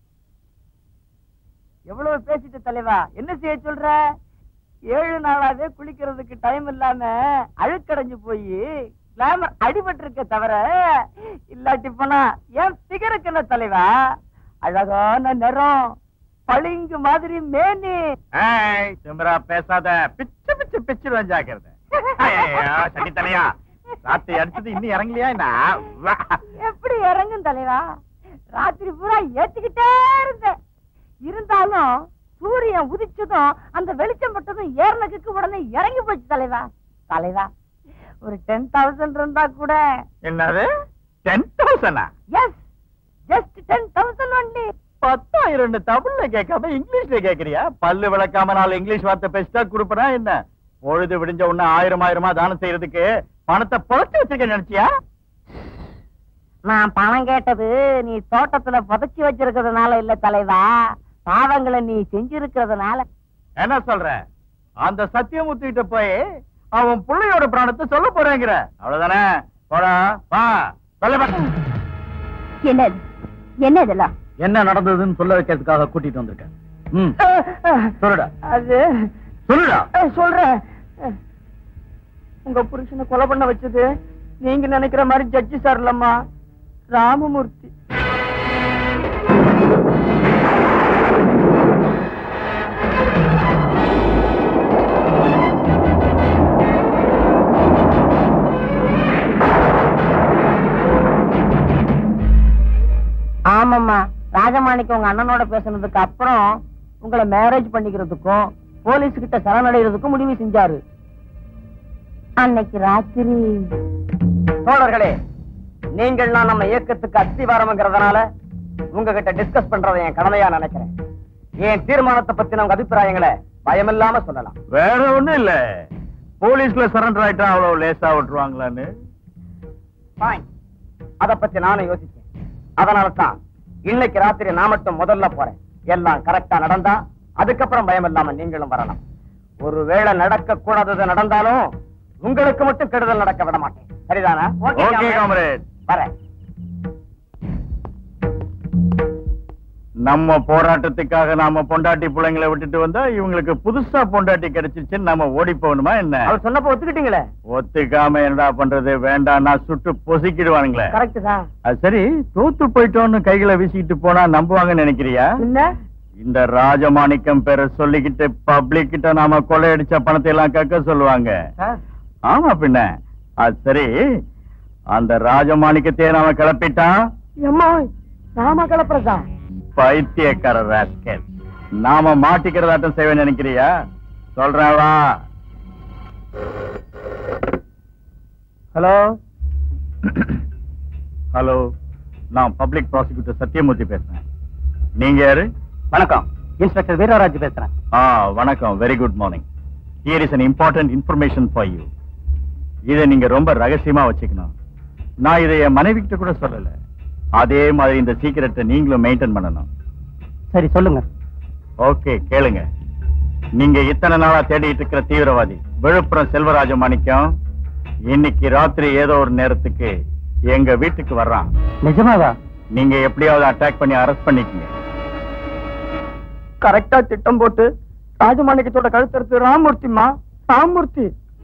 எவ்வளவு பேசிட்டு தலைவா என்ன செய்ய சொல்ற ஏழு நாளாவே குளிக்கிறதுக்கு டைம் இல்லாம அழுக்கடைஞ்சு போய் கிளாமர் அடிபட்டு இருக்க தவிர இல்லாட்டி போனா ஏன் பிகருக்கு என்ன தலைவா அழகான நிறம் பளிங்கு மாதிரி மேனி ஏய் திமிரா பேசாத பிச்சு பிச்சு பிச்சிருவேன் ஜாக்கிரதை ஐயையோ, சனி தலையா ராத்திரி அடிச்சது இன்னும் இறங்கலையா என்ன வா. எப்படி இறங்கும் தலைவா ராத்திரி பூரா ஏத்திக்கிட்டே இருந்தேன் இருந்தாலும் சூரியன் உதிச்சதும் அந்த வெளிச்சம் பட்டதும் ஏறனக்கு உடனே இறங்கி போச்சு தலைவா தலைவா ஒரு டென் தௌசண்ட் இருந்தா கூட என்னது டென் தௌசண்டா yes just ten thousand only பத்தாயிரம் தமிழ்ல கேட்காம இங்கிலீஷ்ல கேக்குறியா பல்லு விளக்காம நாலு இங்கிலீஷ் வார்த்தை பேசிட்டா கொடுப்பனா என்ன பொழுது விடிஞ்ச உடனே ஆயிரம் ஆயிரமா தானம் செய்யறதுக்கு பணத்தை புதைச்சு வச்சிருக்க நினைச்சியா நான் பணம் கேட்டது நீ தோட்டத்துல புதைச்சி வச்சிருக்கிறதுனால இல்ல தலைவா பாவங்களை நீ செஞ்சிருக்கிறதுனால என்ன சொல்ற அந்த சத்தியமூர்த்தி கிட்ட போய் அவன் பிள்ளையோட பிராணத்தை சொல்ல போறேங்கிற அவ்வளவுதானே போடா வா சொல்ல பா. என்ன இது? என்ன இதெல்லாம் என்ன நடந்ததுன்னு சொல்ல வைக்கிறதுக்காக கூட்டிட்டு வந்திருக்கேன் ம் சொல்லுடா அது சொல்லுடா அஹ், சொல்றேன் அஹ், உங்க புருஷனை கொலை பண்ண வச்சது நீங்க நினைக்கிற மாதிரி ஜட்ஜி சார் இல்லம்மா ராமமூர்த்தி ஆமாம்மா ராஜமாணிக்கு உங்க அண்ணனோட பேசுனதுக்கு அப்புறம் உங்களை மேரேஜ் பண்ணிக்கிறதுக்கும் போலீஸ் கிட்ட சரணடைகிறதுக்கும் முடிவு செஞ்சாரு அன்னைக்கு ராத்திரி தோழர்களே நீங்கள்லாம் நம்ம இயக்கத்துக்கு அஸ்திவாரம்ங்கிறதுனால உங்ககிட்ட டிஸ்கஸ் பண்றதை என் கடமையா நினைக்கிறேன் என் தீர்மானத்தை பத்தின உங்க அபிப்பிராயங்களை பயமில்லாம சொல்லலாம் வேற ஒண்ணும் இல்ல போலீஸ்ல சரண்டர் ஆயிட்டா அவ்வளவு லேசா விட்டுருவாங்களான்னு Fine. அத பத்தி நானும் யோசிச்சேன் அதனால தான் இன்னைக்கு ராத்திரி நான் மட்டும் முதல்ல போறேன் எல்லாம் கரெக்டா நடந்தா அதுக்கப்புறம் பயம் இல்லாம நீங்களும் வரலாம் ஒருவேளை நடக்க கூடாதது நடந்தாலும் உங்களுக்கு மட்டும் கெடுதல் நடக்க விட மாட்டேன் சரிதானா ஓகே காமரேட் வரேன் நம்ம போராட்டத்துக்காக நாம பொண்டாட்டி பிள்ளைங்களை விட்டுட்டு வந்தா இவங்களுக்கு புதுசா பொண்டாட்டி கிடைச்சிருச்சுன்னு நம்ம ஓடி போகணுமா என்ன அவர் சொன்னப்ப ஒத்துக்கிட்டீங்களே ஒத்துக்காம என்னடா பண்றது வேண்டாம் நான் சுட்டு பொசிக்கிடுவானுங்களே கரெக்ட் தான் அது சரி தோத்து போயிட்டோன்னு கைகளை வீசிக்கிட்டு போனா நம்புவாங்கன்னு நினைக்கிறியா என்ன இந்த ராஜமாணிக்கம் பேரை சொல்லிக்கிட்டு பப்ளிக் கிட்ட நாம கொள்ளையடிச்ச பணத்தை எல்லாம் கக்க சொல்லுவாங்க ஆமா பின்ன அது சரி அந்த ராஜமாணிக்கத்தையே நாம கிளப்பிட்டா அம்மா நாம கலப்புறதா பைத்தியக்கார ராஸ்கல் நாம மாட்டிக்கிறதாட்டம் செய்வேன் நினைக்கிறியா சொல்றேன் வா ஹலோ ஹலோ நான் பப்ளிக் ப்ராசிக்யூட்டர் சத்யமூர்த்தி பேசுறேன் நீங்க யாரு வணக்கம் இன்ஸ்பெக்டர் வீரராஜ் பேசுறேன் ஆ வணக்கம் very good morning here is an important information for you இதை நீங்க ரொம்ப ரகசியமா வச்சுக்கணும் நான் இதை என் மனைவி கிட்ட கூட சொல்லல அதே மாதிரி இந்த சீக்கிரட்டை நீங்களும் மெயின்டைன் பண்ணணும் சரி சொல்லுங்க ஓகே கேளுங்க நீங்க இத்தனை நாளா தேடிட்டு இருக்கிற தீவிரவாதி விழுப்புரம் செல்வராஜ மாணிக்கம் இன்னைக்கு ராத்திரி ஏதோ ஒரு நேரத்துக்கு எங்க வீட்டுக்கு வர்றான் நிஜமாவா நீங்க எப்படியாவது அட்டாக் பண்ணி அரெஸ்ட் பண்ணிக்கங்க கரெக்டா திட்டம் போட்டு ராஜமாணிக்கத்தோட கழுத்தறுத்து ராமூர்த்திமா ராமூர்த்தி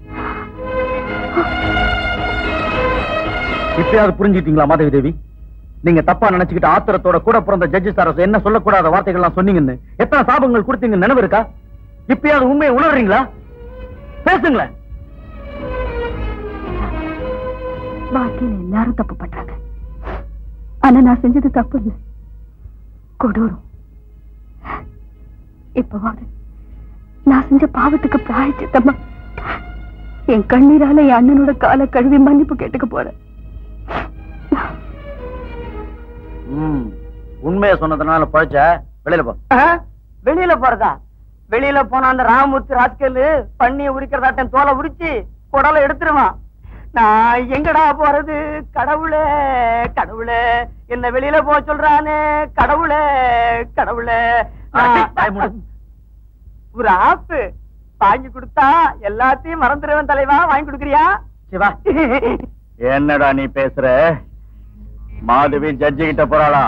இப்பயாவது புரிஞ்சுக்கிட்டீங்களா மாதவி தேவி நீங்க தப்பா நினைச்சுக்கிட்டு ஆத்திரத்தோட கூட பிறந்த ஜட்ஜி சார் என்ன சொல்லக்கூடாத வார்த்தைகள்லாம் சொன்னீங்கன்னு எத்தனை சாபங்கள் கொடுத்தீங்க நினைவு இருக்கா இப்பயாவது உண்மையை உணர்றீங்களா பேசுங்களேன் வாழ்க்கையில எல்லாரும் தப்பு பண்றாங்க ஆனா நான் செஞ்சது தப்பு இல்லை கொடூரம் இப்பவாவது நான் செஞ்ச பாவத்துக்கு பிராயச்சித்தமா என் கண்ணீரால என் அண்ணனோட காலை கழுவி மன்னிப்பு கேட்டுக்க போறேன் ம், உண்மையை சொன்னதுனால பழச்ச வெளியில போ வெளியில போறதா வெளியில போன அந்த ராமூர்த்தி ராஸ்கல் பண்ணிய உரிக்கிறதாட்டம் தோலை உரிச்சு குடலை எடுத்துருவான் நான் எங்கடா போறது கடவுளே கடவுளே என்ன வெளியில போக சொல்றானே கடவுளே கடவுளே நான்- வாய் மூடு. ஒரு ஆப்பு வாங்கி கொடுத்தா எல்லாத்தையும் மறந்துடுவேன் தலைவா வாங்கி கொடுக்குறியா சிவா என்னடா நீ பேசுற மாதவி ஜட்ஜி கிட்ட போறாளா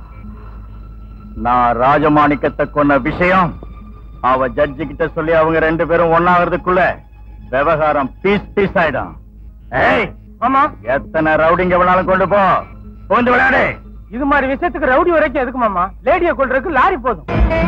நான் ராஜமாணிக்கத்தை கொன்ன விஷயம் அவ ஜட்ஜி கிட்ட சொல்லி அவங்க ரெண்டு பேரும் ஒன்னாகிறதுக்குள்ள விவகாரம் பீஸ் பீஸ் ஆயிடும் ஏய் ஆமா எத்தனை ரவுடிங்க வேணாலும் கொண்டு போ போந்து விளையாடு இது மாதிரி விஷயத்துக்கு ரவுடி வரைக்கும் எதுக்கு மாமா லேடிய கொள்றதுக்கு லாரி போதும்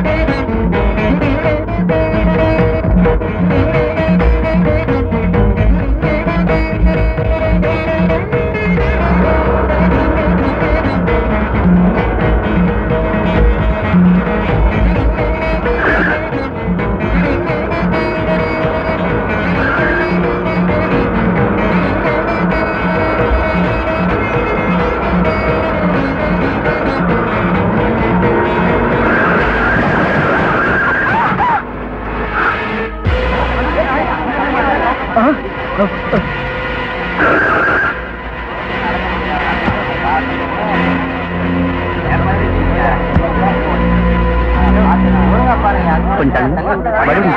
கொஞ்சம் வழி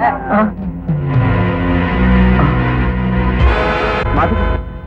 மாதவி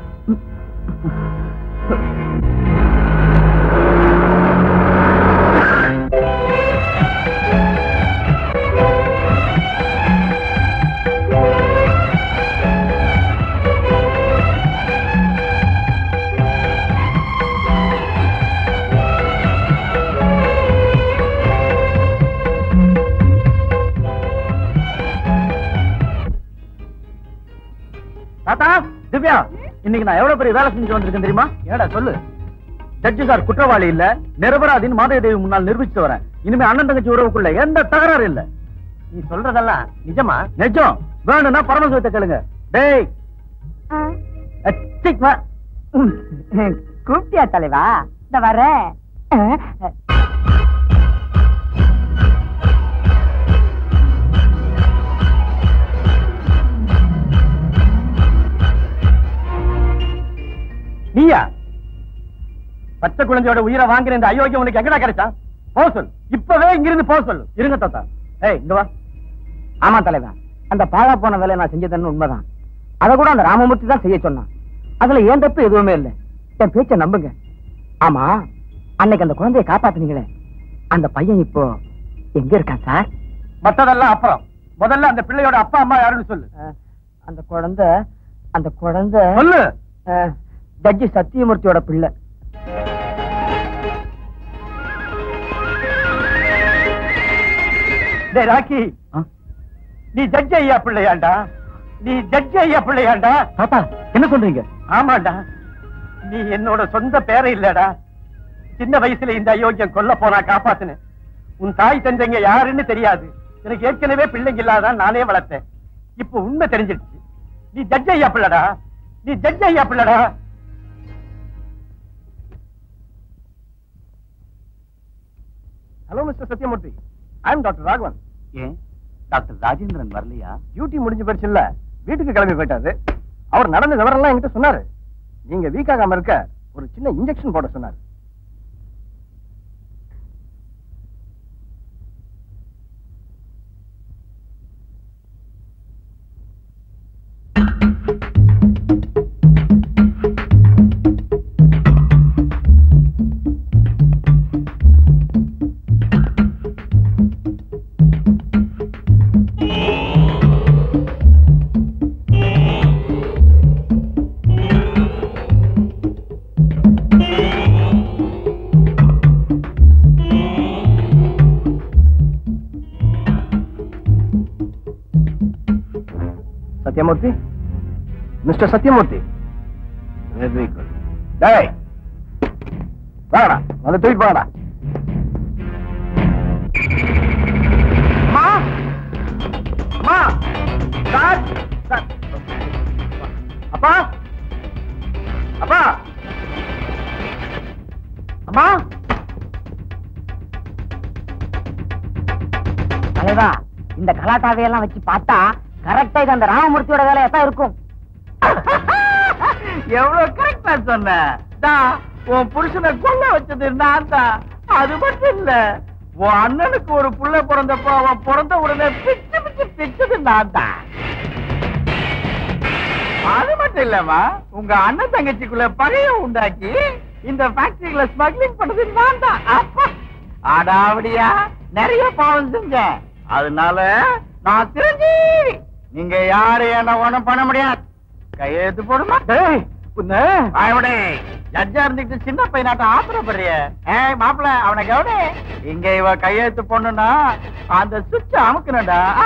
தாத்தா திவ்யா இன்னைக்கு நான் எவ்வளவு பெரிய வேலை செஞ்சு வந்திருக்கேன் தெரியுமா ஏடா சொல்லு ஜட்ஜி சார் குற்றவாளி இல்ல நிரபராதின்னு மாதவி தேவி முன்னால் நிரூபிச்சுட்டு வரேன் இனிமே அண்ணன் தங்கச்சி உறவுக்குள்ள எந்த தகராறு இல்ல நீ சொல்றதெல்லாம் நிஜமா நிஜம் வேணும்னா பரமசிவத்தை கேளுங்க டேய் அச்சிக் வா. கூப்பிட்டியா தலைவா இந்த வர நீயா பச்சை குழந்தையோட உயிரை வாங்குற இந்த அயோக்கியம் உனக்கு எங்கடா கிடைச்சா போ சொல் இப்பவே இங்கிருந்து போ சொல்லு இருங்க தாத்தா ஏய் இங்க வா ஆமா தலைவா அந்த பாழா போன வேலையை நான் செஞ்சதுன்னு உண்மைதான் அத கூட அந்த ராமமூர்த்தி தான் செய்ய சொன்னான் அதுல ஏன் தப்பு எதுவுமே இல்ல என் பேச்ச நம்புங்க ஆமா அன்னைக்கு அந்த குழந்தையை காப்பாத்துனீங்களே அந்த பையன் இப்போ எங்க இருக்கான் சார் மத்ததெல்லாம் அப்புறம் முதல்ல அந்த பிள்ளையோட அப்பா அம்மா யாருன்னு சொல்லு அஹ், அந்த குழந்தை அந்த குழந்தை சொல்லு அஹ், ஜட்ஜி சத்தியமூர்த்தியோட பிள்ளை டேய் ராக்கி நீ ஜட்ஜ் ஐயா பிள்ளையாண்டா நீ ஜட்ஜ் ஐயா பிள்ளையாண்டா தாத்தா என்ன சொல்றீங்க ஆமாண்டா நீ என்னோட சொந்த பேரை இல்லடா சின்ன வயசுல இந்த அயோக்கியம் கொல்ல போனா காப்பாத்துன உன் தாய் தந்தைங்க யாருன்னு தெரியாது எனக்கு ஏற்கனவே பிள்ளைங்க இல்லாதான் நானே வளர்த்தேன் இப்ப உண்மை தெரிஞ்சிடுச்சு நீ ஜட்ஜ் ஐயா பிள்ளடா நீ ஜட்ஜ் ஐயா பிள்ளடா hello mister Satyamurthy I am doctor Raghavan ஏன் டாக்டர் ராஜேந்திரன் வரலையா டியூட்டி முடிஞ்சு போயிடுச்சு இல்ல வீட்டுக்கு கிளம்பி போயிட்டாரு அவர் நடந்த விவரம்லாம் என்கிட்ட சொன்னாரு நீங்க வீக் ஆகாம இருக்க ஒரு சின்ன இன்ஜெக்ஷன் போட சொன்னாரு Satyamurthy mister Satyamurthy very good டேய் வாடா வந்து தூக்கிட்டு போடா அம்மா அம்மா சார் சார் அப்பா அப்பா அம்மா தலைவா இந்த கலாட்டாவையெல்லாம் வச்சு பார்த்தா கரெக்டா இது அந்த ராமமூர்த்தியோட வேலையா தான் இருக்கும் எவ்வளவு கரெக்டா சொன்ன தான் உன் புருஷனை கொல்ல வச்சது நான் தான் அது மட்டும் இல்ல உன் அண்ணனுக்கு ஒரு புள்ள பிறந்தப்போ அவன் பிறந்த உடனே பிச்சு பிச்சு பிச்சது நான் தான் அது மட்டும் இல்லம்மா உங்க அண்ணன் தங்கச்சிக்குள்ள பகைய உண்டாக்கி இந்த ஃபேக்டரிகளை ஸ்மக்லிங் பண்ணது நான் தான் அப்பா அடாவடியா நிறைய பாவம் செஞ்சேன் அதனால நான் தெரிஞ்சீவி நீங்க யாரு என்ன ஒண்ணும் பண்ண முடியாது கையெழுத்து போடுமா டேய் உன்னை அவனே ஜட்ஜா இருந்துட்டு சின்ன பையனாட்ட ஆத்திரப்படுறிய ஏய் மாப்பிள அவனை கவனி இங்க இவ கையெழுத்து பொண்ணுனா அந்த சுவிட்ச அமுக்கணும்டா ஆ!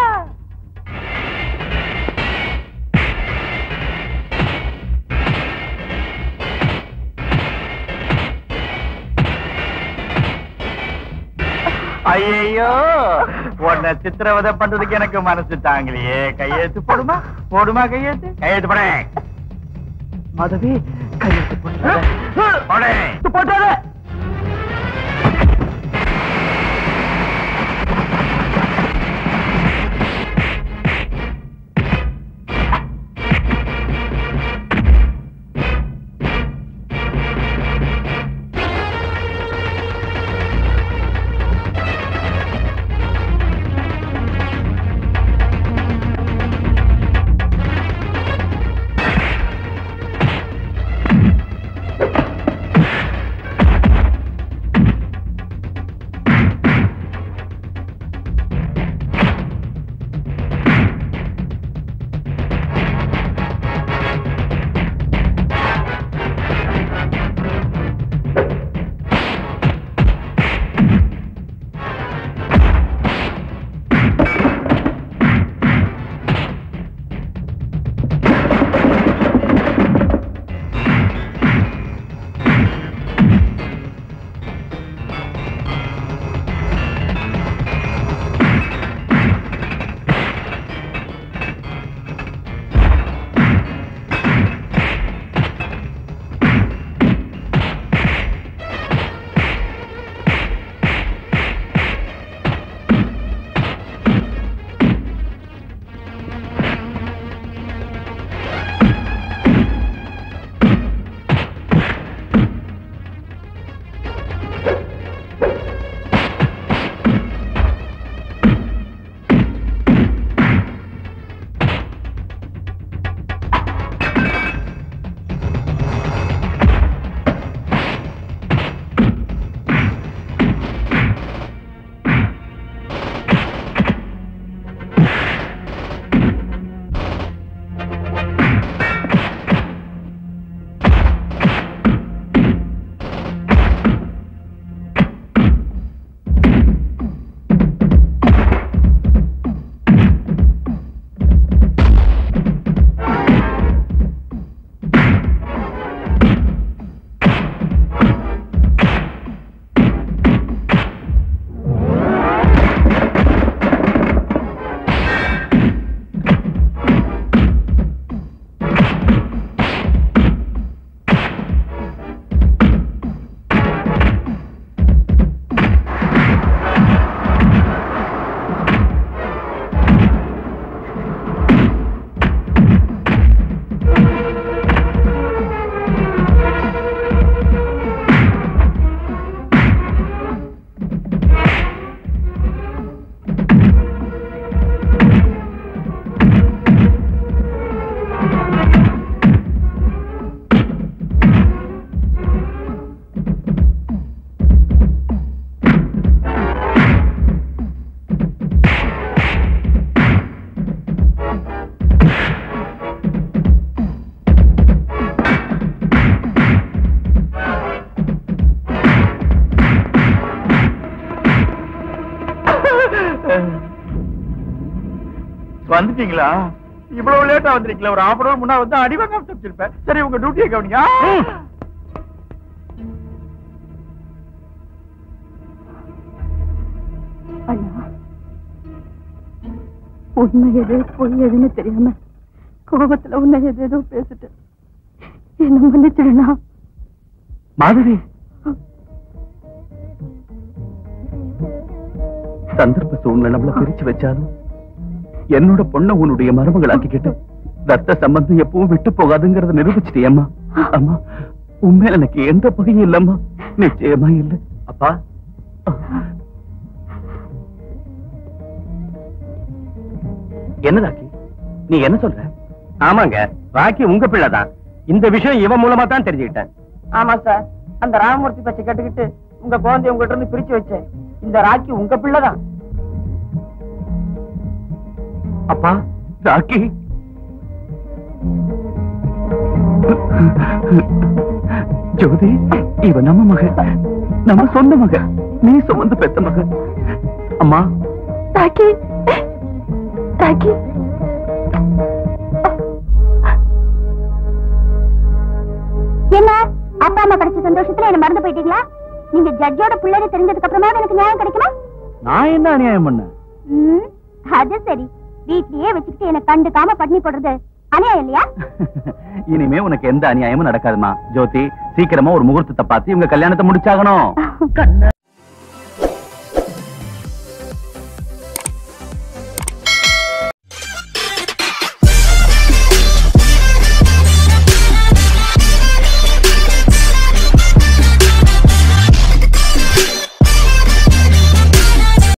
ஐயோ உன்னை சித்திரவதை பண்றதுக்கு எனக்கு மனசு தாங்கலையே கையெழுத்து போடுமா போடுமா கையெழுத்து கையெழுத்து போட மாதவி கையெழுத்து போடு போடே போட்டாரு வந்துட்டீங்களா இவ்வளவு லேட்டா வந்திருக்கீங்களா ஒரு half அன் முன்னா வந்து அடிவாங்க தப்பிச்சிருப்பேன் சரி உங்க டியூட்டியை கவனிங்க அண்ணா உண்மை எது பொய் எதுன்னு தெரியாம கோபத்துல உன்னை எது ஏதோ பேசிட்டேன் என்ன மன்னிச்சிடுனா மாதவி சந்தர்ப்ப சூழ்நிலை நம்மள பிரிச்சு வச்சாலும் என்னோட பொண்ணை உன்னுடைய மருமகளாக்கிக்கிட்டு ரத்த சம்பந்தம் எப்பவும் விட்டு போகாதுங்கிறத நிரூபிச்சிட்டியம்மா அம்மா உண்மையில எனக்கு எந்த பகையும் இல்லம்மா நிச்சயமா இல்ல அப்பா என்ன ராக்கி நீ என்ன சொல்ற ஆமாங்க ராக்கி உங்க பிள்ளைதான் இந்த விஷயம் இவன் மூலமா தான் தெரிஞ்சுக்கிட்டேன் ஆமா சார் அந்த ராமமூர்த்தி பச்சை கேட்டுக்கிட்டு உங்க குழந்தைய உங்ககிட்ட இருந்து பிரிச்சு வச்சேன் இந்த ராக்கி உங்க பிள்ளைதான் அப்பா ராக்கி ஜோதி இவ நம்ம மக நம்ம சொந்த மக நீ சுமந்து பெத்த மக அம்மா ராக்கி ராக்கி என்ன அப்பா அம்மா கிடைச்ச சந்தோஷத்துல என்ன மறந்து போயிட்டீங்களா நீங்க ஜட்ஜோட பிள்ளைன்னு தெரிஞ்சதுக்கு அப்புறமா எனக்கு நியாயம் கிடைக்குமா நான் என்ன அநியாயம் பண்ணேன் ம், அது சரி வீட்லயே வச்சுக்கிட்டு என்ன கண்டுக்காம பட்னி போடுறது அநியாயம் இல்லையா இனிமே உனக்கு எந்த அநியாயமும் நடக்காதுமா ஜோதி சீக்கிரமா ஒரு முகூர்த்தத்தை பார்த்து இவங்க கல்யாணத்தை முடிச்சாகணும் கண்ணா